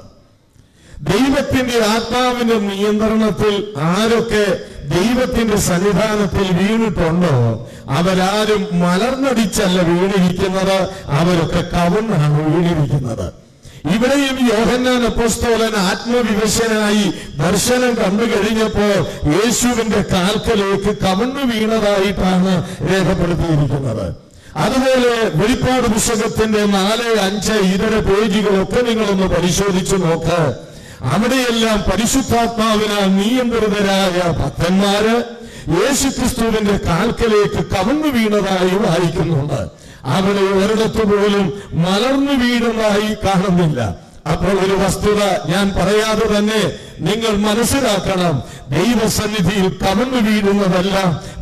Speaker 8: ദൈവത്തിന്റെ ആത്മാവിന്റെ നിയന്ത്രണത്തിൽ ആരൊക്കെ ദൈവത്തിന്റെ സന്നിധാനത്തിൽ വീണിട്ടുണ്ടോ അവരാരും മലർന്നടിച്ചല്ല വീണിരിക്കുന്നത് അവരൊക്കെ കവണ്ണാണ് വീണിരിക്കുന്നത് ഇവിടെയും യോഹന്നാൻ അപ്പോസ്തോലൻ ആത്മവിവശനായി ദർശനം കണ്ടു കഴിഞ്ഞപ്പോ യേശുവിന്റെ കാൽക്കലേക്ക് കവണ്ണു വീണതായിട്ടാണ് രേഖപ്പെടുത്തിയിരിക്കുന്നത് അതുപോലെ വെളിപ്പാട് പുസ്തകത്തിന്റെ നാല് അഞ്ച് ഇതര പേജുകളൊക്കെ നിങ്ങളൊന്ന് പരിശോധിച്ചു നോക്ക് അവിടെയെല്ലാം പരിശുദ്ധാത്മാവിനാൽ നിയന്ത്രിതരായ ഭക്തന്മാര് യേശുക്രിസ്തുവിന്റെ കാൽക്കലേക്ക് കവന്നു വീണതായി വായിക്കുന്നുണ്ട് അവിടെ ഒരിടത്തു പോലും മലർന്നു വീണതായി കാണുന്നില്ല അപ്പോൾ ഒരു വസ്തുത ഞാൻ പറയാതെ തന്നെ നിങ്ങൾ മനസ്സിലാക്കണം ദൈവസന്നിധിയിൽ കമന്നു വീഴുന്നതല്ല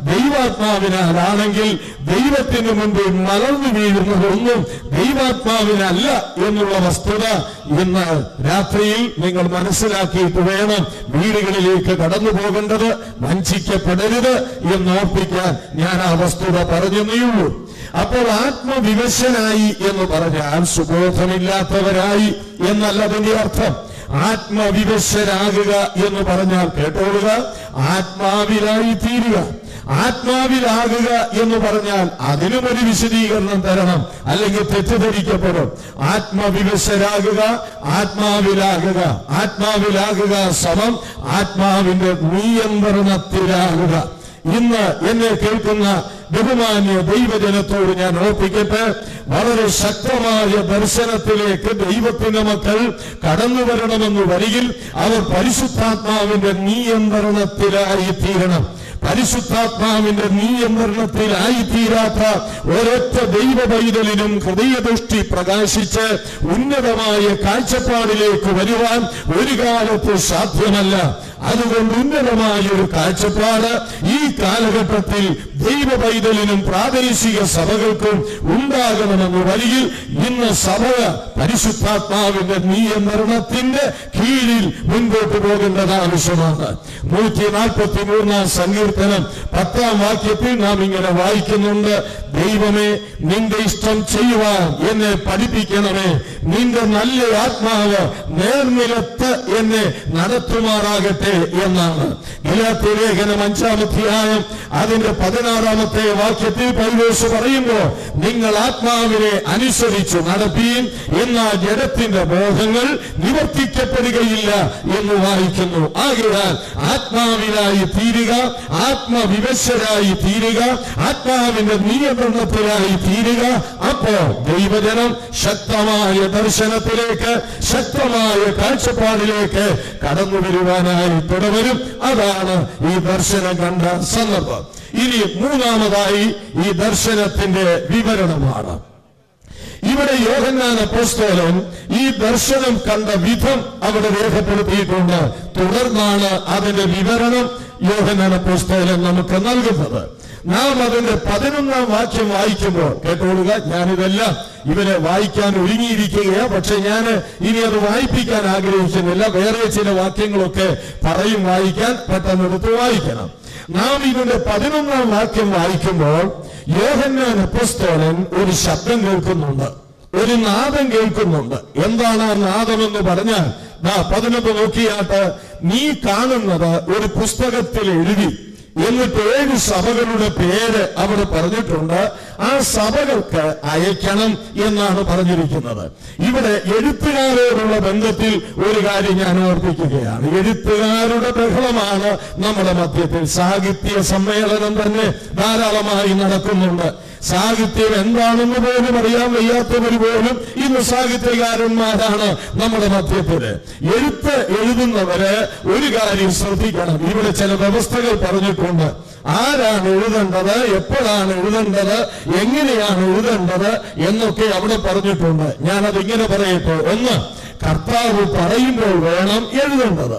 Speaker 8: ദൈവാത്മാവിനാലാണെങ്കിൽ ദൈവത്തിന് മുൻപിൽ മലർന്നു വീഴുന്നതൊന്നും ദൈവാത്മാവിനല്ല എന്നുള്ള വസ്തുത ഇന്ന് രാത്രിയിൽ നിങ്ങൾ മനസ്സിലാക്കിയിട്ട് വേണം വീടുകളിലേക്ക് കടന്നു പോകേണ്ടത് വഞ്ചിക്കപ്പെടരുത് എന്ന് ഓർപ്പിക്കാൻ ഞാൻ ആ വസ്തുത പറഞ്ഞെന്നേയുള്ളൂ അപ്പോൾ ആത്മവിവശനായി എന്ന് പറഞ്ഞാൽ സുബോധമില്ലാത്തവരായി എന്നല്ല അതിന്റെ അർത്ഥം ആത്മവിവശരാകുക എന്ന് പറഞ്ഞാൽ കേട്ടോളുക ആത്മാവിലായി തീരുക ആത്മാവിലാകുക എന്ന് പറഞ്ഞാൽ അതിനും ഒരു വിശദീകരണം തരണം അല്ലെങ്കിൽ തെറ്റിദ്ധരിക്കപ്പെടും ആത്മവിവശരാകുക ആത്മാവിലാകുക ആത്മാവിലാകുക സമം ആത്മാവിന്റെ നിയന്ത്രണത്തിലാകുക ഇന്ന് എന്നെ കേൾക്കുന്ന ബഹുമാന്യ ദൈവജനത്തോട് ഞാൻ ഓർപ്പിക്കട്ടെ വളരെ ശക്തമായ ദർശനത്തിലേക്ക് ദൈവത്തിന്റെ മക്കൾ കടന്നു വരണമെന്ന് വരികിൽ അവർ പരിശുദ്ധാത്മാവിന്റെ നിയന്ത്രണത്തിലായി തീരണം പരിശുദ്ധാത്മാവിന്റെ നിയന്ത്രണത്തിലായി തീരാത്ത ഒരൊറ്റ ദൈവ പൈതലിനും ഹൃദയദൃഷ്ടി പ്രകാശിച്ച് ഉന്നതമായ കാഴ്ചപ്പാടിലേക്ക് വരുവാൻ ഒരു കാലത്ത് സാധ്യമല്ല അതുകൊണ്ട് ഉന്നതമായ ഒരു കാഴ്ചപ്പാട് ഈ കാലഘട്ടത്തിൽ ദൈവ പൈതലിനും പ്രാദേശിക സഭകൾക്കും ഉണ്ടാകണമെന്ന് വരികിൽ ഇന്ന് സഭ പരിശുദ്ധാത്മാവിന്റെ നിയന്ത്രണത്തിന്റെ കീഴിൽ മുൻപോട്ട് പോകേണ്ടത് ആവശ്യമാണ് നൂറ്റി നാൽപ്പത്തി മൂന്നാം സങ്കീർത്തനം പത്താം വാക്യത്തിൽ നാം ഇങ്ങനെ വായിക്കുന്നുണ്ട് ദൈവമേ നിന്റെ ഇഷ്ടം ചെയ്യുവാൻ എന്നെ പഠിപ്പിക്കണമേ നിന്റെ നല്ല ആത്മാവ് നേർനിലത്ത് എന്നെ നടത്തുമാറാകട്ടെ എന്നാണ് ഗലാത്യ ലേഖനം അഞ്ചാമധ്യായം അതിന്റെ പതിനാറാമത്തെ വാക്യത്തിൽ പൈലോസ് പറയുമ്പോ നിങ്ങൾ ആത്മാവിനെ അനുസരിച്ച് നടപ്പിയും എന്നാൽ ജഡത്തിന്റെ ബോധങ്ങൾ നിവർത്തിക്കപ്പെടുകയില്ല എന്ന് വായിക്കുന്നു ആകയാൽ ആത്മാവിലായി തീരുക ആത്മവിവശരായി തീരുക ആത്മാവിന്റെ നിയന്ത്രണത്തിലായി തീരുക അപ്പോ ദൈവജനം ശക്തമായ ദർശനത്തിലേക്ക് ശക്തമായ കാഴ്ചപ്പാടിലേക്ക് കടന്നു വരുവാനായി തുടരും അതാണ് ഈ ദർശനം കണ്ട സന്ദർഭം ഇനി മൂന്നാമതായി ഈ ദർശനത്തിന്റെ വിവരണമാണ് ഇവിടെ യോഹന്നാൻ അപ്പോസ്തോലൻ ഈ ദർശനം കണ്ട വിധം അവിടെ രേഖപ്പെടുത്തിയിട്ടുണ്ട് തുടർന്നാണ് അതിന്റെ വിവരണം യോഹന്നാൻ അപ്പോസ്തോലൻ നമുക്ക് നൽകുന്നത് നാം അതിന്റെ പതിനൊന്നാം വാക്യം വായിക്കുമ്പോൾ കേട്ടോളുക ഞാനിതെല്ലാം ഇവരെ വായിക്കാൻ ഒരുങ്ങിയിരിക്കുകയാ പക്ഷെ ഞാൻ ഇനി അത് വായിപ്പിക്കാൻ ആഗ്രഹിക്കുന്നില്ല വേറെ ചില വാക്യങ്ങളൊക്കെ പറയും വായിക്കാൻ പെട്ടെന്ന് എടുത്ത് വായിക്കണം നാം ഇതിന്റെ പതിനൊന്നാം വാക്യം വായിക്കുമ്പോൾ യോഹന്നാൻ അപ്പസ്തോലൻ ഒരു ശബ്ദം കേൾക്കുന്നുണ്ട് ഒരു നാദം കേൾക്കുന്നുണ്ട് എന്താണ് ആ നാദം എന്ന് പറഞ്ഞാൽ ദാ പതിനൊന്ന് നോക്കിയാട്ട് നീ കാണുന്നത് ഒരു പുസ്തകത്തിൽ എഴുതി എന്നിട്ട് ഏഴ് സഭകളുടെ പേര് അവിടെ പറഞ്ഞിട്ടുണ്ട് ആ സഭകൾക്ക് അയക്കണം എന്നാണ് പറഞ്ഞിരിക്കുന്നത് ഇവിടെ എഴുത്തുകാരോടുള്ള ബന്ധത്തിൽ ഒരു കാര്യം ഞാൻ ഓർപ്പിക്കുകയാണ് എഴുത്തുകാരുടെ ബഹളമാണ് നമ്മുടെ മധ്യത്തിൽ സാഹിത്യ സമ്മേളനം തന്നെ ധാരാളമായി നടക്കുന്നുണ്ട് സാഹിത്യം എന്താണെന്ന് പോലും അറിയാൻ വയ്യാത്തവർ പോലും ഇന്ന് സാഹിത്യകാരന്മാരാണ് നമ്മുടെ മധ്യത്തില് എഴുത്ത് എഴുതുന്നവര് ഒരു കാര്യം ശ്രദ്ധിക്കണം ഇവിടെ ചില വ്യവസ്ഥകൾ പറഞ്ഞിട്ടുണ്ട് ആരാണ് എഴുതേണ്ടത് എപ്പോഴാണ് എഴുതേണ്ടത് എങ്ങനെയാണ് എഴുതേണ്ടത് എന്നൊക്കെ അവിടെ പറഞ്ഞിട്ടുണ്ട് ഞാനത് ഇങ്ങനെ പറയട്ടെ ഒന്ന് കർത്താവ് പറയുമ്പോൾ വേണം എഴുതേണ്ടത്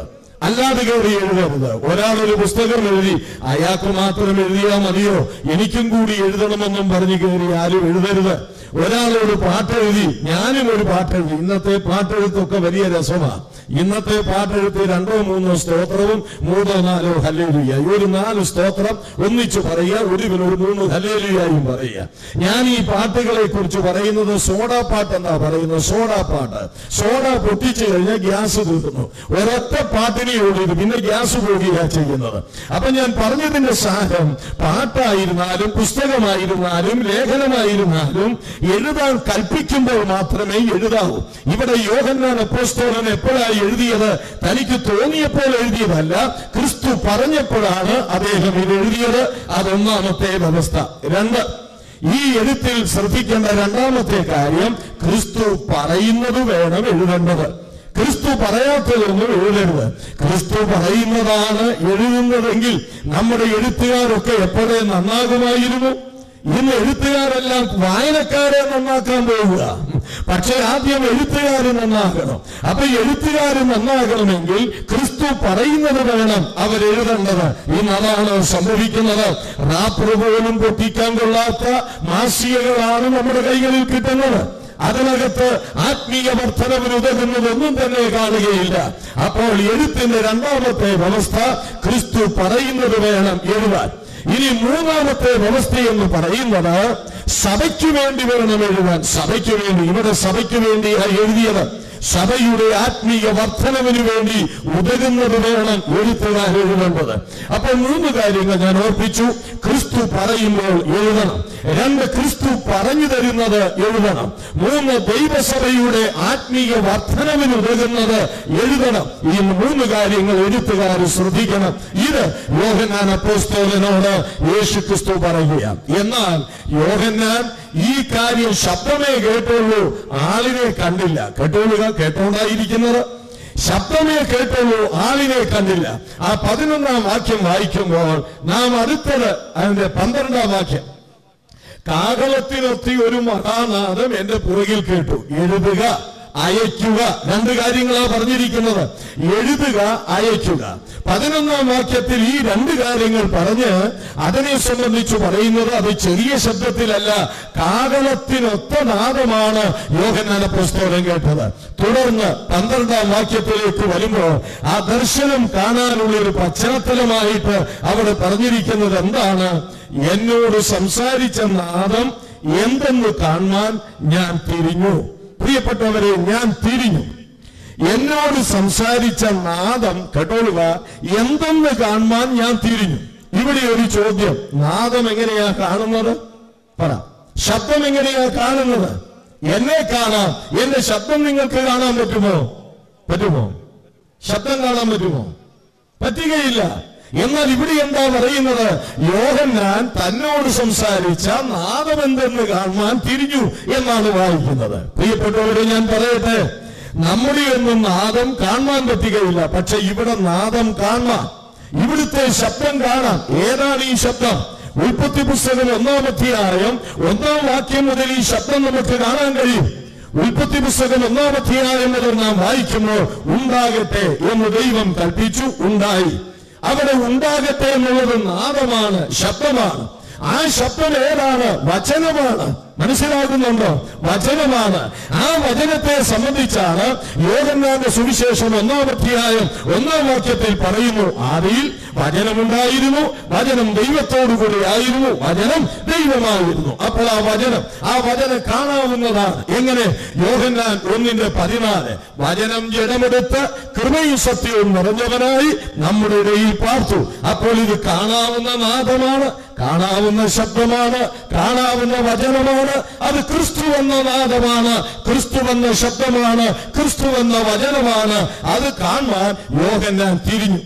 Speaker 8: അല്ലാതെ കയറി എഴുതരുത് ഒരാൾ ഒരു പുസ്തകം എഴുതി അയാൾക്ക് മാത്രം എഴുതിയാൽ മതിയോ എനിക്കും കൂടി എഴുതണമെന്നും പറഞ്ഞു കയറി ആരും എഴുതരുത് ഒരാളോട് പാട്ടെഴുതി ഞാനും ഒരു പാട്ടെഴുതി ഇന്നത്തെ പാട്ടെഴുത്തൊക്കെ വലിയ രസമാണ് ഇന്നത്തെ പാട്ടെഴുത്ത് രണ്ടോ മൂന്നോ സ്തോത്രവും മൂന്നോ നാലോ ഹല്ലേലുയ ഒരു നാല് സ്തോത്രം ഒന്നിച്ചു പറയുക ഒരു ഒരു മൂന്ന് ഹല്ലേലുയായും പറയുക ഞാൻ ഈ പാട്ടുകളെ കുറിച്ച് പറയുന്നത് സോഡാ പാട്ട് എന്താ പറയുന്നത് സോഡാ പാട്ട് സോഡ പൊട്ടിച്ചു കഴിഞ്ഞാൽ ഗ്യാസ് തീർന്നു ഒരൊറ്റ പാട്ടിനെ ഓടിയത് പിന്നെ ഗ്യാസ് പോകുകയാ ചെയ്യുന്നത് അപ്പൊ ഞാൻ പറഞ്ഞതിന്റെ സാരം പാട്ടായിരുന്നാലും പുസ്തകമായിരുന്നാലും ലേഖനമായിരുന്നാലും എഴുതാൻ കൽപ്പിക്കുമ്പോൾ മാത്രമേ എഴുതാവൂ ഇവിടെ യോഹന്നാൻ അപ്പോസ്തോലൻ എപ്പോഴായി എഴുതിയത് തനിക്ക് തോന്നിയപ്പോൾ എഴുതിയതല്ല ക്രിസ്തു പറഞ്ഞപ്പോഴാണ് അദ്ദേഹം ഇത് എഴുതിയത് അതൊന്നാമത്തെ വ്യവസ്ഥ രണ്ട് ഈ എഴുത്തിൽ ശ്രദ്ധിക്കേണ്ട രണ്ടാമത്തെ കാര്യം ക്രിസ്തു പറയുന്നത് വേണം എഴുതേണ്ടത് ക്രിസ്തു പറയാത്തതൊന്നും എഴുതരുത് ക്രിസ്തു പറയുന്നതാണ് എഴുതുന്നതെങ്കിൽ നമ്മുടെ എഴുത്തുകാരൊക്കെ എപ്പോഴേ നന്നാകുമായിരുന്നു ഇന്ന് എഴുത്തുകാരെല്ലാം വായനക്കാരെ നന്നാക്കാൻ പോവുക പക്ഷെ ആദ്യം എഴുത്തുകാർ നന്നാകണം അപ്പൊ എഴുത്തുകാർ നന്നാകണമെങ്കിൽ ക്രിസ്തു പറയുന്നത് വേണം അവരെഴുതേണ്ടത് ഇന്ന് അതാണ് സംഭവിക്കുന്നത് റാപ്പർ പോലും പൊട്ടിക്കാൻ കൊള്ളാത്ത മാസികകളാണ് നമ്മുടെ കൈകളിൽ കിട്ടുന്നത് അതിനകത്ത് ആത്മീയ വർധനവിന് ഉതകുന്നതൊന്നും തന്നെ കാണുകയില്ല അപ്പോൾ എഴുത്തിന്റെ രണ്ടാമത്തെ വ്യവസ്ഥ ക്രിസ്തു പറയുന്നത് വേണം എഴുതാൻ ഇനി മൂന്നാമത്തെ വ്യവസ്ഥ എന്ന് പറയുന്നത് സഭയ്ക്ക് വേണ്ടി വേണം എഴുതാൻ സഭയ്ക്ക് വേണ്ടി ഇവിടെ സഭയ്ക്ക് വേണ്ടിയാണ് എഴുതിയത് സഭയുടെ ആത്മീയ വർധനവിന് വേണ്ടി ഉതകുന്നത് വേണം എഴുത്തുകാർ എഴുതേണ്ടത് അപ്പോൾ മൂന്ന് കാര്യങ്ങൾ ഞാൻ ഓർപ്പിച്ചു ക്രിസ്തു പറയുമ്പോൾ എഴുതണം രണ്ട് ക്രിസ്തു പറഞ്ഞു തരുന്നത് എഴുതണം മൂന്ന് ദൈവസഭയുടെ ആത്മീയ വർധനവിന് ഉതകുന്നത് എഴുതണം ഈ മൂന്ന് കാര്യങ്ങൾ എഴുത്തുകാർ ശ്രദ്ധിക്കണം ഇത് യോഹന്നാൻ അപ്പോസ്തോലനോട് യേശു ക്രിസ്തു പറയുകയാണ് എന്നാൽ യോഹന്നാൻ ഈ കാര്യം ശബ്ദമേ കേട്ടുള്ളൂ ആളിനെ കണ്ടില്ല കേട്ടോളുക കേട്ടോണ്ടായിരിക്കുന്നത് ശബ്ദമേ കേട്ടുള്ളൂ ആളിനെ കണ്ടില്ല ആ പതിനൊന്നാം വാക്യം വായിക്കുമ്പോൾ നാം അടുത്തത് അതിന്റെ പന്ത്രണ്ടാം വാക്യം കാകളത്തിനൊത്തി ഒരു മഹാനാദം എന്റെ പുറകിൽ കേട്ടു എഴുതുക അയക്കുക രണ്ട് കാര്യങ്ങളാ പറഞ്ഞിരിക്കുന്നത് എഴുതുക അയക്കുക പതിനൊന്നാം വാക്യത്തിൽ ഈ രണ്ട് കാര്യങ്ങൾ പറഞ്ഞ് അതിനെ സംബന്ധിച്ച് പറയുന്നത് അത് ചെറിയ ശബ്ദത്തിലല്ല കാകളത്തിനൊത്ത നാദമാണ് യോഹന്നാന പുസ്തകം കേട്ടത് തുടർന്ന് പന്ത്രണ്ടാം വാക്യത്തിലേക്ക് വരുമ്പോൾ ആ ദർശനം കാണാനുള്ള ഒരു പശ്ചാത്തലമായിട്ട് അവിടെ പറഞ്ഞിരിക്കുന്നത് എന്താണ് എന്നോട് സംസാരിച്ച നാദം എന്തെന്ന് കാണുവാൻ ഞാൻ തിരിഞ്ഞു പ്രിയപ്പെട്ടവരെ ഞാൻ തിരിഞ്ഞു എന്നോട് സംസാരിച്ച നാദം കേട്ടോളുക എന്തെന്ന് കാണുവാൻ ഞാൻ തിരിഞ്ഞു ഇവിടെ ഒരു ചോദ്യം നാദം എങ്ങനെയാ കാണുന്നത് പറ ശബ്ദം എങ്ങനെയാ കാണുന്നത് എന്നെ കാണാം എന്റെ ശബ്ദം നിങ്ങൾക്ക് കാണാൻ പറ്റുമോ പറ്റുമോ ശബ്ദം കാണാൻ പറ്റുമോ പറ്റുകയില്ല എന്നാൽ ഇവിടെ എന്താ പറയുന്നത് യോഹന്നാൻ തന്നോട് സംസാരിച്ച നാദമെന്തെന്ന് കാണുവാൻ തിരിഞ്ഞു എന്നാണ് വായിക്കുന്നത് പ്രിയപ്പെട്ടവരെ ഞാൻ പറയട്ടെ നമ്മുടെ ഒന്നും നാദം കാണുവാൻ പറ്റുകയില്ല പക്ഷെ ഇവിടെ നാദം കാണാം ഇവിടുത്തെ ശബ്ദം കാണാം ഏതാണ് ഈ ശബ്ദം ഉൽപ്പത്തി പുസ്തകം ഒന്നാം അധ്യായം ഒന്നാം വാക്യം മുതൽ ഈ ശബ്ദം നമുക്ക് കാണാൻ കഴിയും ഉൽപ്പത്തി പുസ്തകം ഒന്നാം അധ്യായം മുതൽ നാം വായിക്കുമ്പോൾ ഉണ്ടാകട്ടെ എന്ന് ദൈവം കൽപ്പിച്ചു ഉണ്ടായി അവിടെ ഉണ്ടാകട്ടെ എന്നുള്ളത് നാദമാണ് ശബ്ദമാണ് ആ ശബ്ദം ഏതാണ് വചനമാണ് മനസ്സിലാകുന്നുണ്ടോ വചനമാണ് ആ വചനത്തെ സംബന്ധിച്ചാണ് യോഗന്നാന്റെ സുവിശേഷം ഒന്നാം അധ്യായം ഒന്നാം വാക്യത്തിൽ പറയുന്നു ആദിയിൽ വചനമുണ്ടായിരുന്നു വചനം ദൈവത്തോടുകൂടി ആയിരുന്നു വചനം ദൈവമായിരുന്നു അപ്പോൾ ആ വചനം ആ വചനം കാണാവുന്നതാണ് എങ്ങനെ യോഹന്നാൻ ഒന്നിന്റെ പതിനാല് വചനം ജഡമെടുത്ത് കൃപയും സത്യവും നിറഞ്ഞവനായി നമ്മുടെ ഇടയിൽ പാർത്തു അപ്പോൾ ഇത് കാണാവുന്ന നാദമാണ് കാണാവുന്ന ശബ്ദമാണ് കാണാവുന്ന വചനമാണ് അത് ക്രിസ്തു എന്ന നാദമാണ് ക്രിസ്തു എന്ന ശബ്ദമാണ് ക്രിസ്തു എന്ന വചനമാണ് അത് കാണാൻ യോഹന്നാൻ തിരിഞ്ഞു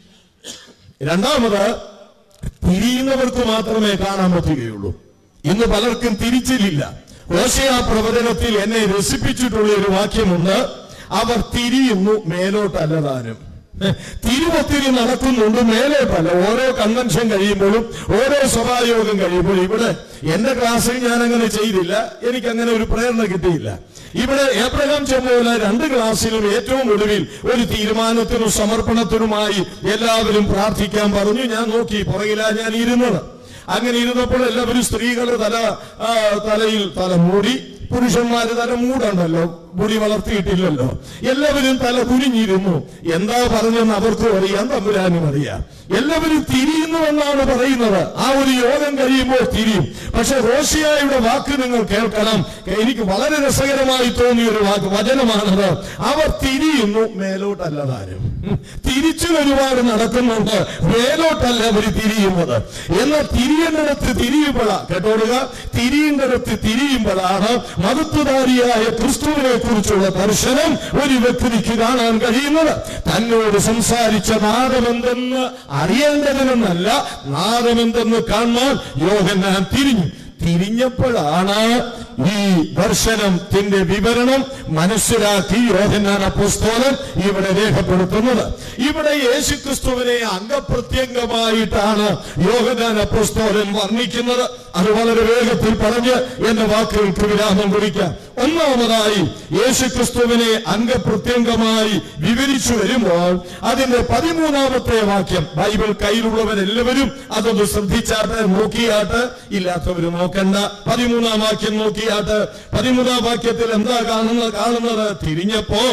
Speaker 8: രണ്ടാമത് തിരിയുന്നവർക്ക് മാത്രമേ കാണാൻ പറ്റുകയുള്ളൂ ഇന്ന് പലർക്കും തിരിച്ചിലില്ല ഓശയാ പ്രവചനത്തിൽ എന്നെ രസിപ്പിച്ചിട്ടുള്ള ഒരു വാക്യമുണ്ട് അവർ തിരിയുന്നു മേലോട്ടല്ലതാനും തിരുവത്തിരി നടക്കുന്നുണ്ട് മേലോട്ടല്ല ഓരോ കൺവെൻഷൻ കഴിയുമ്പോഴും ഓരോ സഭായോഗം കഴിയുമ്പോഴും ഇവിടെ എന്റെ ക്ലാസ്സിൽ ഞാൻ അങ്ങനെ ചെയ്തില്ല എനിക്ക് അങ്ങനെ ഒരു പ്രേരണ കിട്ടിയില്ല ഇവിടെ ഏബ്രഹാം ചെമ്മോല രണ്ട് ക്ലാസ്സിലും ഏറ്റവും ഒടുവിൽ ഒരു തീരുമാനത്തിനും സമർപ്പണത്തിനുമായി എല്ലാവരും പ്രാർത്ഥിക്കാൻ പറഞ്ഞു ഞാൻ നോക്കി പുറകിലാ ഞാൻ ഇരുന്നത് അങ്ങനെ ഇരുന്നപ്പോൾ എല്ലാവരും സ്ത്രീകൾ തല ആ, തലയിൽ തല മൂടി പുരുഷന്മാര് തല മൂടണ്ടല്ലോ മുടി വളർത്തിയിട്ടില്ലല്ലോ എല്ലാവരും തല കുനിഞ്ഞിരുന്നു എന്താ പറഞ്ഞെന്ന് അവർക്കും അറിയാം തമ്പുരാനും അറിയാം എല്ലാവരും തിരിയുന്നു എന്നാണ് പറയുന്നത് ആ ഒരു യോഗം കഴിയുമ്പോൾ തിരിയും പക്ഷെ റോഷിയായുടെ വാക്ക് നിങ്ങൾ കേൾക്കണം എനിക്ക് വളരെ രസകരമായി തോന്നിയ ഒരു വാക്ക് വചനമാണത് അവർ തിരിയുന്നു മേലോട്ടല്ല താനും തിരിച്ചു ഒരുപാട് നടക്കുന്നുണ്ട് മേലോട്ടല്ല അവർ തിരിയുന്നത് എന്നാൽ തിരിയേണ്ടിടത്ത് തിരിയുമ്പോഴാ കേട്ടോടുക തിരിയേണ്ടിടത്ത് തിരിയുമ്പോഴാണ് മതത്വധാരിയായ ക്രിസ്തുവിനെ കുറിച്ചുള്ള ദർശനം ഒരു വ്യക്തിക്ക് കാണാൻ കഴിയുന്നത് തന്നോട് സംസാരിച്ച നാദമെന്തെന്ന് അറിയേണ്ടതിനെന്നല്ല നാദമെന്തെന്ന് കാണാൻ യോഹന്നാൻ തിരിഞ്ഞു തിരിഞ്ഞപ്പോഴാണ് ഈ ദർശനത്തിന്റെ വിവരണം മനസ്സിലാക്കി യോഹന്നാൻ അപ്പോസ്തോലൻ ഇവിടെ രേഖപ്പെടുത്തുന്നത് ഇവിടെ യേശുക്രിസ്തുവിനെ അംഗപ്രത്യംഗമായിട്ടാണ് യോഹന്നാൻ അപ്പോസ്തോലൻ വർണ്ണിക്കുന്നത് അത് വളരെ വേഗത്തിൽ പറഞ്ഞ് എന്റെ വാക്കുകൾക്ക് വിരാമം കുറിക്കാം ഒന്നാമതായി യേശുക്രിസ്തുവിനെ അംഗപ്രത്യംഗമായി വിവരിച്ചു വരുമ്പോൾ അതിന്റെ പതിമൂന്നാമത്തെ വാക്യം ബൈബിൾ കയ്യിലുള്ളവരെല്ലാവരും അതൊന്ന് ശ്രദ്ധിച്ചാട്ട് നോക്കിയാട്ട് ഇല്ലാത്തവര് നോക്കണ്ട പതിമൂന്നാം വാക്യം നോക്കിയാട്ട് പതിമൂന്നാം വാക്യത്തിൽ എന്താ കാണുന്നത് കാണുന്നത് തിരിഞ്ഞപ്പോ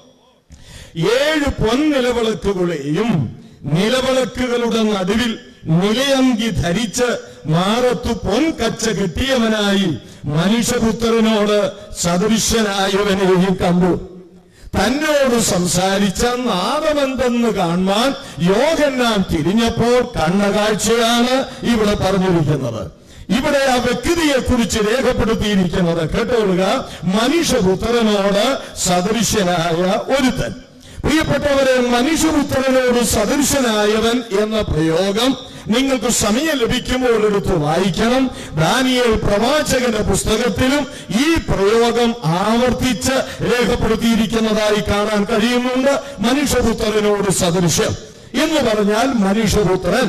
Speaker 8: ഏഴ് പൊൻനിലവിളക്കുകളെയും നിലവിളക്കുകളുടെ നടുവിൽ നിലയങ്കി ധരിച്ച് മാറത്തു പൊൻകച്ച കെട്ടിയവനായി മനുഷ്യപുത്രനോട് സദൃശ്യനായവനെയും കണ്ടു തന്നോട് സംസാരിച്ച നാദമെന്തെന്ന് കാണുവാൻ യോഹന്നാൻ തിരിഞ്ഞപ്പോൾ കണ്ണ കാഴ്ചയാണ് ഇവിടെ പറഞ്ഞിരിക്കുന്നത് ഇവിടെ ആ വ്യക്തിയെ കുറിച്ച് രേഖപ്പെടുത്തിയിരിക്കുന്നത് കേട്ടോളുക മനുഷ്യപുത്രനോട് സദൃശ്യനായ ഒരുത്തൻ പ്രിയപ്പെട്ടവരെ മനുഷ്യപുത്രനോട് സദൃശനായവൻ എന്ന പ്രയോഗം നിങ്ങൾക്ക് സമയം ലഭിക്കുമ്പോൾ എടുത്ത് വായിക്കണം ദാനിയേൽ പ്രവാചകന്റെ പുസ്തകത്തിലും ഈ പ്രയോഗം ആവർത്തിച്ച് രേഖപ്പെടുത്തിയിരിക്കുന്നതായി കാണാൻ കഴിയുന്നുണ്ട് മനുഷ്യപുത്രനോട് സദൃശ്യം എന്ന് പറഞ്ഞാൽ മനുഷ്യപുത്രൻ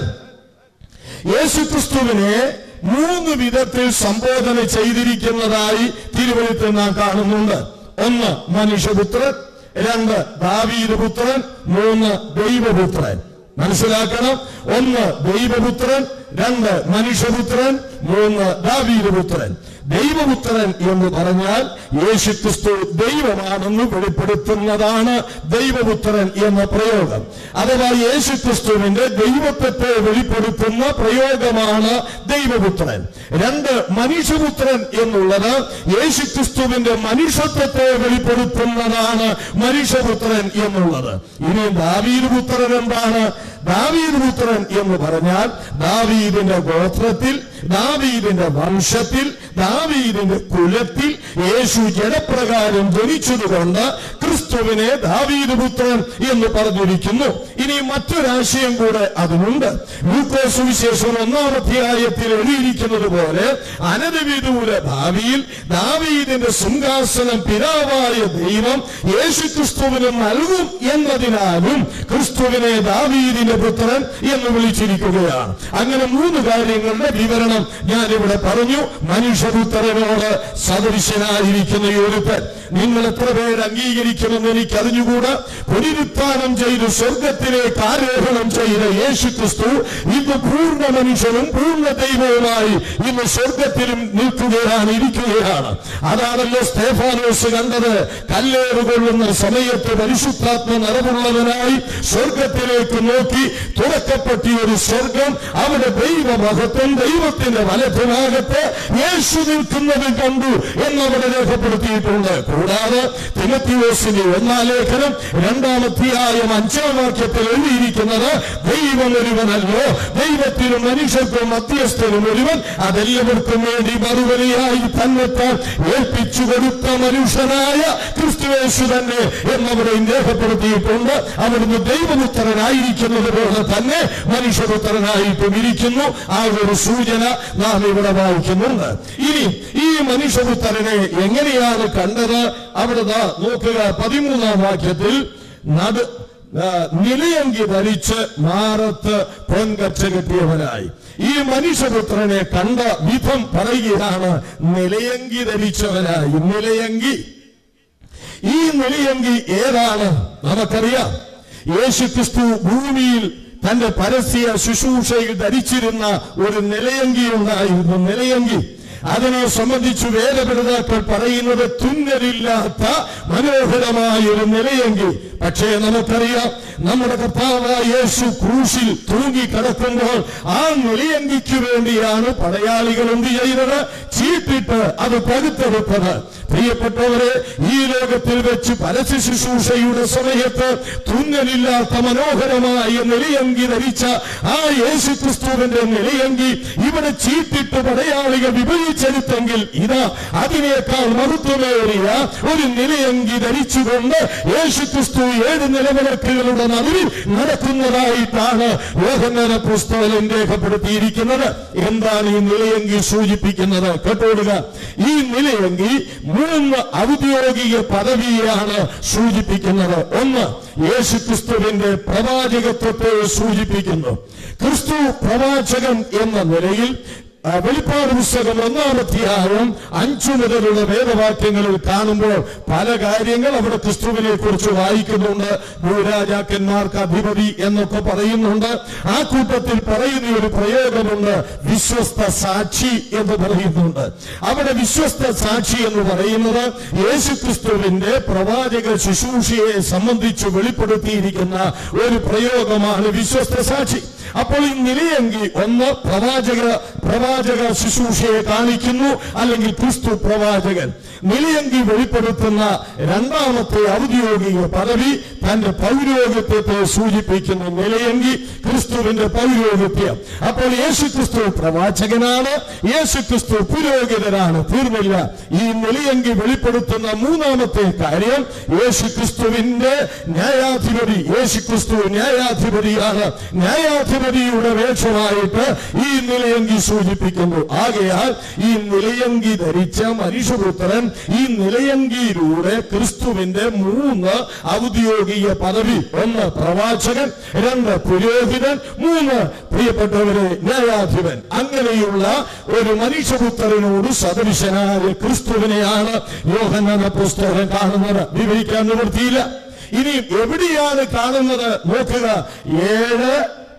Speaker 8: യേശുക്രിസ്തുവിനെ മൂന്ന് വിധത്തിൽ സംബോധന ചെയ്തിരിക്കുന്നതായി തിരുവഴുത്തിൽ നാം കാണുന്നുണ്ട് ഒന്ന് മനുഷ്യപുത്രൻ രണ്ട് ദാവീദ് പുത്രൻ മൂന്ന് ദൈവപുത്രൻ മനസ്സിലാക്കണം ഒന്ന് ദൈവപുത്രൻ രണ്ട് മനുഷ്യപുത്രൻ മൂന്ന് ദാവീദ് പുത്രൻ ദൈവപുത്രൻ എന്ന് പറഞ്ഞാൽ യേശുക്രിസ്തു ദൈവമാണെന്ന് വെളിപ്പെടുത്തുന്നതാണ് ദൈവപുത്രൻ എന്ന പ്രയോഗം അഥവാ യേശുക്രിസ്തുവിന്റെ ദൈവത്വത്തെ വെളിപ്പെടുത്തുന്ന പ്രയോഗമാണ് ദൈവപുത്രൻ രണ്ട് മനുഷ്യപുത്രൻ എന്നുള്ളത് യേശുക്രിസ്തുവിന്റെ മനുഷ്യത്വത്തെ വെളിപ്പെടുത്തുന്നതാണ് മനുഷ്യപുത്രൻ എന്നുള്ളത് ഇനി ദാവീദ് പുത്രൻ എന്താണ് ദാവീദ് പുത്രൻ എന്ന് പറഞ്ഞാൽ ദാവീദിന്റെ ഗോത്രത്തിൽ ദാവീദിന്റെ വംശത്തിൽ ദാവീദിന്റെ കുലത്തിൽ യേശു ജനപ്രകാരം ജനിച്ചതുകൊണ്ട് ക്രിസ്തുവിനെ ദാവീദ് പുത്രൻ എന്ന് പറഞ്ഞിരിക്കുന്നു ഇനി മറ്റൊരാശയം കൂടെ അതിനുണ്ട് ലൂക്കോസ് സുവിശേഷം ഒന്നാം അധ്യായത്തിൽ എഴുതിയിരിക്കുന്നത് പോലെ അനധിവിദൂര ഭാവിയിൽ ദാവീദിന്റെ സിംഹാസനം പിതാവായ ദൈവം യേശു ക്രിസ്തുവിന് നൽകും എന്നതിനാലും ക്രിസ്തുവിനെ ദാവീദിന്റെ പുത്രൻ എന്ന് വിളിച്ചിരിക്കുകയാണ് അങ്ങനെ മൂന്ന് കാര്യങ്ങളുടെ വിവരണം ഞാൻ ഇവിടെ പറഞ്ഞു മനുഷ്യപുത്രനോട് സദൃശനായിരിക്കുന്ന ഈ ഒരുത്തൻ നിങ്ങൾ എത്ര പേര് അംഗീകരിക്കുമെന്ന് എനിക്ക് അറിഞ്ഞുകൂടാ പുനരുത്ഥാനം ചെയ്ത് സ്വർഗത്തിലേക്ക് ആരോഹണം ചെയ്ത യേശു ക്രിസ്തു ഇന്ന് പൂർണ്ണ മനുഷ്യനും പൂർണ്ണ ദൈവവുമായി ഇന്ന് സ്വർഗത്തിലും നിൽക്കുകയാണ് ഇരിക്കുകയാണ് അതാണല്ലോ സ്തേഫാനോസ് കണ്ടത് കല്ലേറ് കൊള്ളുന്ന സമയത്ത് പരിശുദ്ധാത്മ നിറവുള്ളവനായി സ്വർഗത്തിലേക്ക് നോക്കി തുറക്കപ്പെട്ടിയ ഒരു സ്വർഗം അവിടെ ദൈവമഹത്വം ദൈവത്തിന്റെ വലത്തുഭാഗത്ത് യേശു നിൽക്കുന്നത് കണ്ടു എന്നവിടെ രേഖപ്പെടുത്തിയിട്ടുണ്ട് കൂടാതെ തിമത്തിയോസിന്റെ ഒന്നാം ലേഖനം രണ്ടാമധ്യായം അഞ്ചാം വാക്യത്തിൽ എഴുതിയിരിക്കുന്നത് ദൈവം ഒരുവനല്ലോ ദൈവത്തിനും മനുഷ്യർക്കും മധ്യസ്ഥനും ഒരുവൻ അതെല്ലാവർക്കും വേണ്ടി മറുപടിയായി തന്നെത്താൻ ഏൽപ്പിച്ചു കൊടുത്ത മനുഷ്യനായ ക്രിസ്തുവേശു തന്നെ എന്നവിടെ രേഖപ്പെടുത്തിയിട്ടുണ്ട് അവിടുന്ന് ദൈവപുത്രനായിരിക്കുന്നത് പോലെ തന്നെ മനുഷ്യപുത്രനായിട്ടും ഇരിക്കുന്നു ആ ഒരു സൂചന നാം ഇവിടെ വായിക്കുന്നുണ്ട് ഇനി ഈ മനുഷ്യപുത്രനെ എങ്ങനെയാണ് കണ്ടത് അവിടെ ദാ നോക്കുക പതിമൂന്നാം വാക്യത്തിൽ നട ആ, നിലയങ്കി ധരിച്ച് മാറത്ത് പൊൻകച്ച കെട്ടിയവനായി ഈ മനുഷ്യപുത്രനെ കണ്ട വിധം പറയുകയാണ് നിലയങ്കി ധരിച്ചവനായി നിലയങ്കി ഈ നിലയെങ്കിൽ ഏതാണ് നമുക്കറിയാം യേശു ക്രിസ്തു ഭൂമിയിൽ തന്റെ പരസ്യ ശുശ്രൂഷയിൽ ധരിച്ചിരുന്ന ഒരു നിലയങ്കി ഉണ്ടായിരുന്നു നിലയങ്കി അതിനെ സംബന്ധിച്ച് വേദപിതാക്കൾ പറയുന്നത് തുന്നലില്ലാത്ത മനോഹരമായ ഒരു നിലയെങ്കിൽ പക്ഷേ നമുക്കറിയാം നമ്മുടെ കർത്താവായ യേശു ക്രൂശിൽ തൂങ്ങി കിടക്കുമ്പോൾ ആ നിലയങ്കിക്ക് വേണ്ടിയാണ് പടയാളികൾ എന്ത് ചെയ്തത് ചീട്ടിട്ട് അത് പകുത്തെടുത്തത് പ്രിയപ്പെട്ടവരെ ഈ ലോകത്തിൽ വെച്ച് പരസ്യ ശുശ്രൂഷയുടെ സമയത്ത് തുന്നലില്ലാത്ത മനോഹരമായ നിലയങ്കി ധരിച്ച ആ യേശു ക്രിസ്തുവിന്റെ നിലയങ്കി ഇവിടെ ചീട്ടിട്ട് പടയാളികൾ വിഭജിച്ചെടുത്തെങ്കിൽ ഇതാ അതിനേക്കാൾ മഹത്വമേറിയ ഒരു നിലയങ്കി ധരിച്ചുകൊണ്ട് യേശു ക്രിസ്തു ഏഴ് നിലവിളക്കുകളുടെ നടുവിൽ നടക്കുന്നതായിട്ടാണ് യോഹന്നാന പുസ്തകം രേഖപ്പെടുത്തിയിരിക്കുന്നത് എന്താണ് ഈ നിലയങ്കി സൂചിപ്പിക്കുന്നത് കേട്ടോടുക ഈ നിലയങ്കി മൂന്ന് ഔദ്യോഗിക പദവിയാണ് സൂചിപ്പിക്കുന്നത് ഒന്ന് യേശു ക്രിസ്തുവിന്റെ പ്രവാചകത്വത്തെ സൂചിപ്പിക്കുന്നു ക്രിസ്തു പ്രവാചകൻ എന്ന നിലയിൽ ആ, വെളിപ്പാട് പുസ്തകം ഒന്നാമധ്യായം അഞ്ചു മുതലുള്ള വേദവാക്യങ്ങളിൽ കാണുമ്പോൾ പല കാര്യങ്ങൾ അവിടെ ക്രിസ്തുവിനെ കുറിച്ച് വായിക്കുന്നുണ്ട് ഭൂരാജാക്കന്മാർക്ക് അധിപതി എന്നൊക്കെ പറയുന്നുണ്ട് ആ കൂട്ടത്തിൽ പറയുന്ന ഒരു പ്രയോഗമുണ്ട് വിശ്വസ്ത സാക്ഷി എന്ന് പറയുന്നുണ്ട് അവിടെ വിശ്വസ്ത സാക്ഷി എന്ന് പറയുന്നത് യേശു ക്രിസ്തുവിന്റെ പ്രവാചക ശുശ്രൂഷയെ സംബന്ധിച്ച് വെളിപ്പെടുത്തിയിരിക്കുന്ന ഒരു പ്രയോഗമാണ് വിശ്വസ്ത സാക്ഷി അപ്പോൾ ഈ നിലയെങ്കിൽ ഒന്ന് പ്രവാചക പ്രവാചക ശുശ്രൂഷയെ കാണിക്കുന്നു അല്ലെങ്കിൽ ക്രിസ്തു പ്രവാചകൻ നിലയെങ്കി വെളിപ്പെടുത്തുന്ന രണ്ടാമത്തെ ഔദ്യോഗിക പദവി തന്റെ പൗരോഹിത്യത്തെ സൂചിപ്പിക്കുന്നു നിലയെങ്കി ക്രിസ്തുവിന്റെ പൗരോഹിത്യം അപ്പോൾ യേശു ക്രിസ്തു പ്രവാചകനാണ് യേശു ക്രിസ്തു പുരോഹിതനാണ് തീർന്നില്ല ഈ നിലയെങ്കി വെളിപ്പെടുത്തുന്ന മൂന്നാമത്തെ കാര്യം യേശു ക്രിസ്തുവിന്റെ ന്യായാധിപതി യേശു ക്രിസ്തു ന്യായാധിപതിയാണ് ന്യായാധിപതിയുടെ വേഷമായിട്ട് ഈ നിലയങ്കി സൂചിപ്പിക്കുന്നു ആകയാൽ ഈ നിലയങ്കി ധരിച്ച മനുഷ്യപുത്രൻ ഈ നിലയങ്കിയിലൂടെ ക്രിസ്തുവിന്റെ മൂന്ന് ഔദ്യോഗിക പദവി ഒന്ന് പ്രവാചകൻ രണ്ട് പുരോഹിതൻ മൂന്ന് പ്രിയപ്പെട്ടവരെ ന്യായാധിപൻ അങ്ങനെയുള്ള ഒരു മനുഷ്യപുത്രനോട് സദൃശനായ ക്രിസ്തുവിനെയാണ് യോഹന്നാന പുസ്തകം കാണുന്നത് വിവരിക്കാൻ നിവൃത്തിയില്ല ഇനി എവിടെയാണ് കാണുന്നത് നോക്കുക ഏഴ്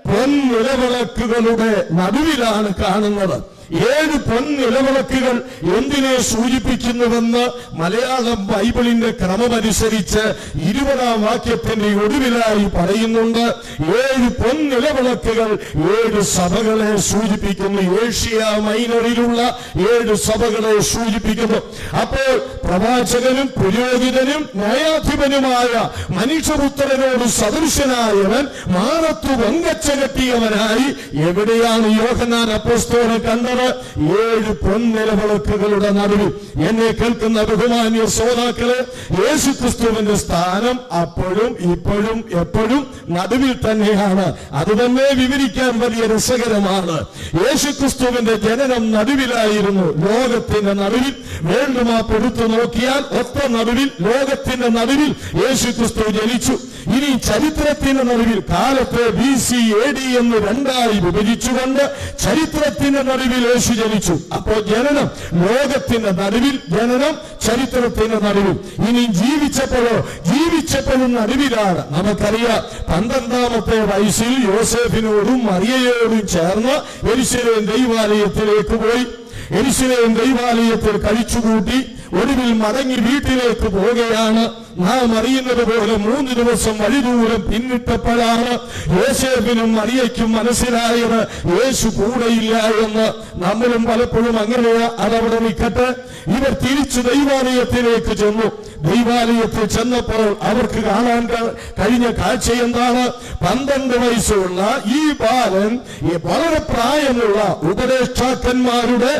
Speaker 8: പൊൻനിലവിളക്കുകളുടെ നടുവിലാണ് കാണുന്നത് ഏഴ് പൊൻനിലവിളക്കുകൾ എന്തിനെ സൂചിപ്പിക്കുന്നുവെന്ന് മലയാളം ബൈബിളിന്റെ ക്രമമനുസരിച്ച് ഇരുപതാം വാക്യത്തിന്റെ ഒടുവിലായി പറയുന്നുണ്ട് ഏഴ് പൊൻനിലവിളക്കുകൾ ഏഴ് സഭകളെ സൂചിപ്പിക്കുന്നു ഏഷ്യ മൈനറിലുള്ള ഏഴ് സഭകളെ സൂചിപ്പിക്കുന്നു അപ്പോൾ പ്രവാചകനും പുരോഹിതനും ന്യായാധിപനുമായ മനുഷ്യപുത്രനോട് സദൃശനായവൻ മാനത്തു വങ്കച്ച കെട്ടിയവനായി എവിടെയാണ് യോഹന്നാൻ അപ്പോസ്തോനെ കണ്ടത് ഏഴ് പൊൻനിലവിളക്കുകളുടെ നടുവിൽ എന്നെ കേൾക്കുന്ന ബഹുമാന്യ ശ്രോതാക്കളെ യേശു ക്രിസ്തുവിന്റെ സ്ഥാനം അപ്പോഴും ഇപ്പോഴും എപ്പോഴും നടുവിൽ തന്നെയാണ് അത് തന്നെ വിവരിക്കാൻ വലിയ രസകരമാണ് യേശു ക്രിസ്തുവിന്റെ ജനനം നടുവിലായിരുന്നു ലോകത്തിന്റെ നടുവിൽ വേൾഡ് മാപ്പ് എടുത്തു നോക്കിയാൽ ഒത്ത നടുവിൽ ലോകത്തിന്റെ നടുവിൽ യേശു ക്രിസ്തു ജനിച്ചു ഇനി ചരിത്രത്തിന്റെ നടുവിൽ കാലത്തെ ബി സി എ ഡി എന്ന് രണ്ടായി വിഭജിച്ചുകൊണ്ട് ചരിത്രത്തിന്റെ നടുവിൽ യേശു ജനിച്ചു അപ്പോ ജനനം ലോകത്തിന്റെ നടുവിൽ ജനനം ചരിത്രത്തിന്റെ നടുവിൽ ഇനി ജീവിച്ചപ്പോഴോ ജീവിച്ചപ്പോഴും നടുവിലാണ് നമുക്കറിയാം പന്ത്രണ്ടാമത്തെ വയസ്സിൽ യോസേഫിനോടും മറിയയോടും ചേർന്ന് എരിശിലേം ദൈവാലയത്തിലേക്ക് പോയി എരിശിലേം ദൈവാലയത്തിൽ കഴിച്ചുകൂട്ടി ഒടുവിൽ മടങ്ങി വീട്ടിലേക്ക് പോവുകയാണ് നാം അറിയുന്നത് പോലെ മൂന്ന് ദിവസം വഴിദൂരം പിന്നിട്ടപ്പോഴാണ് യേശേഫിനും മറിയയ്ക്കും മനസ്സിലായത് യേശു കൂടെയില്ല എന്ന് നമ്മളും പലപ്പോഴും അങ്ങനെയാ അതവിടെ നിൽക്കട്ടെ ഇവർ തിരിച്ചു ദൈവാലയത്തിലേക്ക് ചെന്നു ദൈവാലയത്തിൽ ചെന്നപ്പോൾ അവർക്ക് കാണാൻ ക- കഴിഞ്ഞ കാഴ്ച എന്താണ് പന്ത്രണ്ട് വയസ്സുള്ള ഈ ബാലൻ ഈ വളരെ പ്രായമുള്ള ഉപദേഷ്ടാക്കന്മാരുടെ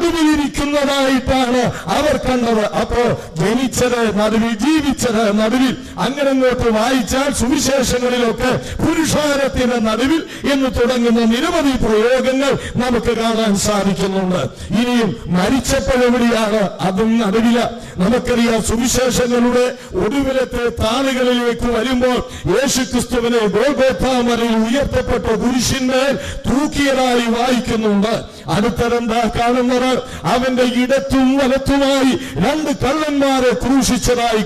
Speaker 8: നടുവിലിരിക്കുന്നതായിട്ടാണ് അവർ കണ്ടത് അപ്പോ ജനിച്ചത് നടുവിൽ ജീവിച്ചത് നടുവിൽ അങ്ങനെ അങ്ങോട്ട് വായിച്ചാൽ സുവിശേഷങ്ങളിലൊക്കെ പുരുഷാരത്തിന്റെ നടുവിൽ എന്ന് തുടങ്ങുന്ന നിരവധി പ്രയോഗങ്ങൾ നമുക്ക് കാണാൻ സാധിക്കുന്നുണ്ട് ഇനിയും മരിച്ചപ്പോഴെവിടെയാണ് അതും നടുവില നമുക്കറിയാം സുവിശേഷങ്ങളുടെ ഒടുവിലത്തെ താളുകളിലേക്ക് വരുമ്പോൾ യേശു ക്രിസ്തുവിനെ ഗോഗോത്താമരയിൽ ഉയർത്തപ്പെട്ട കുരിശിന്മേൽ തൂക്കിയതായി വായിക്കുന്നുണ്ട് അടുത്തതെന്താ കാണുന്നത് അവന്റെ ഇടത്തും വലത്തുമായി രണ്ട് കള്ളന്മാരെ ക്രൂശിച്ചതായി കാണുന്നു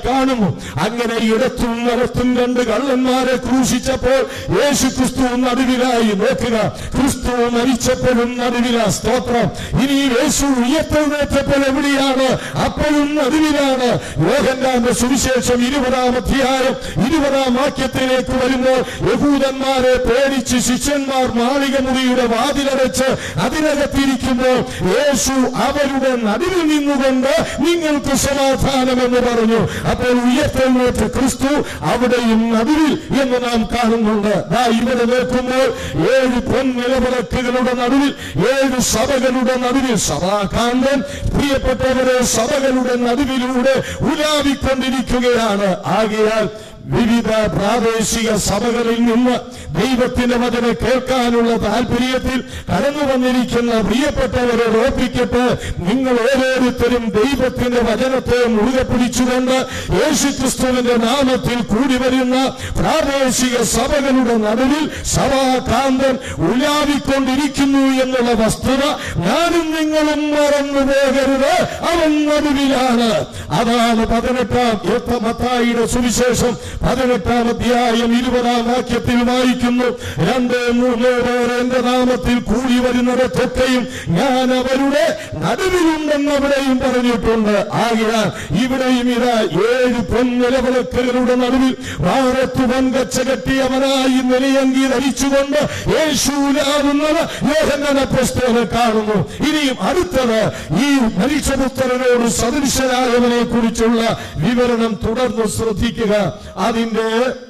Speaker 8: കാണുന്നു അങ്ങനെ ഇടത്തും വലത്തും രണ്ട് കള്ളന്മാരെ ക്രൂശിച്ചപ്പോൾ യേശു ക്രിസ്തു നടുവിലായി നോക്കുക ക്രിസ്തു മരിച്ചപ്പോഴും നടുവിലാ സ്തോത്രം ഇനി യേശു ഉയർത്തെഴുന്നേറ്റപ്പോൾ എവിടെയാണ് അപ്പോഴും നടുവിലാണ് യോഹന്നാന്റെ സുവിശേഷം ഇരുപതാം അധ്യായം ഇരുപതാം വാക്യത്തിലേക്ക് വരുമ്പോൾ യഹൂദന്മാരെ പേടിച്ച് ശിഷ്യന്മാർ മാളിക മുറിയുടെ വാതിലടച്ച് അതിനകത്തിരിക്കുമ്പോൾ യേശു അവരുടെ നടുവിൽ നിന്നുകൊണ്ട് നിങ്ങൾക്ക് സമാധാനമെന്ന് പറഞ്ഞു അപ്പോൾ ഉയർത്തെഴുന്നേറ്റ് ക്രിസ്തു അവിടെയും നടുവിൽ എന്ന് നാം കാണുന്നുണ്ട് ദാ ഇവിടെ നിൽക്കുമ്പോൾ ഏഴ് പൊൻനിലവിളക്കുകളുടെ നടുവിൽ ഏഴ് സഭകളുടെ നടുവിൽ സഭാകാന്തൻ പ്രിയപ്പെട്ടവരെ സഭകളുടെ നടുവിലൂടെ ഉലാവിക്കൊണ്ടിരിക്കുകയാണ് ആകയാൽ വിവിധ പ്രാദേശിക സഭകളിൽ നിന്ന് ദൈവത്തിന്റെ വചനം കേൾക്കാനുള്ള താല്പര്യത്തിൽ കടന്നു വന്നിരിക്കുന്ന പ്രിയപ്പെട്ടവരെ ഓർപ്പിക്കട്ടെ നിങ്ങൾ ഓരോരുത്തരും ദൈവത്തിന്റെ വചനത്തെ മുറുകെ പിടിച്ചുകൊണ്ട് യേശുക്രിസ്തുവിന്റെ നാമത്തിൽ കൂടി വരുന്ന പ്രാദേശിക സഭകളുടെ നടുവിൽ സഭാകാന്തൻ ഉലാവിക്കൊണ്ടിരിക്കുന്നു എന്നുള്ള വസ്തുത ഞാനും നിങ്ങളും മറന്നു പോകരുത് അവൻ നടുവിലാണ് അതാണ് പതിനെട്ടാം മത്തായിയുടെ സുവിശേഷം പതിനെട്ടാം അധ്യായം ഇരുപതാം വാക്യത്തിൽ വായിക്കുന്നു രണ്ട് മൂന്ന് പേർ എന്റെ നാമത്തിൽ കൂടി വരുന്നിടത്തൊക്കെയും ഞാൻ അവരുടെ നടുവിലുണ്ടെന്ന് അവിടെയും പറഞ്ഞിട്ടുണ്ട് ആകയാൽ ഇവിടെയും ഇതാ ഏഴ് പൊൻനിലവിളക്കുകളുടെ നടുവിൽ വാറത്തു വൻകച്ച കെട്ടിയവനായി നിലയങ്കി ധരിച്ചുകൊണ്ട് യേശുലാവുന്നത് യോഹന്നന പുസ്തകം കാണുന്നു ഇനിയും അടുത്തത് ഈ മരിച്ചപുത്രനോട് സദൃശനായവനെ കുറിച്ചുള്ള വിവരണം തുടർന്ന് ശ്രദ്ധിക്കുക അതിന്റെ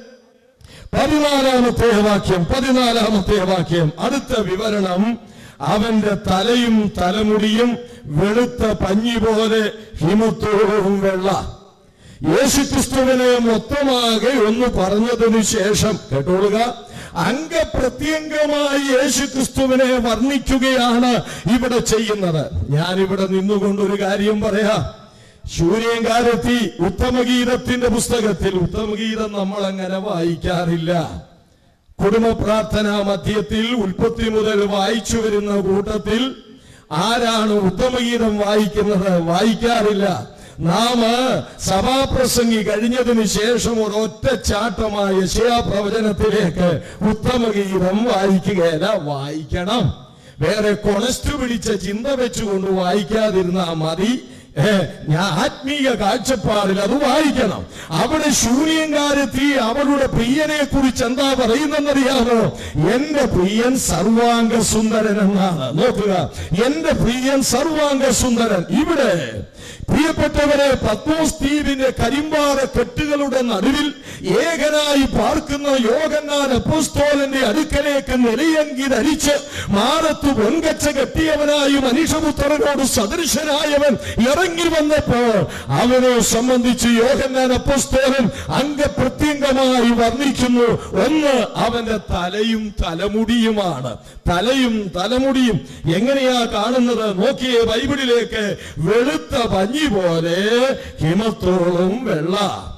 Speaker 8: പതിനാലാമത്തെ വാക്യം പതിനാലാമത്തെ വാക്യം അടുത്ത വിവരണം അവന്റെ തലയും തലമുടിയും വെളുത്ത പഞ്ഞി പോലെ ഹിമത്തോടും വെള്ള യേശുക്രിസ്തുവിനെ മൊത്തമാകെ ഒന്ന് പറഞ്ഞതിനു ശേഷം കേട്ടോളുക അംഗപ്രത്യംഗമായി യേശുക്രിസ്തുവിനെ വർണ്ണിക്കുകയാണ് ഇവിടെ ചെയ്യുന്നത് ഞാനിവിടെ നിന്നുകൊണ്ട് ഒരു കാര്യം പറയാം ശൂര്യങ്കാരത്തി ഉത്തമഗീതത്തിന്റെ പുസ്തകത്തിൽ ഉത്തമഗീതം നമ്മൾ അങ്ങനെ വായിക്കാറില്ല കുടുംബ പ്രാർത്ഥനാ മധ്യത്തിൽ ഉൽപ്പത്തി മുതൽ വായിച്ചു വരുന്ന കൂട്ടത്തിൽ ആരാണ് ഉത്തമഗീതം വായിക്കുന്നത് വായിക്കാറില്ല നാം സഭാപ്രസംഗി കഴിഞ്ഞതിന് ശേഷം ഒരൊറ്റ ചാട്ടമായ ശിയാപ്രവചനത്തിലേക്ക് ഉത്തമഗീതം വായിക്കുകയല്ല വായിക്കണം വേറെ കൊണസ്റ്റു പിടിച്ച ചിന്ത വെച്ചുകൊണ്ട് വായിക്കാതിരുന്നാ മതി ഏ, ഞാൻ ആത്മീയ കാഴ്ചപ്പാടിൽ അത് വായിക്കണം അവിടെ ശൂന്യങ്കാരത്തി അവളുടെ പ്രിയനെ കുറിച്ച് എന്താ പറയുന്നറിയാമോ എന്റെ പ്രിയൻ സർവാംഗ സുന്ദരൻ എന്നാണ് നോക്കുക എന്റെ പ്രിയൻ സർവാംഗ സുന്ദരൻ ഇവിടെ പ്രിയപ്പെട്ടവരെ പത്മോസ് ദ്വീപിന്റെ കരിമ്പാറ കെട്ടുകളുടെ നടുവിൽ ഏകനായി പാർക്കുന്ന യോഗന്നാൻ അപ്പോസ്തോലന്റെ അടുക്കലേക്ക് നിലയങ്കി ധരിച്ച് മാറത്ത് പൊൻകച്ച കെട്ടിയവനായി മനുഷ്യപുത്രനോട് സദൃശനായവൻ ഇറങ്ങി വന്നപ്പോൾ അവനെ സംബന്ധിച്ച് യോഗന്നാൻ അപ്പോസ്തോലൻ അംഗപ്രത്യംഗമായി വർണ്ണിക്കുന്നു ഒന്ന് അവന്റെ തലയും തലമുടിയുമാണ് തലയും തലമുടിയും എങ്ങനെയാ കാണുന്നത് നോക്കിയേ ബൈബിളിലേക്ക് വെളുത്ത പഞ്ഞി പോലെ ഹിമത്തോളം വെള്ള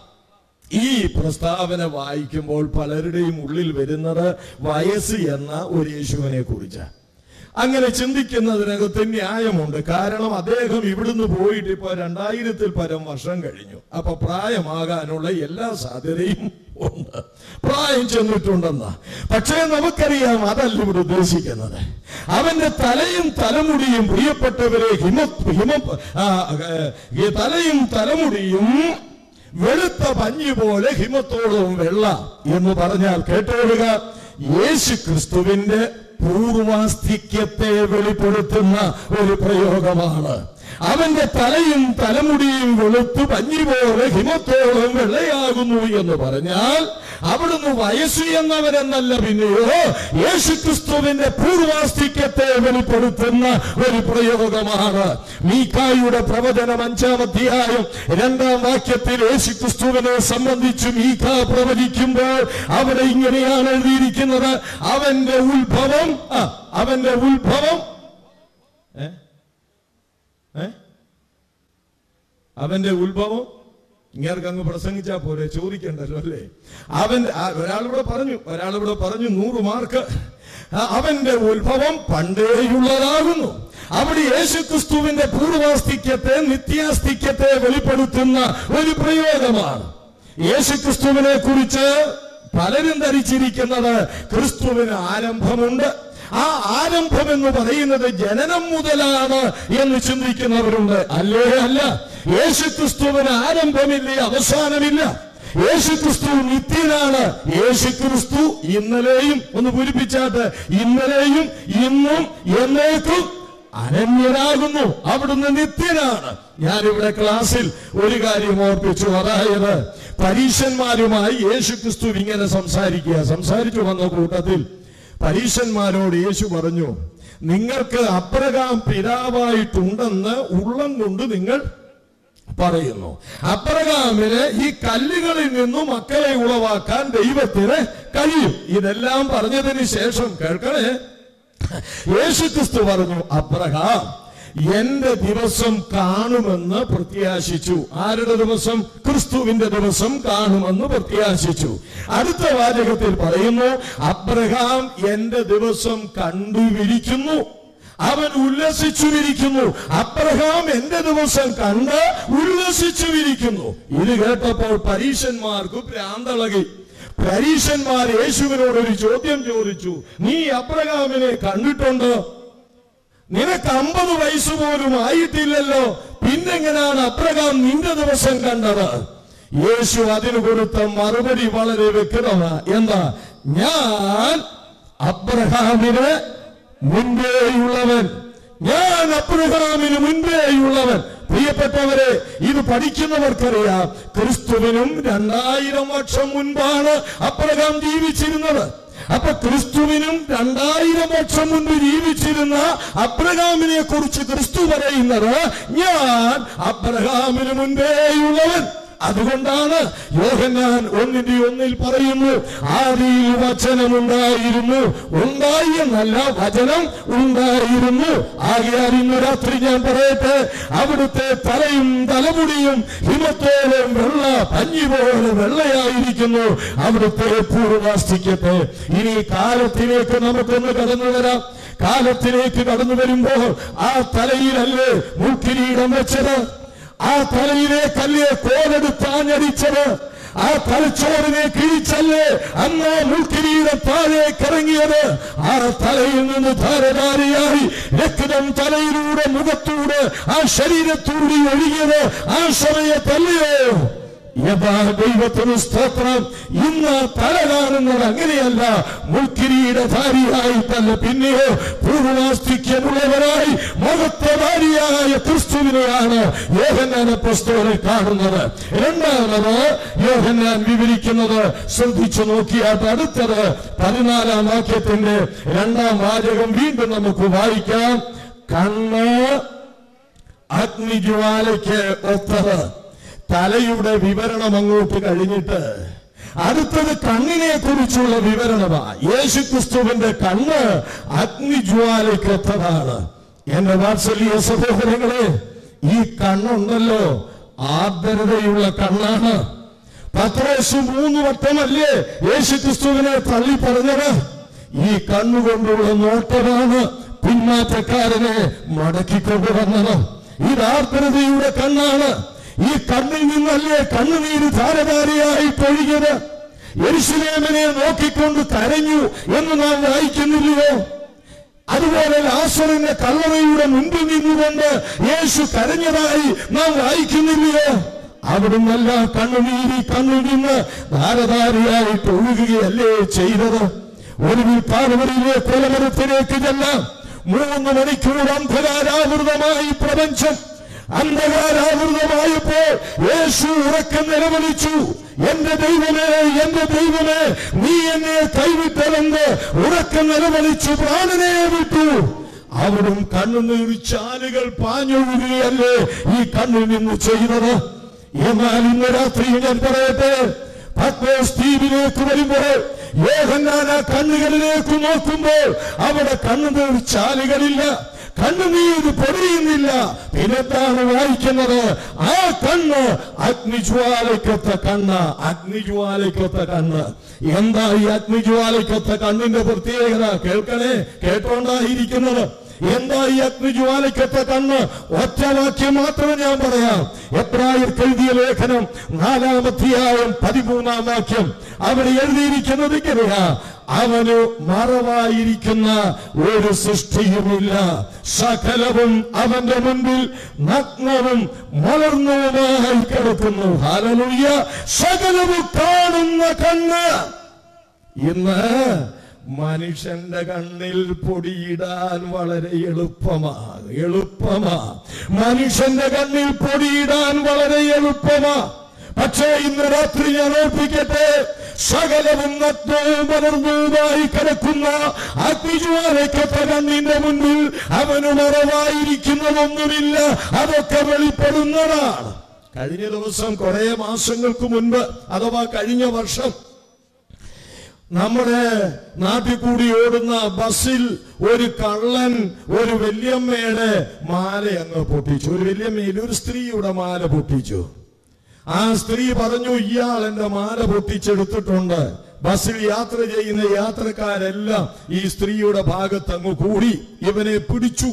Speaker 8: ഈ പ്രസ്താവന വായിക്കുമ്പോൾ പലരുടെയും ഉള്ളിൽ വരുന്നത് വയസ്സ് എന്ന ഒരു യേശുവിനെ കുറിച്ചാണ് അങ്ങനെ ചിന്തിക്കുന്നതിനകത്ത് ന്യായമുണ്ട് കാരണം അദ്ദേഹം ഇവിടുന്ന് പോയിട്ട് ഇപ്പൊ രണ്ടായിരത്തിൽ പരം വർഷം കഴിഞ്ഞു അപ്പൊ പ്രായമാകാനുള്ള എല്ലാ സാധ്യതയും ഉണ്ട് പ്രായം ചെന്നിട്ടുണ്ടെന്ന പക്ഷേ നമുക്കറിയാം അതല്ല ഇവിടെ ഉദ്ദേശിക്കുന്നത് അവന്റെ തലയും തലമുടിയും പ്രിയപ്പെട്ടവരെ ഹിമ ഹിമ ആ, ഏ, ഈ തലയും തലമുടിയും വെളുത്ത പഞ്ഞി പോലെ ഹിമത്തോളവും വെള്ള എന്ന് പറഞ്ഞാൽ കേട്ടോളുക യേശു ക്രിസ്തുവിന്റെ പൂർവാസ്തിക്യത്തെ വെളിപ്പെടുത്തുന്ന ഒരു പ്രയോഗമാണ് അവന്റെ തലയും തലമുടിയും വെളുത്തു പഞ്ഞി പോലെ ഹിമത്തോളം വെള്ളയാകുന്നു എന്ന് പറഞ്ഞാൽ അവിടുന്ന് വയസ്സ് എന്നവരെന്നല്ല പിന്നെയോ യേശുക്രിസ്തുവിന്റെ പൂർവാസ്തിക്യത്തെ വെളിപ്പെടുത്തുന്ന ഒരു പ്രയോഗമാണ് മീക്കായുടെ പ്രവചനം അഞ്ചാം അധ്യായം രണ്ടാം വാക്യത്തിൽ യേശുക്രിസ്തുവിനെ സംബന്ധിച്ച് മീക്ക പ്രവചിക്കുമ്പോൾ അവിടെ ഇങ്ങനെയാണ് എഴുതിയിരിക്കുന്നത് അവന്റെ ഉത്ഭവം ആ, അവന്റെ ഉത്ഭവം ഏ ഏ? അവന്റെ ഉത്ഭവം ഇങ്ങേർക്ക് അങ്ങ് പ്രസംഗിച്ചാ പോരെ ചോദിക്കണ്ടല്ലോ അല്ലേ അവൻ ആ, ഒരാളിവിടെ പറഞ്ഞു ഒരാളിവിടെ പറഞ്ഞു നൂറ് മാർക്ക് ആ, അവന്റെ ഉത്ഭവം പണ്ടേയുള്ളതാകുന്നു അവിടെ യേശുക്രിസ്തുവിന്റെ പൂർവാസ്തിക്യത്തെ നിത്യാസ്തിക്യത്തെ വെളിപ്പെടുത്തുന്ന ഒരു പ്രയോഗമാണ് യേശുക്രിസ്തുവിനെ കുറിച്ച് പലരും ധരിച്ചിരിക്കുന്നത് ക്രിസ്തുവിന് ആരംഭമുണ്ട് ആ ആരംഭം എന്ന് പറയുന്നത് ജനനം മുതലാണ് എന്ന് ചിന്തിക്കുന്നവരുണ്ട് അല്ലേ അല്ല യേശുക്രിസ്തുവിന് ആരംഭമില്ല അവസാനമില്ല യേശുക്രിസ്തു നിത്യനാണ് യേശുക്രിസ്തു ഇന്നലെയും ഒന്ന് പൂരിപ്പിച്ചാട്ട് ഇന്നലെയും ഇന്നും എന്നേക്കും അനന്യനാകുന്നു അവിടുന്ന് നിത്യനാണ് ഞാനിവിടെ ക്ലാസ്സിൽ ഒരു കാര്യം ഓർപ്പിച്ചു അതായത് പരീശന്മാരുമായി യേശുക്രിസ്തു ഇങ്ങനെ സംസാരിക്കുക സംസാരിച്ചു വന്ന കൂട്ടത്തിൽ പരീശന്മാരോട് യേശു പറഞ്ഞു നിങ്ങൾക്ക് അപ്രകാം പിതാവായിട്ടുണ്ടെന്ന് ഉള്ളം കൊണ്ട് നിങ്ങൾ പറയുന്നു അപ്രകാമിന് ഈ കല്ലുകളിൽ നിന്നും മക്കളെ ഉളവാക്കാൻ ദൈവത്തിന് കഴിയും ഇതെല്ലാം പറഞ്ഞതിന് ശേഷം കേൾക്കണേ യേശുക്രിസ്തു പറഞ്ഞു അബ്രഹാം എന്റെ ദിവസം കാണുമെന്ന് പ്രത്യാശിച്ചു ആരുടെ ദിവസം ക്രിസ്തുവിന്റെ ദിവസം കാണുമെന്ന് പ്രത്യാശിച്ചു അടുത്ത വാചകത്തിൽ പറയുന്നു അബ്രഹാം എന്റെ ദിവസം കണ്ടുവിരിക്കുന്നു അവൻ ഉല്ലസിച്ചുവിരിക്കുന്നു അബ്രഹാം എന്റെ ദിവസം കണ്ട് ഉല്ലസിച്ചുവിരിക്കുന്നു ഇത് കേട്ടപ്പോൾ പരീശന്മാർക്ക് ഭ്രാന്തളകി പരീശന്മാർ യേശുവിനോട് ഒരു ചോദ്യം ചോദിച്ചു നീ അബ്രഹാമിനെ കണ്ടിട്ടുണ്ടോ നിനക്ക് അമ്പത് വയസ്സ് പോലും ആയിട്ടില്ലല്ലോ പിന്നെങ്ങനാണ് അബ്രഹാം നിന്റെ ദിവസം കണ്ടത് യേശു അതിന് കൊടുത്ത മറുപടി വളരെ വ്യക്തമാണ് എന്താ ഞാൻ അബ്രഹാമിന് മുൻപേയുള്ളവൻ ഞാൻ അബ്രഹാമിന് മുൻപേയുള്ളവൻ പ്രിയപ്പെട്ടവരെ ഇത് പഠിക്കുന്നവർക്കറിയാം ക്രിസ്തുവിനും രണ്ടായിരം വർഷം മുൻപാണ് അബ്രഹാം ജീവിച്ചിരുന്നത് അപ്പൊ ക്രിസ്തുവിനും രണ്ടായിരം വർഷം മുൻപ് ജീവിച്ചിരുന്ന അബ്രഹാമിനെ കുറിച്ച് ക്രിസ്തു പറയുന്നത് ഞാൻ അബ്രഹാമിന് മുൻപേയുള്ളവൻ അതുകൊണ്ടാണ് യോഹന്നാൻ ഒന്നിന്റെ ഒന്നിൽ പറയുന്നു ആദിയിൽ വചനമുണ്ടായിരുന്നു ഉണ്ടായി എന്നല്ല വചനം ഉണ്ടായിരുന്നു ആകയാൽ ഇന്ന് രാത്രി ഞാൻ പറയട്ടെ അവിടുത്തെ തലയും തലമുടിയും ഹിമത്തോളം വെള്ള പഞ്ഞി പോലെ വെള്ളയായിരിക്കുന്നു അവിടുത്തെ പൂർവാസ്തിക്കട്ടെ ഇനി കാലത്തിലേക്ക് നമുക്കൊന്ന് കടന്നു വരാം കാലത്തിലേക്ക് കടന്നു വരുമ്പോൾ ആ തലയിലല്ലേ മുൾക്കിരീടം വെച്ചത് ആ തലയിലെ കല്ല് കോലെടുത്താഞ്ഞടിച്ചത് ആ തലച്ചോറിനെ കിഴിച്ചല്ലേ അന്ന് മുൾക്കിരീടം താഴേക്ക് ഇറങ്ങിയത് ആ തലയിൽ നിന്ന് ധാരധാരയായി രക്തം തലയിലൂടെ മുഖത്തൂടെ ആ ശരീരത്തൂടി ഒഴുകിയത് ആ സമയത്തല്ലയോ യഥാ ദൈവത്തിന് സ്തോത്രം ഇന്ന് തല കാണുന്നത് അങ്ങനെയല്ല മുൾക്കിരീടധാരിയായിട്ടല്ല പിന്നെയോ പൂർവാസ്തിക്യമുള്ളവരായി മഹത്വധാരിയായ ക്രിസ്തുവിനെയാണ് യോഹന്നാൻ അപ്പസ്തോലിൽ കാണുന്നത് രണ്ടാമത് യോഹന്നാൻ വിവരിക്കുന്നത് ശ്രദ്ധിച്ചു നോക്കിയാൽ അടുത്തത് പതിനാലാം വാക്യത്തിന്റെ രണ്ടാം വാചകം വീണ്ടും നമുക്ക് വായിക്കാം കണ്ണ് അഗ്നിജ്വാലയ്ക്ക് ഒത്തത് തലയുടെ വിവരണം അങ്ങോട്ട് കഴിഞ്ഞിട്ട് അടുത്തത് കണ്ണിനെ കുറിച്ചുള്ള വിവരണമാണ് യേശുക്രിസ്തുവിന്റെ കണ്ണ് അഗ്നിജ്വാലയ്ക്കൊത്തതാണ് എന്റെ വാത്സല്യ സഹോദരങ്ങളെ ഈ കണ്ണുണ്ടല്ലോ ആർദ്രതയുള്ള കണ്ണാണ് പത്രേശു മൂന്ന് വട്ടമല്ലേ യേശുക്രിസ്തുവിനെ തള്ളി പറഞ്ഞത് ഈ കണ്ണുകൊണ്ടുള്ള നോട്ടമാണ് പിന്മാറ്റക്കാരനെ മടക്കിക്കൊണ്ടുവന്നത് ഇത് ആർദ്രതയുടെ കണ്ണാണ് ഈ കണ്ണിൽ നിന്നല്ലേ കണ്ണുനീര് ധാരധാരയായി പൊഴിഞ്ഞത് യെരുശലേമിനെ നോക്കിക്കൊണ്ട് കരഞ്ഞു എന്ന് നാം വായിക്കുന്നില്ലയോ അതുപോലെ ലാസറിന്റെ കല്ലറയുടെ മുൻപിൽ നിന്നുകൊണ്ട് യേശു കരഞ്ഞതായി നാം വായിക്കുന്നില്ലയോ അവിടുന്നല്ല കണ്ണുനീരി കണ്ണിൽ നിന്ന് ധാരധാരയായിട്ട് ഒഴുകുകയല്ലേ ചെയ്തത് ഒടുവിൽ പാർവതിയിലെ കൊലമരത്തിലേക്ക് ചെല്ലാം മൂന്ന് മണിക്കൂർ അന്ധകാരാവൃതമായി പ്രപഞ്ചം അന്ധകാരാവൃതമായപ്പോൾ യേശു ഉറക്കം നിലവിളിച്ചു എന്റെ ദൈവമേ എന്റെ ദൈവമേ നീ എന്നെ കൈവിട്ടതെന്ന് ഉറക്കം നിലവിളിച്ചു പ്രാണനെ വിട്ടു അവിടും കണ്ണുനീർ ചാലുകൾ പാഞ്ഞൊഴുകുകയല്ലേ ഈ കണ്ണിൽ നിന്ന് ചെയ്തത് എന്നാൽ ഇന്ന് രാത്രി ഞാൻ പറയട്ടെ പത്മോസ് ദ്വീപിലേക്ക് വരുമ്പോൾ യോഹന്നാൻ ആ കണ്ണുകളിലേക്ക് നോക്കുമ്പോൾ അവിടെ കണ്ണുനീർ ചാലുകളില്ല കണ്ണുനീര് പൊടിയുന്നില്ല പിന്നെന്താണ് വായിക്കുന്നത് ആ കണ്ണ് അഗ്നിജ്വാലയ്ക്കൊത്ത കണ്ണ് അഗ്നിജ്വാലയ്ക്കൊത്ത കണ്ണ് എന്താ ഈ അഗ്നിജ്വാലയ്ക്കൊത്ത കണ്ണിന്റെ പ്രത്യേകത കേൾക്കണേ കേട്ടോണ്ടായിരിക്കുന്നത് എന്താ ഈ അഗ്നിജ്വാലയ്ക്കൊത്ത കണ്ണ് ഒറ്റ വാക്യം മാത്രം ഞാൻ പറയാം എബ്രായർക്ക് എഴുതിയ ലേഖനം നാലാമധ്യായം പതിമൂന്നാം വാക്യം അവിടെ എഴുതിയിരിക്കുന്നത് ഇങ്ങനെയാ അവന് മറവായിരിക്കുന്ന ഒരു സൃഷ്ടിയുമില്ല സകലവും അവന്റെ മുൻപിൽ നഗ്നവും മലർന്നവുമായി കിടക്കുന്നു ഹാലലുയ്യ സകലവും കാണുന്ന കണ്ണ് ഇന്ന് മനുഷ്യന്റെ കണ്ണിൽ പൊടിയിടാൻ വളരെ എളുപ്പമാ എളുപ്പമാ മനുഷ്യന്റെ കണ്ണിൽ പൊടിയിടാൻ വളരെ എളുപ്പമാ പക്ഷേ ഇന്ന് രാത്രി ഞാൻ ഓർപ്പിക്കട്ടെ സകലവും നഗ്നവും വളർന്നതുമായി കിടക്കുന്ന അഗ്നിജ്വാലയ്ക്കൊത്ത കണ്ണിന്റെ മുൻപിൽ അവന് മറവായിരിക്കുന്നതൊന്നുമില്ല അതൊക്കെ വെളിപ്പെടുന്നതാണ് കഴിഞ്ഞ ദിവസം കുറെ മാസങ്ങൾക്ക് മുൻപ് അഥവാ കഴിഞ്ഞ വർഷം നമ്മുടെ നാട്ടിൽ കൂടി ഓടുന്ന ബസ്സിൽ ഒരു കള്ളൻ ഒരു വല്യമ്മയുടെ മാല അങ്ങ് പൊട്ടിച്ചു ഒരു വല്യമ്മയിൽ ഒരു സ്ത്രീയുടെ മാല പൊട്ടിച്ചു ആ സ്ത്രീ പറഞ്ഞു ഇയാൾ എന്റെ മാല പൊട്ടിച്ചെടുത്തിട്ടുണ്ട് ബസ്സിൽ യാത്ര ചെയ്യുന്ന യാത്രക്കാരെല്ലാം ഈ സ്ത്രീയുടെ ഭാഗത്ത് അങ്ങ് കൂടി ഇവനെ പിടിച്ചു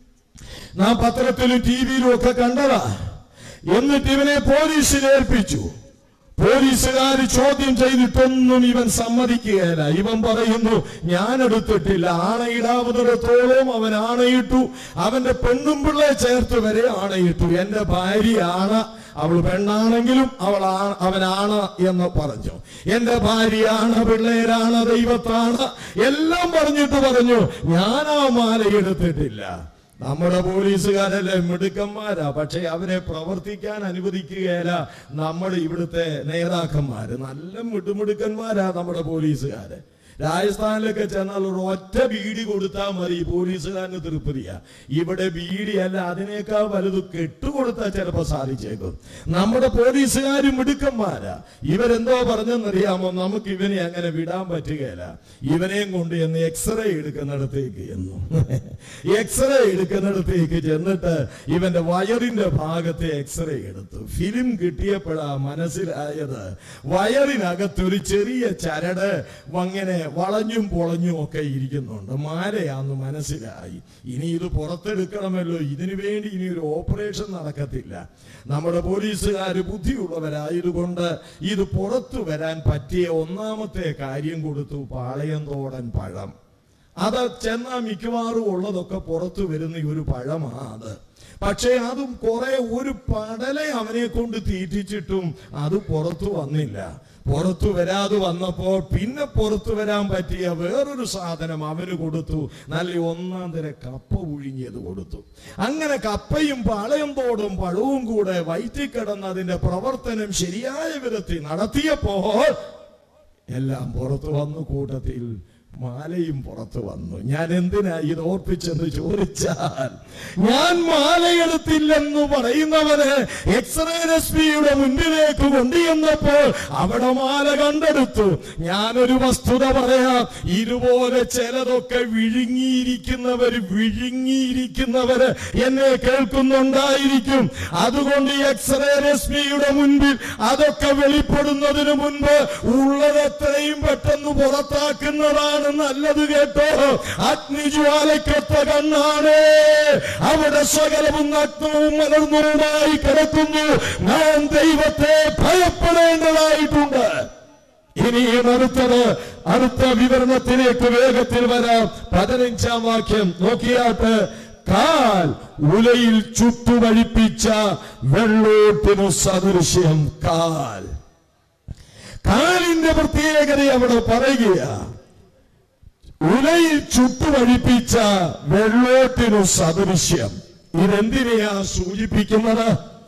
Speaker 8: നാം പത്രത്തിലും ടി വിയിലും ഒക്കെ കണ്ടതാ എന്നിട്ട് ഇവനെ പോലീസിൽ ഏൽപ്പിച്ചു പോലീസുകാർ ചോദ്യം ചെയ്തിട്ടൊന്നും ഇവൻ സമ്മതിക്കുകയില്ല ഇവൻ പറയുന്നു ഞാൻ എടുത്തിട്ടില്ല ആണയിടാവുന്നിടത്തോളം അവൻ ആണയിട്ടു അവന്റെ പെണ്ണും പിള്ളെ ചേർത്ത് വരെ ആണയിട്ടു എന്റെ ഭാര്യയാണ് അവൾ പെണ്ണാണെങ്കിലും അവൾ ആ- അവനാണ് എന്ന് പറഞ്ഞു എന്റെ ഭാര്യയാണ് പിള്ളേരാണ് ദൈവത്താണ് എല്ലാം പറഞ്ഞിട്ട് പറഞ്ഞു ഞാൻ ആ മാല എടുത്തിട്ടില്ല നമ്മുടെ പോലീസുകാരല്ലേ മിടുക്കന്മാരാ പക്ഷെ അവരെ പ്രവർത്തിക്കാൻ അനുവദിക്കുകയില്ല നമ്മുടെ ഇവിടുത്തെ നേതാക്കന്മാര് നല്ല മിടുമിടുക്കന്മാരാ നമ്മുടെ പോലീസുകാര് രാജസ്ഥാനിലൊക്കെ ചെന്നാൽ ഒരു ഒറ്റ ബീഡി കൊടുത്താൽ മതി പോലീസുകാരന് തൃപ്തിയാ ഇവിടെ ബീഡിയല്ല അതിനേക്കാൾ വലുത് കെട്ടുകൊടുത്താൽ ചിലപ്പോ സാധിച്ചേക്കും നമ്മുടെ പോലീസുകാർ മിടുക്കന്മാരാ ഇവരെന്തോ പറഞ്ഞെന്നറിയാമോ നമുക്ക് ഇവനെ അങ്ങനെ വിടാൻ പറ്റുകയില്ല ഇവനെയും കൊണ്ട് എന്ന് എക്സ്റേ എടുക്കുന്നിടത്തേക്ക് ചെന്നു എക്സ്റേ എടുക്കുന്നിടത്തേക്ക് ചെന്നിട്ട് ഇവന്റെ വയറിന്റെ ഭാഗത്തെ എക്സ്റേ എടുത്തു ഫിലിം കിട്ടിയപ്പോഴാ മനസ്സിലായത് വയറിനകത്തൊരു ചെറിയ ചരട് അങ്ങനെ വളഞ്ഞും പൊളഞ്ഞും ഒക്കെ ഇരിക്കുന്നുണ്ട് മാലയാന്ന് മനസ്സിലായി ഇനി ഇത് പുറത്തെടുക്കണമല്ലോ ഇതിനു വേണ്ടി ഇനി ഒരു ഓപ്പറേഷൻ നടക്കത്തില്ല നമ്മുടെ പോലീസുകാർ ബുദ്ധിയുള്ളവരായതുകൊണ്ട് ഇത് പുറത്തു വരാൻ പറ്റിയ ഒന്നാമത്തെ കാര്യം കൊടുത്തു പാളയന്തോടൻ പഴം അത് ചെന്നാ മിക്കവാറും ഉള്ളതൊക്കെ പുറത്തു വരുന്ന ഈ ഒരു പഴമാ അത് പക്ഷേ അതും കുറെ ഒരു പടലെ അവനെ കൊണ്ട് തീറ്റിച്ചിട്ടും അത് പുറത്തു വന്നില്ല പുറത്തു വരാതെ വന്നപ്പോൾ പിന്നെ പുറത്തു വരാൻ പറ്റിയ വേറൊരു സാധനം അവന് കൊടുത്തു നല്ല ഒന്നാം തര കപ്പ പുഴുങ്ങിയത് കൊടുത്തു അങ്ങനെ കപ്പയും പാളയം തോടും പഴവും കൂടെ വയറ്റിൽ കിടന്ന് അതിന്റെ പ്രവർത്തനം ശരിയായ വിധത്തിൽ നടത്തിയപ്പോൾ എല്ലാം പുറത്തു വന്നു കൂട്ടത്തിൽ മാലയും പുറത്തു വന്നു ഞാൻ എന്തിനാ ഇത് ഓർപ്പിച്ചെന്ന് ചോദിച്ചാൽ ഞാൻ മാലയെടുത്തില്ലെന്ന് പറയുന്നവന് എക്സ്റേ രശ്മിയുടെ മുൻപിലേക്ക് കൊണ്ടുചെന്നപ്പോൾ അവിടെ മാല കണ്ടെടുത്തു ഞാനൊരു വസ്തുത പറയാം ഇതുപോലെ ചിലതൊക്കെ വിഴുങ്ങിയിരിക്കുന്നവർ വിഴുങ്ങിയിരിക്കുന്നവര് എന്നെ കേൾക്കുന്നുണ്ടായിരിക്കും അതുകൊണ്ട് ഈ എക്സ്റേ രശ്മിയുടെ മുൻപിൽ അതൊക്കെ വെളിപ്പെടുന്നതിന് മുൻപ് ഉള്ളത് എത്രയും പെട്ടെന്ന് പുറത്താക്കുന്നതാണ് നല്ലത് കേട്ടോ അഗ്നിജ്വാലയ്ക്കൊത്ത കണ്ണാണ് അവിടെ സകലവും നഗ്നവും മലർന്നവുമായി കിടക്കുന്നു നാം ദൈവത്തെ ഭയപ്പെടേണ്ടതായിട്ടുണ്ട് ഇനിയും അടുത്തത് അടുത്ത വിവരണത്തിലേക്ക് വേഗത്തിൽ വരാം പതിനഞ്ചാം വാക്യം നോക്കിയാട്ട് കാൽ ഉലയിൽ ചുട്ടുവഴിപ്പിച്ച വെള്ളോട്ടിനു സദൃശ്യം കാൽ കാലിന്റെ പ്രത്യേകത അവിടെ പറയുകയാ ഉലയിൽ ചുട്ടുവഴിപ്പിച്ച വെള്ളോട്ടിനു സദൃശ്യം ഇതെന്തിനെയാ സൂചിപ്പിക്കുന്നത്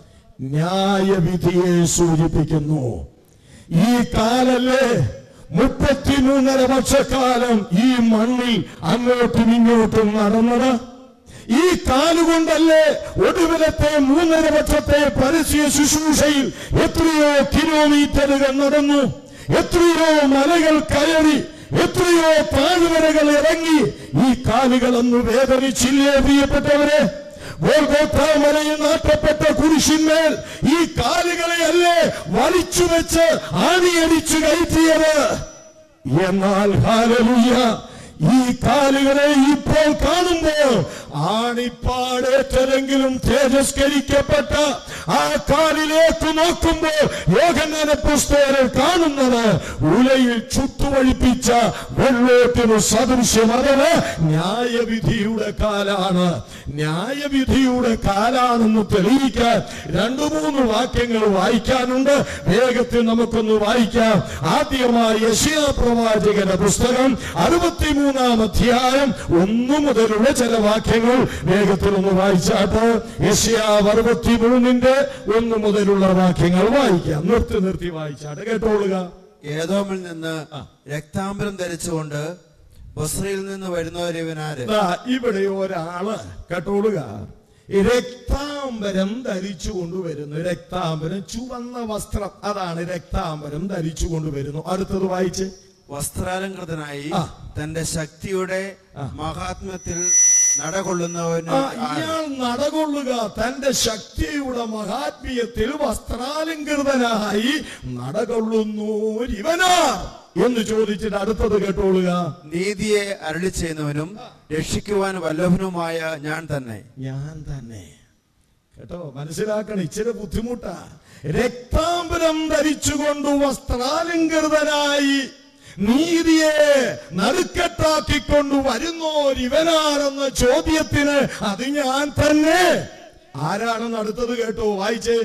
Speaker 8: ന്യായവിധിയെ സൂചിപ്പിക്കുന്നു ഈ കാലല്ലേ മുപ്പത്തിമൂന്നര വർഷക്കാലം ഈ മണ്ണിൽ അങ്ങോട്ടും ഇങ്ങോട്ടും നടന്നത് ഈ കാലുകൊണ്ടല്ലേ ഒടുവിലത്തെ മൂന്നര വർഷത്തെ പരസ്യ ശുശ്രൂഷയിൽ എത്രയോ കിലോമീറ്ററുകൾ നടന്നു എത്രയോ മലകൾ കയറി എത്രയോ താഴ്വരകൾ ഇറങ്ങി ഈ കാലുകൾ അന്ന് വേദനിച്ചില്ലേ പ്രിയപ്പെട്ടവരെ ഗോൽഗോഥാ മലയിൽ നാട്ടപ്പെട്ട കുരിശിന്മേൽ ഈ കാലുകളെ അല്ലേ വലിച്ചു വെച്ച് ആണിയടിച്ചു കയറ്റിയത് എന്നാൽ ഹാലലുയ്യ ഈ കാലുകളെ ഇപ്പോൾ കാണുമ്പോൾ ആണിപ്പാടേറ്റതെങ്കിലും തേജസ്കരിക്കപ്പെട്ട ആ കാലിലേക്ക് നോക്കുമ്പോൾ യോഗനാന പുസ്തകരെ കാണുന്നത് ഉലയിൽ ചുട്ടുവഴിപ്പിച്ച വെള്ളോട്ടിന് സദൃശ്യം അഥവാ ന്യായവിധിയുടെ കാലാണ് ന്യായവിധിയുടെ കാലാണെന്ന് തെളിയിക്കാൻ രണ്ടു മൂന്ന് വാക്യങ്ങൾ വായിക്കാനുണ്ട് വേഗത്തിൽ നമുക്കൊന്ന് വായിക്കാം ആദ്യമായി യശയാ പ്രവാചകന്റെ പുസ്തകം അറുപത്തിമൂന്നാം അധ്യായം ഒന്നു മുതലുള്ള ചില വാക്യങ്ങൾ വേഗത്തിൽ ഒന്ന് വായിച്ചാട്ട് യശയാവ് അറുപത്തിമൂന്നിന്റെ ഒന്ന് മുതലുള്ള വാക്യങ്ങൾ വായിക്കാം നിർത്തി നിർത്തി വായിച്ചാട്ട് കേട്ടോളുക
Speaker 3: ഏതോമിൽ നിന്ന് രക്താംബരം ധരിച്ചുകൊണ്ട് ബസ്രയിൽ നിന്ന് വരുന്നവരിവനാര്
Speaker 8: ദാ ഇവിടെ ഒരാള് കേട്ടോളുക രക്താംബരം ധരിച്ചു കൊണ്ടുവരുന്നു രക്താംബരം ചുവന്ന വസ്ത്രം അതാണ് രക്താംബരം ധരിച്ചു കൊണ്ടുവരുന്നു അടുത്തത് വായിച്ച്
Speaker 3: വസ്ത്രാലങ്കൃതനായി
Speaker 8: ആ.
Speaker 3: തന്റെ ശക്തിയുടെ മഹാത്മ്യത്തിൽ നടകൊള്ളുന്നവന്
Speaker 8: ആ,
Speaker 3: ആര്?
Speaker 8: ഇയാൾ നടകൊള്ളുക തന്റെ ശക്തിയുടെ മഹാത്മ്യത്തിൽ വസ്ത്രാലങ്കൃതനായി നടകൊള്ളുന്നു ഇവനാ എന്ന് ചോദിച്ചിട്ട് അടുത്തത് കേട്ടോളുക
Speaker 3: നീതിയെ അരളി ചെയ്യുന്നവനും രക്ഷിക്കുവാൻ വല്ലഭനുമായ ഞാൻ തന്നെ
Speaker 8: ഞാൻ തന്നെ കേട്ടോ മനസ്സിലാക്കണം ഇച്ചിരി ബുദ്ധിമുട്ടാ രക്താംബരം ധരിച്ചുകൊണ്ട് വസ്ത്രാലങ്കൃതനായി നീതിയെ നടുക്കെട്ടാക്കിക്കൊണ്ട് വരുന്നോർ ഇവനാരെന്ന ചോദ്യത്തിന് അത് ഞാൻ തന്നെ ആരാണെന്ന് അടുത്തത് കേട്ടോ വായിച്ചേ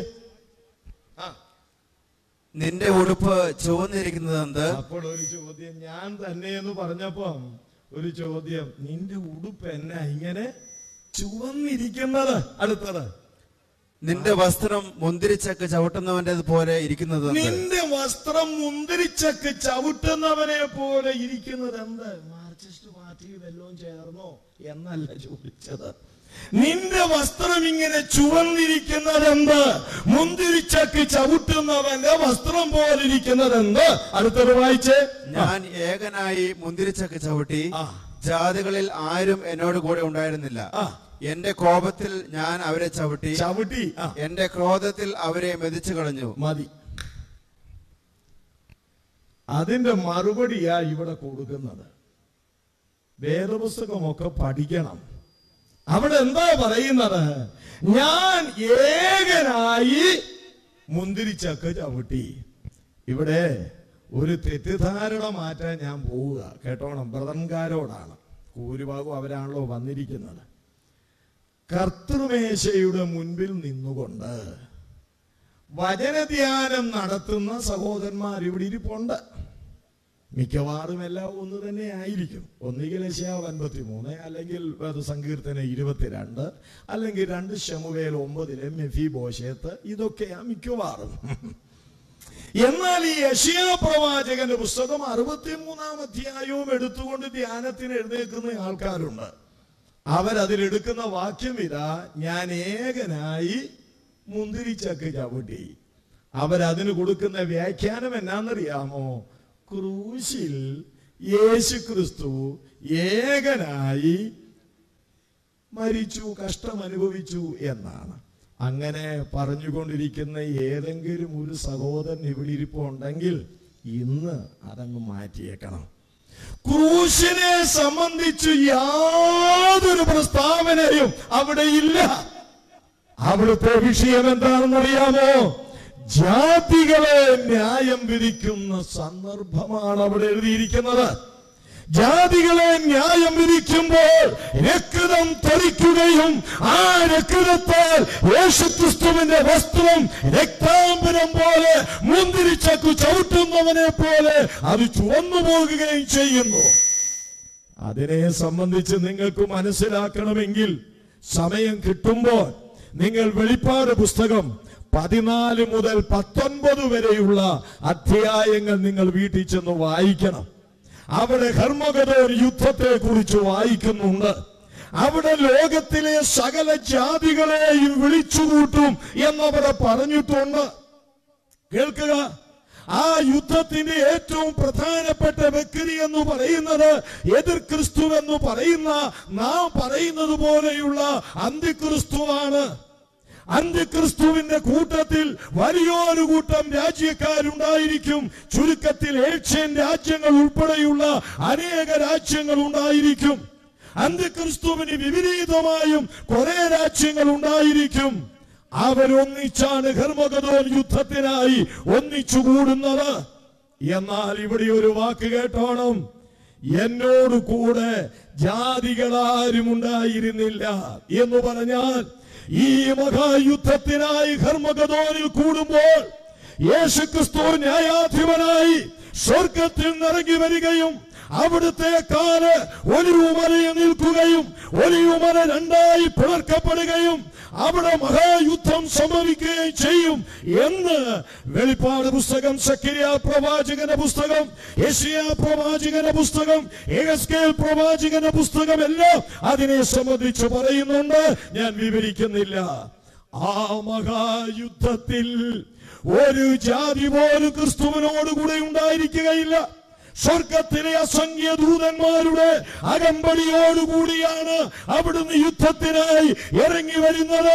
Speaker 3: നിന്റെ ഉടുപ്പ് ചുവന്നിരിക്കുന്നത് എന്ത്
Speaker 8: അപ്പോൾ ഒരു ചോദ്യം ഞാൻ തന്നെ എന്ന് പറഞ്ഞപ്പം ഒരു ചോദ്യം നിന്റെ ഉടുപ്പ് എന്നാ ഇങ്ങനെ ചുവന്നിരിക്കുന്നത് അടുത്തത്
Speaker 3: നിന്റെ വസ്ത്രം മുന്തിരിച്ചക്ക് ചവിട്ടുന്നവന്റെ പോലെ ഇരിക്കുന്നത് എന്ത്
Speaker 8: നിന്റെ വസ്ത്രം മുന്തിരിച്ചക്ക് ചവിട്ടുന്നവനെ പോലെ ഇരിക്കുന്നത് എന്ത് മാർക്സിസ്റ്റ് പാർട്ടി വല്ലതും ചേർന്നോ എന്നല്ല ചോദിച്ചത് നിന്റെ വസ്ത്രം ഇങ്ങനെ ചുവന്നിരിക്കുന്നത് എന്ത് മുന്തിരിച്ചക്ക് ചവിട്ടുന്നവന്റെ വസ്ത്രം പോലെ ഇരിക്കുന്നത് എന്ത് അടുത്തത് വായിച്ചേ
Speaker 3: ഞാൻ ഏകനായി മുന്തിരിച്ചക്ക് ചവിട്ടി
Speaker 8: ആ.
Speaker 3: ജാതികളിൽ ആരും എന്നോട് കൂടെ ഉണ്ടായിരുന്നില്ല
Speaker 8: ആ.
Speaker 3: എന്റെ കോപത്തിൽ ഞാൻ അവരെ ചവിട്ടി
Speaker 8: ചവിട്ടി ആ
Speaker 3: എന്റെ ക്രോധത്തിൽ അവരെ മെതിച്ചു കളഞ്ഞു
Speaker 8: മതി അതിന്റെ മറുപടിയാ ഇവിടെ കൊടുക്കുന്നത് വേദപുസ്തകമൊക്കെ പഠിക്കണം അവിടെ എന്താ പറയുന്നത് ഞാൻ ഏകനായി മുന്തിരിച്ചക്ക ചവിട്ടി ഇവിടെ ഒരു തെറ്റിദ്ധാരണ മാറ്റാൻ ഞാൻ പോവുക കേട്ടോണം ബ്രദൻകാരോടാണ് ഭൂരിഭാഗം അവരാണല്ലോ വന്നിരിക്കുന്നത് കർത്തൃമേശയുടെ മുൻപിൽ നിന്നുകൊണ്ട് വചനധ്യാനം നടത്തുന്ന സഹോദരന്മാർ ഇവിടെ ഇരിപ്പുണ്ട് മിക്കവാറും എല്ലാം ഒന്ന് തന്നെ ആയിരിക്കും ഒന്നുകിൽ ഏഷ്യാവ് അൻപത്തി മൂന്ന് അല്ലെങ്കിൽ അത് സങ്കീർത്തന ഇരുപത്തിരണ്ട് അല്ലെങ്കിൽ രണ്ട് ശമുവേൽ ഒമ്പതിലെ മെഫി ബോഷേത്ത് ഇതൊക്കെയാ മിക്കവാറും എന്നാൽ ഈ യശിയ പ്രവാചകന്റെ പുസ്തകം അറുപത്തിമൂന്നാം അധ്യായവും എടുത്തുകൊണ്ട് ധ്യാനത്തിന് എഴുന്നേൽക്കുന്ന ആൾക്കാരുണ്ട് അവരതിലെടുക്കുന്ന വാക്യം ഇതാ ഞാൻ ഏകനായി മുന്തിരിച്ചക്ക് ചവിട്ടി അവരതിന് കൊടുക്കുന്ന വ്യാഖ്യാനം എന്നാന്നറിയാമോ ക്രൂശിൽ യേശു ക്രിസ്തു ഏകനായി മരിച്ചു കഷ്ടം അനുഭവിച്ചു എന്നാണ് അങ്ങനെ പറഞ്ഞുകൊണ്ടിരിക്കുന്ന ഏതെങ്കിലും ഒരു സഹോദരൻ ഇവിടെ ഇരിപ്പുണ്ടെങ്കിൽ ഇന്ന് അതങ്ങ് മാറ്റിയേക്കണം ക്രൂശിനെ സംബന്ധിച്ച് യാതൊരു പ്രസ്താവനയും അവിടെ ഇല്ല അവിടുത്തെ വിഷയം എന്താണെന്നറിയാമോ ജാതികളെ ന്യായം വിധിക്കുന്ന സന്ദർഭമാണ് അവിടെ എഴുതിയിരിക്കുന്നത് ജാതികളെ ന്യായം വിധിക്കുമ്പോൾ രക്തം തെറിക്കുകയും ആ രക്തത്താൽ യേശുക്രിസ്തുവിന്റെ വസ്ത്രം രക്താംബരം പോലെ മുന്തിരിച്ചക്കു ചവിട്ടുന്നവനെ പോലെ അത് ചുവന്നു പോകുകയും ചെയ്യുന്നു അതിനെ സംബന്ധിച്ച് നിങ്ങൾക്ക് മനസ്സിലാക്കണമെങ്കിൽ സമയം കിട്ടുമ്പോൾ നിങ്ങൾ വെളിപ്പാട് പുസ്തകം പതിനാല് മുതൽ പത്തൊൻപത് വരെയുള്ള അധ്യായങ്ങൾ നിങ്ങൾ വീട്ടിൽ ചെന്ന് വായിക്കണം അവിടെ ഹർമഗതോർ യുദ്ധത്തെ കുറിച്ച് വായിക്കുന്നുണ്ട് അവിടെ ലോകത്തിലെ സകല ജാതികളെയും വിളിച്ചുകൂട്ടും എന്നവിടെ പറഞ്ഞിട്ടുണ്ട് കേൾക്കുക ആ യുദ്ധത്തിന്റെ ഏറ്റവും പ്രധാനപ്പെട്ട വ്യക്തി എന്ന് പറയുന്നത് എതിർ ക്രിസ്തു എന്ന് പറയുന്ന നാം പറയുന്നത് പോലെയുള്ള അന്തിക്രിസ്തുവാണ് അന്ത്യക്രിസ്തുവിന്റെ കൂട്ടത്തിൽ വലിയൊരു കൂട്ടം രാജ്യക്കാരുണ്ടായിരിക്കും ചുരുക്കത്തിൽ ഏഷ്യൻ രാജ്യങ്ങൾ ഉൾപ്പെടെയുള്ള അനേക രാജ്യങ്ങൾ ഉണ്ടായിരിക്കും അന്ത്യക്രിസ്തുവിന് വിപരീതമായും കുറെ രാജ്യങ്ങൾ ഉണ്ടായിരിക്കും അവരൊന്നിച്ചാണ് ഹെർമഗതോൻ യുദ്ധത്തിനായി ഒന്നിച്ചു കൂടുന്നത് എന്നാൽ ഇവിടെ ഒരു വാക്ക് കേട്ടോണം എന്നോട് കൂടെ ജാതികളാരും ഉണ്ടായിരുന്നില്ല എന്ന് പറഞ്ഞാൽ ഈ മഹായുദ്ധത്തിനായി ഹർമഗതോനിൽ കൂടുമ്പോൾ യേശുക്രിസ്തു ന്യായാധിപനായി സ്വർഗത്തിൽ നിറങ്ങി വരികയും അവിടുത്തെ കാല് ഒലിവുമലയിൽ നിൽക്കുകയും ഒലിവുമല രണ്ടായി പിളർക്കപ്പെടുകയും അവിടെ മഹായുദ്ധം സംഭവിക്കുകയും ചെയ്യും എന്ന് വെളിപ്പാട് പുസ്തകം സക്രിയ പ്രവാചകന്റെ പുസ്തകം യശിയ പ്രവാചകന്റെ പുസ്തകം എഗസ്കേൽ പ്രവാചകന്റെ പുസ്തകം എല്ലാം അതിനെ സംബന്ധിച്ച് പറയുന്നുണ്ട് ഞാൻ വിവരിക്കുന്നില്ല ആ മഹായുദ്ധത്തിൽ ഒരു ജാതി പോലും ക്രിസ്തുവിനോടുകൂടെ ഉണ്ടായിരിക്കുകയില്ല സ്വർഗത്തിലെ അസംഖ്യ ദൂതന്മാരുടെ അകമ്പടിയോടുകൂടിയാണ് അവിടുന്ന് യുദ്ധത്തിനായി ഇറങ്ങി വരുന്നത്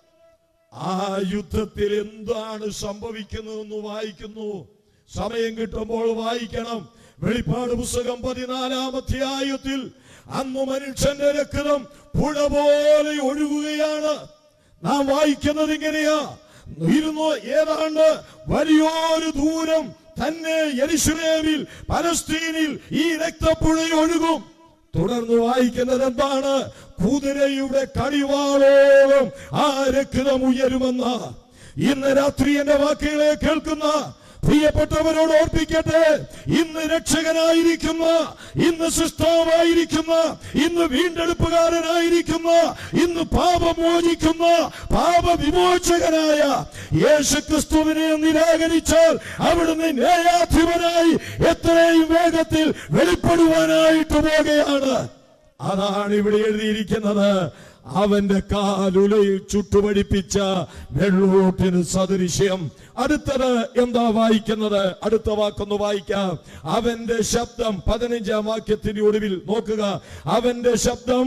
Speaker 8: ആ യുദ്ധത്തിൽ എന്താണ് സംഭവിക്കുന്നതെന്ന് വായിക്കുന്നു സമയം കിട്ടുമ്പോൾ വായിക്കണം വെളിപ്പാട് പുസ്തകം പതിനാലാം അധ്യായത്തിൽ അന്ന് മനുഷ്യന്റെ രക്തം പുഴ പോലെ ഒഴുകുകയാണ് നാം വായിക്കുന്നത് ഇങ്ങനെയാ ഇരുന്നു ഏതാണ്ട് വലിയൊരു ദൂരം തന്നെ യെരുശലേമിൽ പലസ്തീനിൽ ഈ രക്തപ്പുഴ ഒഴുകും തുടർന്ന് വായിക്കുന്നത് എന്താണ് കുതിരയുടെ കടിവാളോളം ആ രക്തം ഉയരുമെന്ന ഇന്ന് രാത്രി എന്റെ വാക്കുകളെ കേൾക്കുന്ന പ്രിയപ്പെട്ടവരോട് ഓർപ്പിക്കട്ടെ ഇന്ന് രക്ഷകനായിരിക്കുന്ന ഇന്ന് സൃഷ്ടാവായിരിക്കുന്ന ഇന്ന് വീണ്ടെടുപ്പുകാരനായിരിക്കുന്ന ഇന്ന് പാപം മോചിക്കുന്ന പാപവിമോചകനായ യേശുക്രിസ്തുവിനെ നിരാകരിച്ചാൽ അവിടുന്ന് ന്യായാധിപനായി എത്രയും വേഗത്തിൽ വെളിപ്പെടുവാനായിട്ട് പോകുകയാണ് അതാണ് ഇവിടെ എഴുതിയിരിക്കുന്നത് അവന്റെ കാലുലയിൽ ചുട്ടുപടിപ്പിച്ച വെള്ളോട്ടിന് സദൃശ്യം അടുത്തത് എന്താ വായിക്കുന്നത് അടുത്ത വാക്കൊന്ന് വായിക്കാം അവന്റെ ശബ്ദം പതിനഞ്ചാം വാക്യത്തിന്റെ ഒടുവിൽ നോക്കുക അവന്റെ ശബ്ദം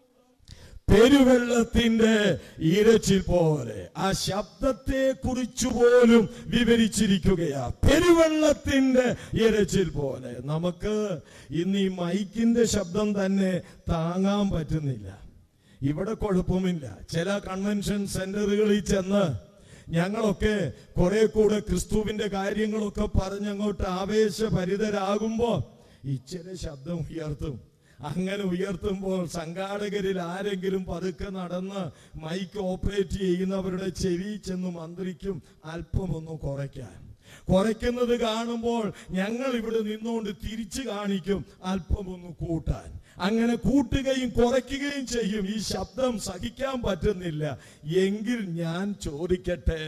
Speaker 8: പെരുവെള്ളത്തിന്റെ ഇരച്ചിൽ പോലെ ആ ശബ്ദത്തെ കുറിച്ചു പോലും വിവരിച്ചിരിക്കുകയാ പെരുവെള്ളത്തിന്റെ ഇരച്ചിൽ പോലെ നമുക്ക് ഇന്ന് ഈ മൈക്കിന്റെ ശബ്ദം തന്നെ താങ്ങാൻ പറ്റുന്നില്ല ഇവിടെ കുഴപ്പമില്ല ചില കൺവെൻഷൻ സെന്ററുകളിൽ ചെന്ന് ഞങ്ങളൊക്കെ കുറെ കൂടെ ക്രിസ്തുവിന്റെ കാര്യങ്ങളൊക്കെ പറഞ്ഞങ്ങോട്ട് ആവേശഭരിതരാകുമ്പോ ഇച്ചിരി ശബ്ദം ഉയർത്തും അങ്ങനെ ഉയർത്തുമ്പോൾ സംഘാടകരിൽ ആരെങ്കിലും പതുക്കെ നടന്ന് മൈക്ക് ഓപ്പറേറ്റ് ചെയ്യുന്നവരുടെ ചെവി ചെന്ന് മന്ത്രിക്കും അല്പം ഒന്ന് കുറയ്ക്കാൻ കുറയ്ക്കുന്നത് കാണുമ്പോൾ ഞങ്ങൾ ഇവിടെ നിന്നുകൊണ്ട് തിരിച്ചു കാണിക്കും അല്പം ഒന്ന് കൂട്ടാൻ അങ്ങനെ കൂട്ടുകയും കുറയ്ക്കുകയും ചെയ്യും ഈ ശബ്ദം സഹിക്കാൻ പറ്റുന്നില്ല എങ്കിൽ ഞാൻ ചോദിക്കട്ടെ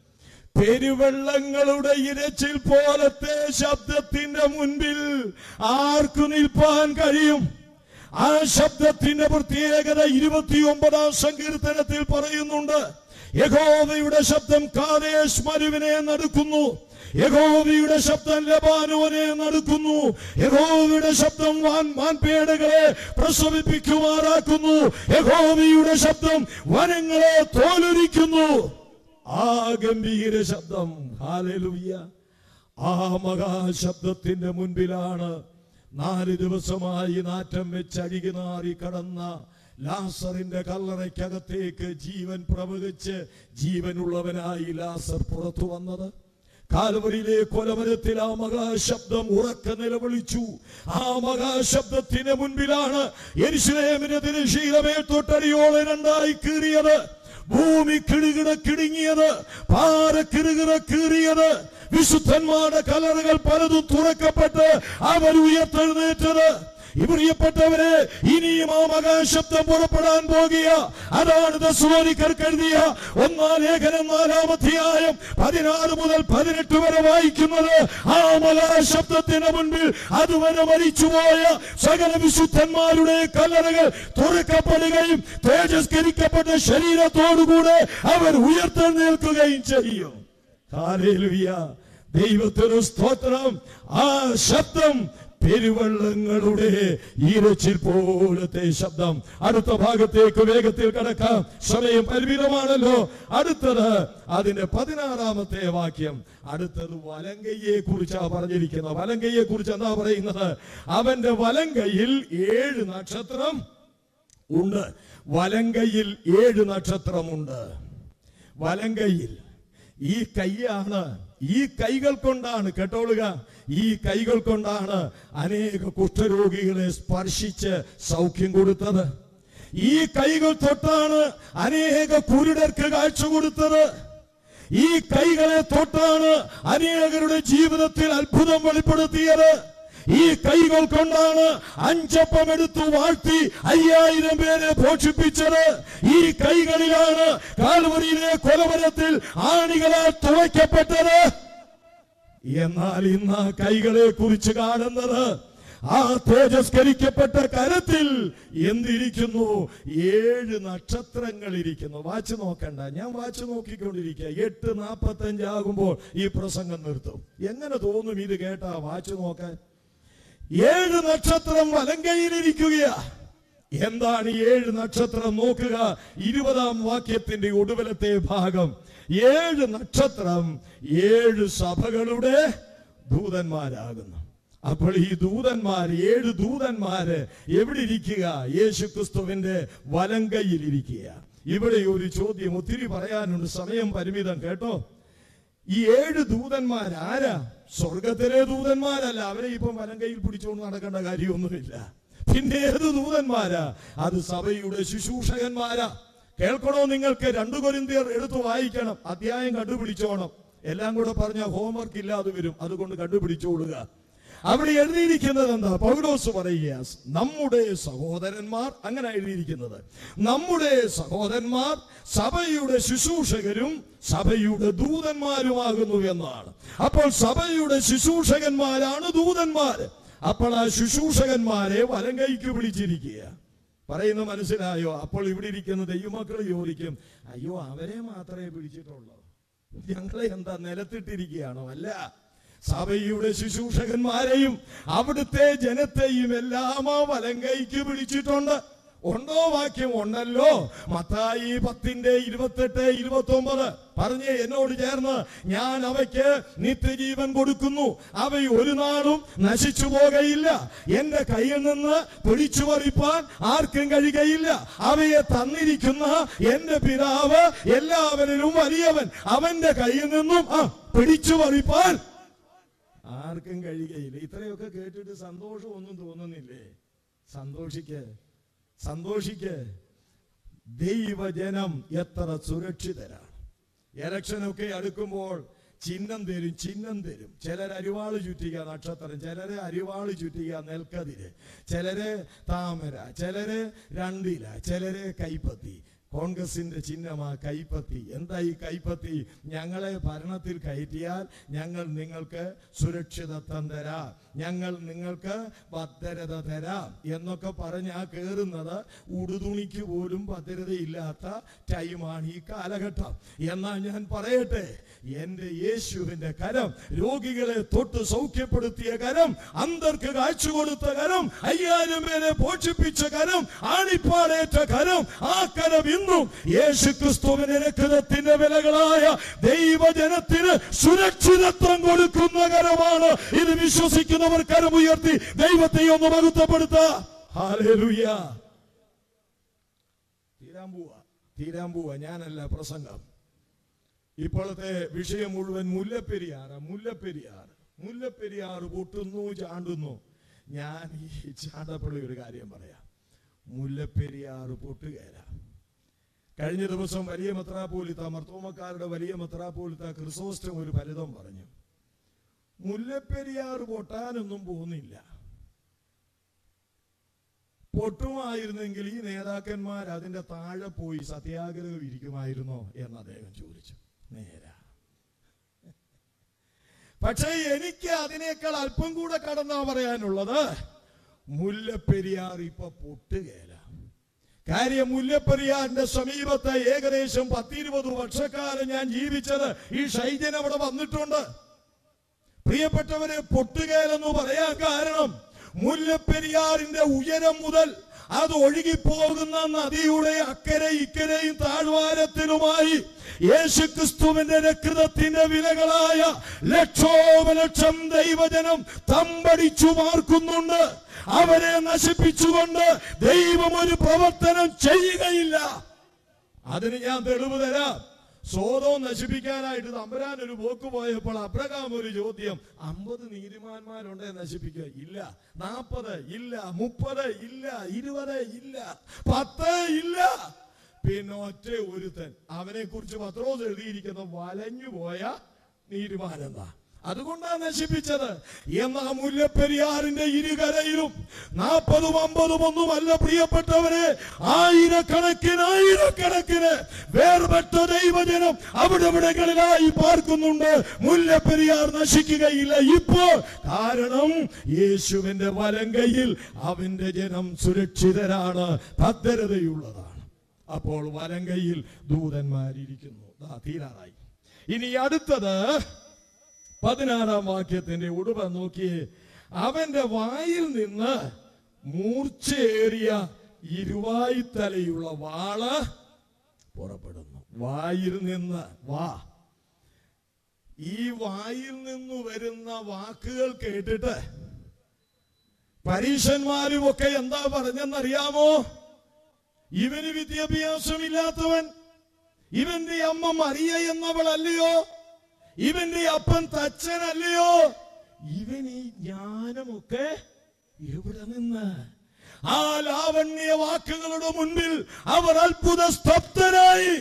Speaker 8: പെരുവെള്ളങ്ങളുടെ ഇരച്ചിൽ പോലത്തെ ശബ്ദത്തിന്റെ മുൻപിൽ ആർക്കു നിൽപ്പാൻ കഴിയും ആ ശബ്ദത്തിന്റെ പ്രത്യേകത ഇരുപത്തിയൊമ്പതാം സങ്കീർത്തനത്തിൽ പറയുന്നുണ്ട് യഹോവയുടെ ശബ്ദം കാദേശ് മരുവിനെ നടുക്കുന്നു യഹോവയുടെ ശബ്ദം ലബാനോനെ നടുക്കുന്നു യഹോവയുടെ ശബ്ദം വാൻ മാൻപേടകളെ പ്രസവിപ്പിക്കുമാറാക്കുന്നു യഹോവയുടെ ശബ്ദം വനങ്ങളെ തോലുരിക്കുന്നു ആ ഗംഭീര ശബ്ദം ഹാലലുയ്യ ആ മഹാശബ്ദത്തിന്റെ മുൻപിലാണ് നാല് ദിവസമായി നാറ്റം വെച്ച് അഴുകി നാറി കടന്ന ലാസറിന്റെ കല്ലറയ്ക്കകത്തേക്ക് ജീവൻ പ്രവഹിച്ച് ജീവനുള്ളവനായി ലാസർ പുറത്തു വന്നത് കാൽവരിയിലെ കൊലമരത്തിൽ ആ മഹാശബ്ദം ഉറക്ക നിലവിളിച്ചു ആ മഹാശബ്ദത്തിന് മുൻപിലാണ് എരിശിലേമിന് തിരശീലമേ തൊട്ടടിയോളെ രണ്ടായി കീറിയത് ഭൂമി കിടുകിട കിടുങ്ങിയത് പാറ കിടുകിട കീറിയത് വിശുദ്ധന്മാരുടെ കലറുകൾ പലതും തുറക്കപ്പെട്ട് അവർ ഉയർത്തെഴുന്നേറ്റത് പ്രിയപ്പെട്ടവരെ ഇനിയും ആ മഹാശബ്ദം പുറപ്പെടാൻ പോകുക അതാണ് ദസ്വോനിക്കർക്ക് എഴുതിയ ഒന്നാം ലേഖനം നാലാം അധ്യായം പതിനാറ് മുതൽ പതിനെട്ട് വരെ വായിക്കുന്നത് ആ മഹാശബ്ദത്തിന് മുൻപിൽ അതുവരെ മരിച്ചുപോയ സകല വിശുദ്ധന്മാരുടെ കല്ലറകൾ തുറക്കപ്പെടുകയും തേജസ്കരിക്കപ്പെട്ട ശരീരത്തോടുകൂടെ അവർ ഉയർത്തെഴുന്നേൽക്കുകയും ചെയ്യും ഹാലേലുയ ദൈവത്തിന് സ്തോത്രം ആ ശബ്ദം പെരുവെള്ളങ്ങളുടെ ഈരച്ചിൽ പോലത്തെ ശബ്ദം അടുത്ത ഭാഗത്തേക്ക് വേഗത്തിൽ കടക്കാം സമയം പരിമിതമാണല്ലോ അടുത്തത് അതിന്റെ പതിനാറാമത്തെ വാക്യം അടുത്തത് വലങ്കയ്യെ കുറിച്ചാ പറഞ്ഞിരിക്കുന്നത് വലങ്കയ്യെ കുറിച്ച് എന്താ പറയുന്നത് അവന്റെ വലങ്കയിൽ ഏഴ് നക്ഷത്രം ഉണ്ട് വലങ്കയിൽ ഏഴ് നക്ഷത്രമുണ്ട് വലങ്കയിൽ ഈ കൈയാണ് ഈ കൈകൾ കൊണ്ടാണ് കേട്ടോളുക ഈ കൈകൾ കൊണ്ടാണ് അനേക കുഷ്ഠരോഗികളെ സ്പർശിച്ച് സൗഖ്യം കൊടുത്തത് ഈ കൈകൾ തൊട്ടാണ് അനേക കുരുടർക്ക് കാഴ്ച കൊടുത്തത് ഈ കൈകളെ തൊട്ടാണ് അനേകരുടെ ജീവിതത്തിൽ അത്ഭുതം വെളിപ്പെടുത്തിയത് ഈ കൈകൾ കൊണ്ടാണ് അഞ്ചപ്പം എടുത്തു വാഴ്ത്തി അയ്യായിരം പേരെ പോഷിപ്പിച്ചത് ഈ കൈകളിലാണ് കാൽവരിയിലെ കൊലവരത്തിൽ ആണികളാൽ തുളയ്ക്കപ്പെട്ടത് എന്നാൽ ഇന്ന് ആ കൈകളെ കുറിച്ച് കാണുന്നത് ആ തേജസ്കരിക്കപ്പെട്ട കരത്തിൽ എന്തിരിക്കുന്നു ഏഴ് നക്ഷത്രങ്ങൾ ഇരിക്കുന്നു വാച്ച് നോക്കണ്ട ഞാൻ വാച്ച് നോക്കിക്കൊണ്ടിരിക്കുക എട്ട് നാപ്പത്തഞ്ച് ആകുമ്പോൾ ഈ പ്രസംഗം നിർത്തും എങ്ങനെ തോന്നും ഇത് കേട്ടാ വാച്ച് നോക്കാൻ ഏഴ് നക്ഷത്രം വലങ്കയിലിരിക്കുകയാ എന്താണ് ഈ ഏഴ് നക്ഷത്രം നോക്കുക ഇരുപതാം വാക്യത്തിന്റെ ഒടുവിലത്തെ ഭാഗം ഏഴ് നക്ഷത്രം ഏഴ് സഭകളുടെ ദൂതന്മാരാകുന്നു അപ്പോൾ ഈ ദൂതന്മാർ ഏഴ് ദൂതന്മാര് എവിടെ ഇരിക്കുക യേശു ക്രിസ്തുവിന്റെ വലങ്കയിൽ ഇരിക്കുക ഇവിടെ ഒരു ചോദ്യം ഒത്തിരി പറയാനുണ്ട് സമയം പരിമിതം കേട്ടോ ഈ ഏഴ് ദൂതന്മാർ ആരാ സ്വർഗത്തിലെ ദൂതന്മാരല്ല അവരെ ഇപ്പം വലങ്കയിൽ പിടിച്ചുകൊണ്ട് നടക്കേണ്ട കാര്യമൊന്നുമില്ല പിന്നെ ഏത് ദൂതന്മാരാ അത് സഭയുടെ ശുശ്രൂഷകന്മാരാ കേൾക്കണോ നിങ്ങൾക്ക് രണ്ടു കൊരിന്തിയർ എടുത്തു വായിക്കണം അധ്യായം കണ്ടുപിടിച്ചോണം എല്ലാം കൂടെ പറഞ്ഞ ഹോംവർക്ക് ഇല്ലാതെ വരും അതുകൊണ്ട് കണ്ടുപിടിച്ചോളുക അവിടെ എഴുതിയിരിക്കുന്നത് എന്താ പൗലോസ് പറയുക നമ്മുടെ സഹോദരന്മാർ അങ്ങനെ എഴുതിയിരിക്കുന്നത് നമ്മുടെ സഹോദരന്മാർ സഭയുടെ ശുശ്രൂഷകരും സഭയുടെ ദൂതന്മാരുമാകുന്നു എന്നാണ് അപ്പോൾ സഭയുടെ ശുശ്രൂഷകന്മാരാണ് ദൂതന്മാർ അപ്പോൾ ആ ശുശ്രൂഷകന്മാരെ വലം കൈക്ക് പിടിച്ചിരിക്കുക പറയുന്നത് മനസ്സിലായോ അപ്പോൾ ഇവിടെ ഇരിക്കുന്ന ദൈവമക്കൾ ചോദിക്കും അയ്യോ അവരെ മാത്രമേ പിടിച്ചിട്ടുള്ളൂ ഞങ്ങളെ എന്താ നിലത്തിട്ടിരിക്കുകയാണോ അല്ല സഭയുടെ ശുശ്രൂഷകന്മാരെയും അവിടുത്തെ ജനത്തെയും എല്ലാം ആ വലങ്കൈക്ക് പിടിച്ചിട്ടുണ്ട് ഉണ്ടോ വാക്യം ഉണ്ടല്ലോ മത്തായി പത്തിന്റെ ഇരുപത്തെട്ട് ഇരുപത്തി ഒമ്പത് പറഞ്ഞേ എന്നോട് ചേർന്ന് ഞാൻ അവയ്ക്ക് നിത്യജീവൻ കൊടുക്കുന്നു അവ ഒരു നാളും നശിച്ചു പോകയില്ല എന്റെ കയ്യിൽ നിന്ന് പിടിച്ചു പറിപ്പാൻ ആർക്കും കഴിയുകയില്ല അവയെ തന്നിരിക്കുന്ന എന്റെ പിതാവ് എല്ലാവരിലും വലിയവൻ അവന്റെ കയ്യിൽ നിന്നും ആ പിടിച്ചു പറിപ്പാൻ ആർക്കും കഴിയുകയില്ല ഇത്രയൊക്കെ കേട്ടിട്ട് സന്തോഷമൊന്നും തോന്നുന്നില്ലേ സന്തോഷിക്ക് സന്തോഷിക്ക് ദൈവജനം എത്ര സുരക്ഷിതരാണ് ഇലക്ഷനൊക്കെ അടുക്കുമ്പോൾ ചിഹ്നം തരും ചിഹ്നം തരും ചിലർ അരിവാള് ചുറ്റിക നക്ഷത്രം ചിലര് അരിവാള് ചുറ്റിക നെൽക്കതിര് ചിലര് താമര ചിലര് രണ്ടില ചിലര് കൈപ്പത്തി കോൺഗ്രസിന്റെ ചിഹ്നമാ കൈപ്പത്തി എന്താ ഈ കൈപ്പത്തി ഞങ്ങളെ ഭരണത്തിൽ കയറ്റിയാൽ ഞങ്ങൾ നിങ്ങൾക്ക് സുരക്ഷിതത്വം തരാം ഞങ്ങൾ നിങ്ങൾക്ക് ഭദ്രത തരാം എന്നൊക്കെ പറഞ്ഞ് ആ കയറുന്നത് ഉടുതുണിക്ക് പോലും ഭദ്രതയില്ലാത്ത ടൈമാണ് ഈ കാലഘട്ടം എന്നാൽ ഞാൻ പറയട്ടെ എന്റെ യേശുവിന്റെ കരം രോഗികളെ തൊട്ട് സൗഖ്യപ്പെടുത്തിയ കരം അന്തർക്ക് കാഴ്ച കൊടുത്ത കരം അയ്യായിരം പേരെ പോഷിപ്പിച്ച കരം ആണിപ്പാടേറ്റ കരം ആ കരം ഇന്നും യേശു ക്രിസ്തുവിന് രക്തത്തിന്റെ വിലകളായ ദൈവജനത്തിന് സുരക്ഷിതത്വം കൊടുക്കുന്ന കരമാണ് ഇത് വിശ്വസിക്കുന്നവർ കരമുയർത്തി ദൈവത്തെ ഒന്ന് മഹത്വപ്പെടുത്താം ഹല്ലേലൂയ തീരാൻ പോവാ തീരാൻ പോവാ ഞാനല്ല പ്രസംഗം ഇപ്പോഴത്തെ വിഷയം മുഴുവൻ മുല്ലപ്പെരിയാറ് മുല്ലപ്പെരിയാർ മുല്ലപ്പെരിയാർ പൊട്ടുന്നു ചാണ്ടുന്നു ഞാൻ ഈ ചാണ്ടപ്പള്ളി ഒരു കാര്യം പറയാം മുല്ലപ്പെരിയാർ പൊട്ടുകയല്ല കഴിഞ്ഞ ദിവസം വലിയ മെത്രാപോലിത്ത മർത്തോമക്കാരുടെ വലിയ മെത്രാപോലിത്ത ക്രിസോസ്റ്റം ഒരു ഫലിതം പറഞ്ഞു മുല്ലപ്പെരിയാർ പൊട്ടാനൊന്നും പോകുന്നില്ല പൊട്ടുമായിരുന്നെങ്കിൽ ഈ നേതാക്കന്മാർ അതിന്റെ താഴെ പോയി സത്യാഗ്രഹം ഇരിക്കുമായിരുന്നോ എന്ന് അദ്ദേഹം ചോദിച്ചു നേരാ പക്ഷേ എനിക്ക് അതിനേക്കാൾ അല്പം കൂടെ കടന്നാ പറയാനുള്ളത് മുല്ലപ്പെരിയാർ ഇപ്പൊ പൊട്ടുകയില്ല കാര്യം മുല്ലപ്പെരിയാറിന്റെ സമീപത്ത് ഏകദേശം പത്തിരുപത് വർഷക്കാലം ഞാൻ ജീവിച്ചത് ഈ ഷൈജൻ അവിടെ വന്നിട്ടുണ്ട് പ്രിയപ്പെട്ടവരെ പൊട്ടുകേലെന്ന് പറയാൻ കാരണം മുല്ലപ്പെരിയാറിന്റെ ഉയരം മുതൽ അത് ഒഴുകിപ്പോകുന്ന നദിയുടെ അക്കരെ ഇക്കരെയും താഴ്വാരത്തിലുമായി യേശുക്രിസ്തുവിന്റെ രക്തത്തിന്റെ വിലകളായ ലക്ഷോപലക്ഷം ദൈവജനം തമ്പടിച്ചു മാർക്കുന്നുണ്ട് അവരെ നശിപ്പിച്ചുകൊണ്ട് ദൈവം ഒരു പ്രവർത്തനം ചെയ്യുകയില്ല അതിന് ഞാൻ തെളിവ് തരാം സോതവും നശിപ്പിക്കാനായിട്ട് തമ്പുരാൻ ഒരു പോക്ക് പോയപ്പോൾ അബ്രഹാം ഒരു ചോദ്യം അമ്പത് നീതിമാന്മാരുണ്ടേ നശിപ്പിക്കുക ഇല്ല നാപ്പത് ഇല്ല മുപ്പത് ഇല്ല ഇരുപത് ഇല്ല പത്ത് ഇല്ല പിന്നെ ഒറ്റ ഒരുത്തൻ അവനെ കുറിച്ച് പത്രോസ് എഴുതിയിരിക്കുന്ന വലഞ്ഞു പോയ നീതിമാനെന്താ അതുകൊണ്ടാണ് നശിപ്പിച്ചത് എന്നാ മുല്ലപ്പെരിയാറിന്റെ ഇരുകരയിലും നാൽപ്പതും അമ്പതും ഒന്നുമല്ല പ്രിയപ്പെട്ടവരെ ആയിരക്കണക്കിന് ആയിരക്കണക്കിന് വേർപെട്ട ദൈവജനം അവിടെ ഇവിടങ്ങളിലായി പാർക്കുന്നുണ്ട് മുല്ലപ്പെരിയാർ നശിക്കുകയില്ല ഇപ്പോൾ കാരണം യേശുവിന്റെ വലങ്കയിൽ അവന്റെ ജനം സുരക്ഷിതരാണ് ഭദ്രതയുള്ളതാണ് അപ്പോൾ വലങ്കയിൽ ദൂതന്മാരിയ്ക്കുന്നു ദാ തീരാറായി ഇനി അടുത്തത് പതിനാറാം വാക്യത്തിന്റെ ഉടുപ നോക്കിയേ അവന്റെ വായിൽ നിന്ന് മൂർച്ചയേറിയ ഇരുവായിത്തലയുള്ള വാള് പുറപ്പെടുന്നു വായിൽ നിന്ന് വാ ഈ വായിൽ നിന്ന് വരുന്ന വാക്കുകൾ കേട്ടിട്ട് പരീക്ഷന്മാരും ഒക്കെ എന്താ പറഞ്ഞെന്നറിയാമോ ഇവന് വിദ്യാഭ്യാസമില്ലാത്തവൻ ഇവന്റെ അമ്മ മറിയ എന്നവളല്ലയോ ഇവന്റെ അപ്പൻ തച്ചനല്ലയോ ഇവൻ ഈ ജ്ഞാനമൊക്കെ എവിടെ നിന്ന് ആ ലാവണ്യ വാക്കുകളുടെ മുൻപിൽ അവർ അത്ഭുത സ്തബ്ധരായി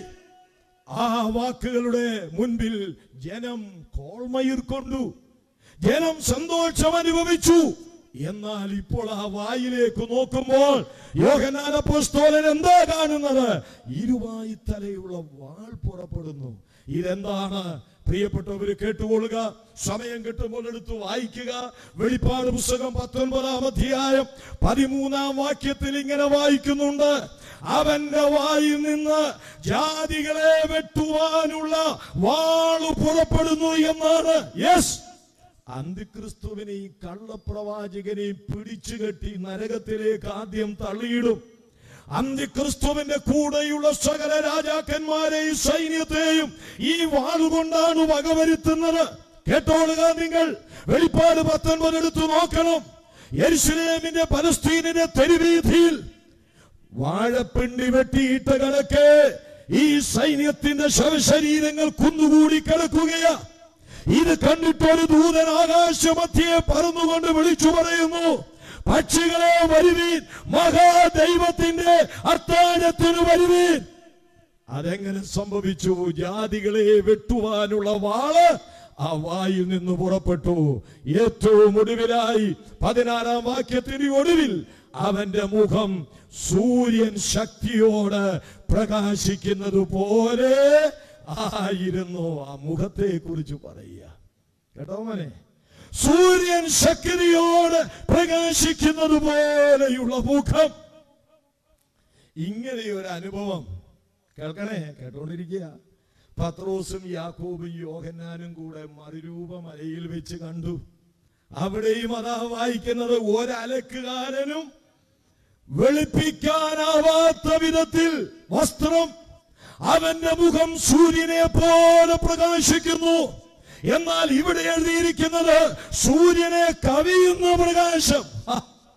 Speaker 8: ആ വാക്കുകളുടെ മുൻപിൽ ജനം കോൾമയിർ കൊണ്ടു ജനം സന്തോഷം അനുഭവിച്ചു എന്നാൽ ഇപ്പോൾ ആ വായിലേക്ക് നോക്കുമ്പോൾ യോഹനാന പുസ്തോലൻ എന്താ കാണുന്നത് ഇരുവായി തലയുള്ള വാൾ പുറപ്പെടുന്നു ഇതെന്താണ് പ്രിയപ്പെട്ടവര് കേട്ടുകൊള്ളുക സമയം കിട്ടുമ്പോൾ എടുത്ത് വായിക്കുക വെളിപ്പാട് പുസ്തകം പത്തൊൻപതാം അധ്യായം പതിമൂന്നാം വാക്യത്തിൽ ഇങ്ങനെ വായിക്കുന്നുണ്ട് അവന്റെ വായിൽ നിന്ന് ജാതികളെ വെട്ടുവാനുള്ള വാള് പുറപ്പെടുന്നു എന്നാണ് യെസ് അന്തിക്രിസ്തുവിനെയും കള്ളപ്രവാചകനെയും പിടിച്ചു കെട്ടി നരകത്തിലേക്ക് ആദ്യം തള്ളിയിടും അന്തിക്രിസ്തുവിന്റെ കൂടെയുള്ള സകല രാജാക്കന്മാരെയും സൈന്യത്തെയും ഈ വാളുകൊണ്ടാണ് വകവരുത്തുന്നത് കേട്ടോളുക നിങ്ങൾ വെളിപ്പാട് പത്തൊൻപത് എടുത്തു നോക്കണം യെരുശലേമിന്റെ പലസ്തീനിന്റെ തെരുവീതിയിൽ വാഴപ്പിണ്ടി വെട്ടിയിട്ട കണക്ക് ഈ സൈന്യത്തിന്റെ ശവശരീരങ്ങൾ കുന്നുകൂടി കിടക്കുകയാ ഇത് കണ്ടിട്ട് ഒരു ദൂതൻ ആകാശമധ്യയെ പറന്നുകൊണ്ട് വിളിച്ചു പറയുന്നു പക്ഷികളെ വരുവീൻ മഹാദൈവത്തിന്റെ അത്താഴത്തിന് വരുവീൻ അതെങ്ങനെ സംഭവിച്ചു ജാതികളെ വെട്ടുവാനുള്ള വാള് ആ വായിൽ നിന്ന് പുറപ്പെട്ടു ഏറ്റവും ഒടുവിലായി പതിനാറാം വാക്യത്തിന് ഒടുവിൽ അവന്റെ മുഖം സൂര്യൻ ശക്തിയോട് പ്രകാശിക്കുന്നത് പോലെ ആയിരുന്നു ആ മുഖത്തെ കുറിച്ച് പറയുക കേട്ടോ മോനെ സൂര്യൻ ശക്തിയോട് പ്രകാശിക്കുന്നത് പോലെയുള്ള മുഖം ഇങ്ങനെയൊരു അനുഭവം കേൾക്കണേ കേട്ടോണ്ടിരിക്കുക പത്രോസും യാക്കോബും യോഹന്നാനും കൂടെ മറുരൂപ മലയിൽ വെച്ച് കണ്ടു അവിടെയും അതാ വായിക്കുന്നത് ഒരലക്കുകാരനും വെളുപ്പിക്കാനാവാത്ത വിധത്തിൽ വസ്ത്രം അവന്റെ മുഖം സൂര്യനെ പോലെ പ്രകാശിക്കുന്നു എന്നാൽ ഇവിടെ എഴുതിയിരിക്കുന്നത് സൂര്യനെ കവിയുന്ന പ്രകാശം ആ.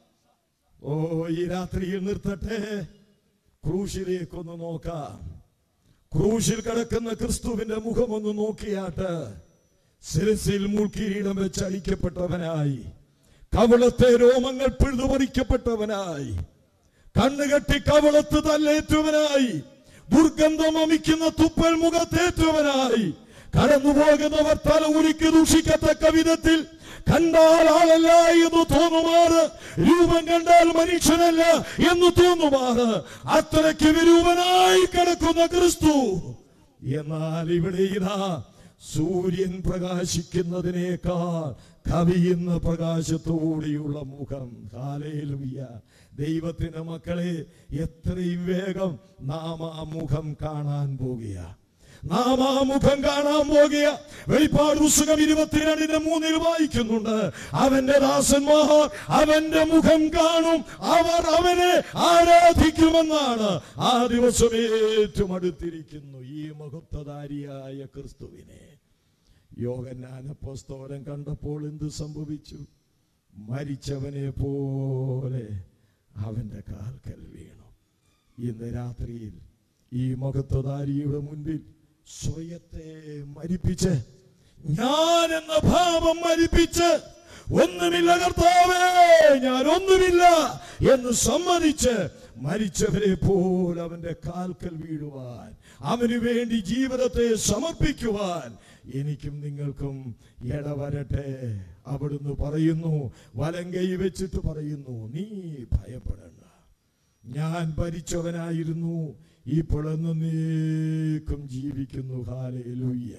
Speaker 8: ഓ ഈ രാത്രിയിൽ നിർത്തട്ടെ ക്രൂശിലേക്കൊന്ന് നോക്കാം ക്രൂശിൽ കിടക്കുന്ന ക്രിസ്തുവിന്റെ മുഖമൊന്ന് നോക്കിയാട്ട് ശിരസിൽ മുൾക്കിരീടം വെച്ച് അടിക്കപ്പെട്ടവനായി കവളത്തെ രോമങ്ങൾ പിഴുതുപറിക്കപ്പെട്ടവനായി കണ്ണുകെട്ടി കവളത്ത് തല്ലേറ്റവനായി ദുർഗന്ധം അമിക്കുന്ന തുപ്പൽ മുഖത്തേറ്റവനായി കടന്നു പോകുന്നവർ തല ഉരുക്കി ദൂഷിക്കത്തക്ക വിധത്തിൽ കണ്ടാൽ ആളല്ല എന്ന് തോന്നുമാറ് രൂപം കണ്ടാൽ മനുഷ്യനല്ല എന്ന് തോന്നുമാറ് അത്രയ്ക്ക് വിരൂപനായി കിടക്കുന്ന ക്രിസ്തു എന്നാൽ ഇവിടെ ഇതാ സൂര്യൻ പ്രകാശിക്കുന്നതിനേക്കാൾ കവിയുന്ന പ്രകാശത്തോടെയുള്ള മുഖം ഹാലേലുയ്യ ദൈവത്തിന്റെ മക്കളെ എത്രയും വേഗം നാം ആ മുഖം കാണാൻ പോകുക നാം ആ മുഖം കാണാൻ പോകുക വെളിപ്പാട് പുസ്തകം ഇരുപത്തിരണ്ടിന്റെ മൂന്നിൽ വായിക്കുന്നുണ്ട് അവന്റെ ദാസന്മാർ അവന്റെ മുഖം കാണും അവർ അവനെ ആരാധിക്കുമെന്നാണ് ആ ദിവസം ഏറ്റവും അടുത്തിരിക്കുന്നു ഈ മഹത്വധാരിയായ ക്രിസ്തുവിനെ യോഗനാനപ്പോസ്തോലൻ കണ്ടപ്പോൾ എന്ത് സംഭവിച്ചു മരിച്ചവനെ പോലെ അവന്റെ കാൽക്കൽ വീണു ഇന്ന് രാത്രിയിൽ ഈ മഹത്വധാരിയുടെ മുൻപിൽ സ്വയത്തെ മരിപ്പിച്ച് ഞാൻ എന്ന ഭാവം മരിപ്പിച്ച് ഒന്നുമില്ല കർത്താവേ ഞാൻ ഒന്നുമില്ല എന്ന് സമ്മതിച്ച് മരിച്ചവരെ പോലെ അവന്റെ കാൽക്കൽ വീഴുവാൻ അവന് വേണ്ടി ജീവിതത്തെ സമർപ്പിക്കുവാൻ എനിക്കും നിങ്ങൾക്കും ഇടവരട്ടെ അവിടുന്ന് പറയുന്നു വലം കൈ വെച്ചിട്ട് പറയുന്നു നീ ഭയപ്പെടണ്ട ഞാൻ ഭരിച്ചവനായിരുന്നു ഇപ്പോൾ എന്നേക്കും ജീവിക്കുന്നു ഹാലേലൂയ്യ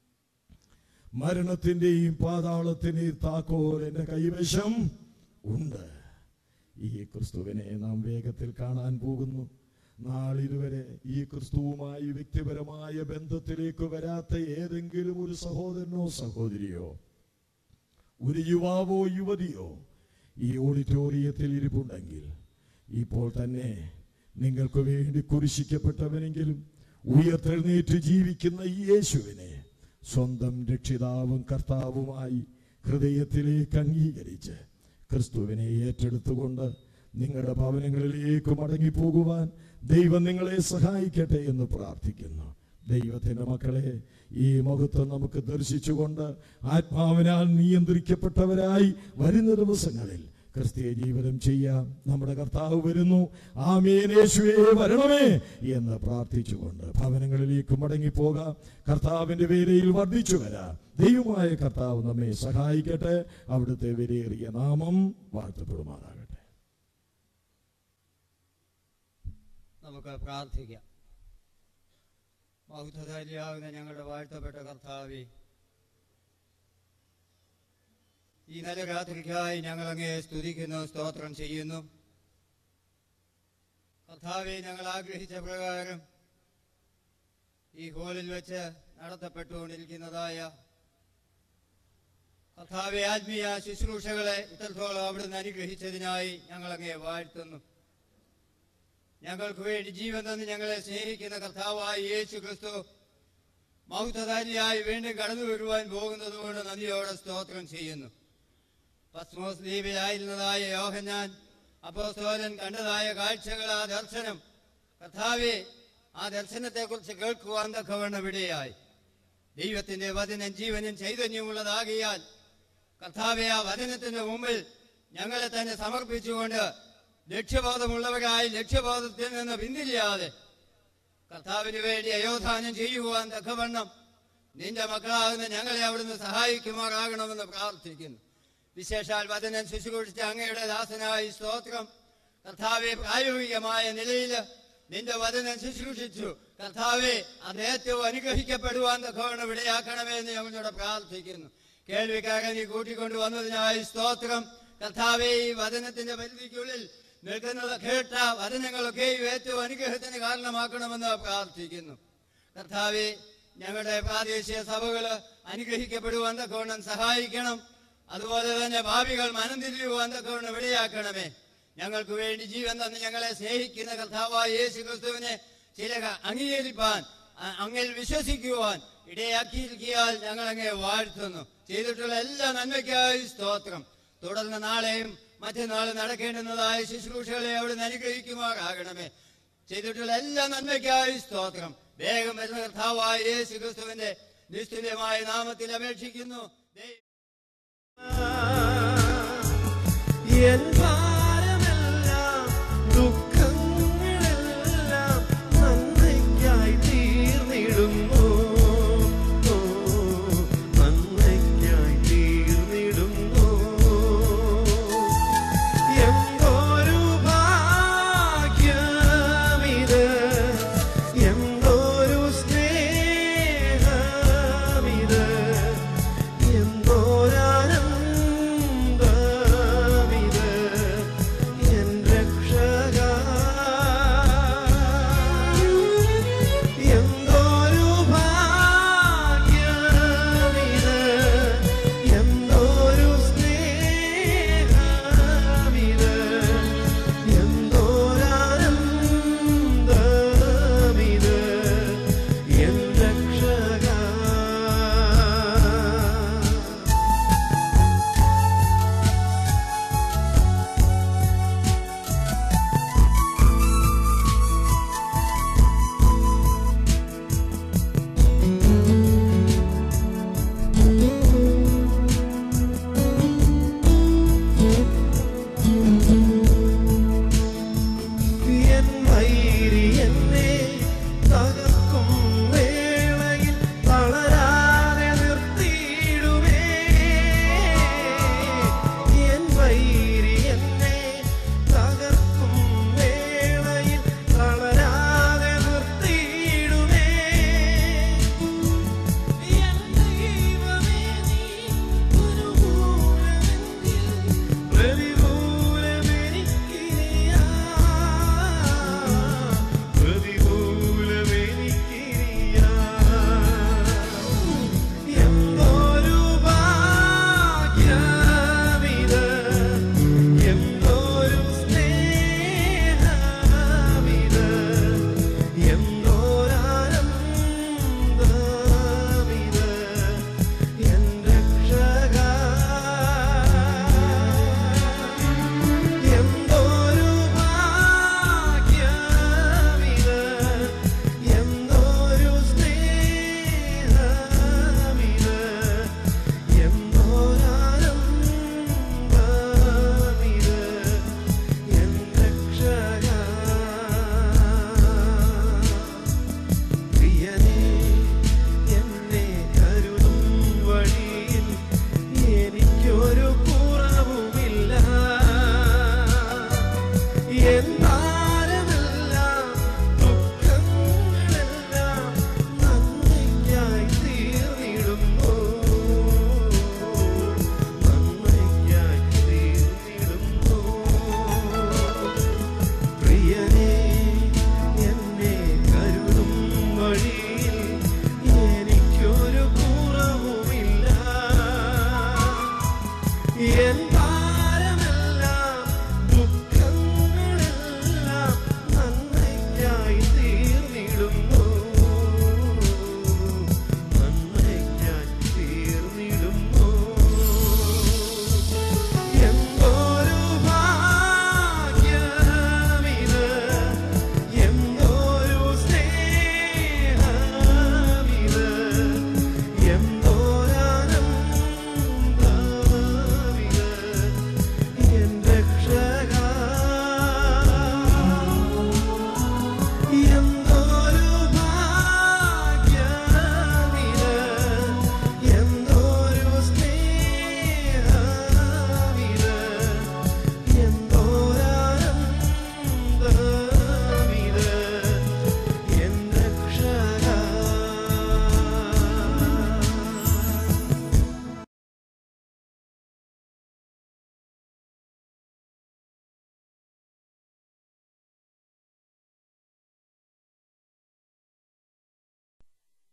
Speaker 8: മരണത്തിന്റെയും പാതാളത്തിന്റെയും താക്കോൽ എന്റെ കൈവശം ഉണ്ട് ഈ ക്രിസ്തുവിനെ നാം വേഗത്തിൽ കാണാൻ പോകുന്നു നാളിതുവരെ ഈ ക്രിസ്തുവുമായി വ്യക്തിപരമായ ബന്ധത്തിലേക്ക് വരാത്ത ഏതെങ്കിലും ഒരു സഹോദരനോ സഹോദരിയോ ഒരു യുവാവോ യുവതിയോ ഈ ഓഡിറ്റോറിയത്തിൽ ഇരിപ്പുണ്ടെങ്കിൽ ഇപ്പോൾ തന്നെ നിങ്ങൾക്ക് വേണ്ടി കുരിശിക്കപ്പെട്ടവനെങ്കിലും ഉയർത്തെഴുന്നേറ്റ് ജീവിക്കുന്ന ഈ യേശുവിനെ സ്വന്തം രക്ഷിതാവും കർത്താവുമായി ഹൃദയത്തിലേക്ക് അംഗീകരിച്ച് ക്രിസ്തുവിനെ ഏറ്റെടുത്തുകൊണ്ട് നിങ്ങളുടെ ഭവനങ്ങളിലേക്ക് മടങ്ങിപ്പോകുവാൻ ദൈവം നിങ്ങളെ സഹായിക്കട്ടെ എന്ന് പ്രാർത്ഥിക്കുന്നു ദൈവത്തിന്റെ മക്കളെ ഈ മഹത്വം നമുക്ക് ദർശിച്ചുകൊണ്ട് ആത്മാവിനാൽ നിയന്ത്രിക്കപ്പെട്ടവരായി വരുന്ന ദിവസങ്ങളിൽ ക്രിസ്തീയ ജീവിതം ചെയ്യാം നമ്മുടെ കർത്താവ് വരുന്നു ആമേനേശുവേ വരണമേ എന്ന് പ്രാർത്ഥിച്ചുകൊണ്ട് ഭവനങ്ങളിലേക്ക് മടങ്ങിപ്പോകാം കർത്താവിന്റെ വേലയിൽ വർദ്ധിച്ചു വരാം ദൈവമായ കർത്താവ് നമ്മെ സഹായിക്കട്ടെ അവിടുത്തെ വിലയേറിയ നാമം വാഴ്ത്തപ്പെടുമാറാകട്ടെ
Speaker 9: നമുക്ക് പ്രാർത്ഥിക്കാം ബൗദ്ധധാരിയാകുന്ന ഞങ്ങളുടെ വാഴ്ത്തപ്പെട്ട കർത്താവെ ഈ നല്ല രാത്രിക്കായി ഞങ്ങൾ അങ്ങേ സ്തുതിക്കുന്നു സ്തോത്രം ചെയ്യുന്നു കർത്താവെ ഞങ്ങൾ ആഗ്രഹിച്ച പ്രകാരം ഈ ഹോളിൽ വെച്ച് നടത്തപ്പെട്ടുകൊണ്ടിരിക്കുന്നതായ കർത്താവെ ആത്മീയ ശുശ്രൂഷകളെ ഇത്രത്തോളം അവിടുന്ന് അനുഗ്രഹിച്ചതിനായി ഞങ്ങൾ അങ്ങേ വാഴ്ത്തുന്നു ഞങ്ങൾക്ക് വേണ്ടി ജീവൻ തന്ന് ഞങ്ങളെ സ്നേഹിക്കുന്ന കർത്താവായ യേശു ക്രിസ്തു മൗത്തധാരിയായി വീണ്ടും കടന്നു വരുവാൻ പോകുന്നത് കൊണ്ട് നന്ദിയോടെ സ്തോത്രം ചെയ്യുന്നു പസ്മോസ് ദ്വീപിലായിരുന്നതായ യോഹന്നാൻ അപ്പോസ്തോലൻ കണ്ടതായ കാഴ്ചകൾ ആ ദർശനം കർത്താവെ ആ ദർശനത്തെക്കുറിച്ച് കേൾക്കുവാൻ തക്കവണ്ണം ഇടയായി ദൈവത്തിന്റെ വചനം ജീവനും ചൈതന്യമുള്ളതാകിയാൽ കർത്താവെ ആ വചനത്തിന്റെ മുമ്പിൽ ഞങ്ങളെ തന്നെ സമർപ്പിച്ചുകൊണ്ട് ലക്ഷ്യബോധമുള്ളവരായി ലക്ഷ്യബോധത്തിൽ നിന്ന് പിന്തിരിയാതെ കർത്താവിന് വേണ്ടി അയോധാനം ചെയ്യുവാൻ തക്കവണ്ണം നിന്റെ മക്കളാകുന്ന ഞങ്ങളെ അവിടുന്ന് സഹായിക്കുമാറാകണമെന്ന് പ്രാർത്ഥിക്കുന്നു വിശേഷാൽ വചനം ശുശ്രൂഷിച്ച അങ്ങയുടെ ദാസനായി സ്തോത്രം കർത്താവെ പ്രായോഗികമായ നിലയിൽ നിന്റെ വചനം ശുശ്രൂഷിച്ചു കർത്താവെ അത് ഏറ്റവും അനുഗ്രഹിക്കപ്പെടുവാൻ തക്കവണ്ണം ഇടയാക്കണമേ എന്ന് ഞങ്ങളോട് പ്രാർത്ഥിക്കുന്നു കേൾവിക്കാരൻ നീ കൂട്ടിക്കൊണ്ടുവന്നതിനായി സ്തോത്രം കർത്താവെ ഈ വചനത്തിന്റെ പരിധിക്കുള്ളിൽ നിൽക്കുന്നത് കേട്ട വചനങ്ങളൊക്കെ ഏറ്റവും അനുഗ്രഹത്തിന് കാരണമാക്കണമെന്ന് പ്രാർത്ഥിക്കുന്നു കർത്താവെ ഞങ്ങളുടെ പ്രാദേശിക സഭകള് അനുഗ്രഹിക്കപ്പെടുവാൻ തക്കവണ്ണം സഹായിക്കണം അതുപോലെ തന്നെ ഭാവികൾ മനം തിരിയുവാൻ തക്കവണ്ണം ഇടയാക്കണമേ ഞങ്ങൾക്ക് വേണ്ടി ജീവൻ തന്ന് ഞങ്ങളെ സ്നേഹിക്കുന്ന കർത്താവായ യേശു ക്രിസ്തുവിനെ ചില അംഗീകരിപ്പാൻ അ- അങ്ങിൽ വിശ്വസിക്കുവാൻ ഇടയാക്കിയിരിക്കിയാൽ ഞങ്ങൾ അങ്ങേ വാഴ്ത്തുന്നു ചെയ്തിട്ടുള്ള എല്ലാ നന്മയ്ക്കായി സ്തോത്രം തുടർന്ന് നാളെയും മറ്റന്നാളും നടക്കേണ്ടുന്നതായ ശുശ്രൂഷകളെ അവിടെ അനുഗ്രഹിക്കുമാറാകണമേ ചെയ്തിട്ടുള്ള എല്ലാ നന്മയ്ക്കായി സ്തോത്രം വേഗം വരുന്ന കർത്താവായ യേശു ക്രിസ്തുവിന്റെ നിസ്തുല്യമായ നാമത്തിൽ അപേക്ഷിക്കുന്നു ദൈ-
Speaker 4: എൻ ഭാരമെല്ലാം ദുഃഖങ്ങളെല്ലാം നന്മയ്ക്കായി തീർന്നിടുന്നു ഓ, നന്മയ്ക്കായി തീർന്നിടുന്നു എന്തൊരു ഭാഗ്യമിത് എന്തൊരു സ്നേഹമിത് എന്തോരാനന്ദമിത്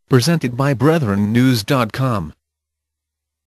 Speaker 10: Presented by BrethrenNews.com.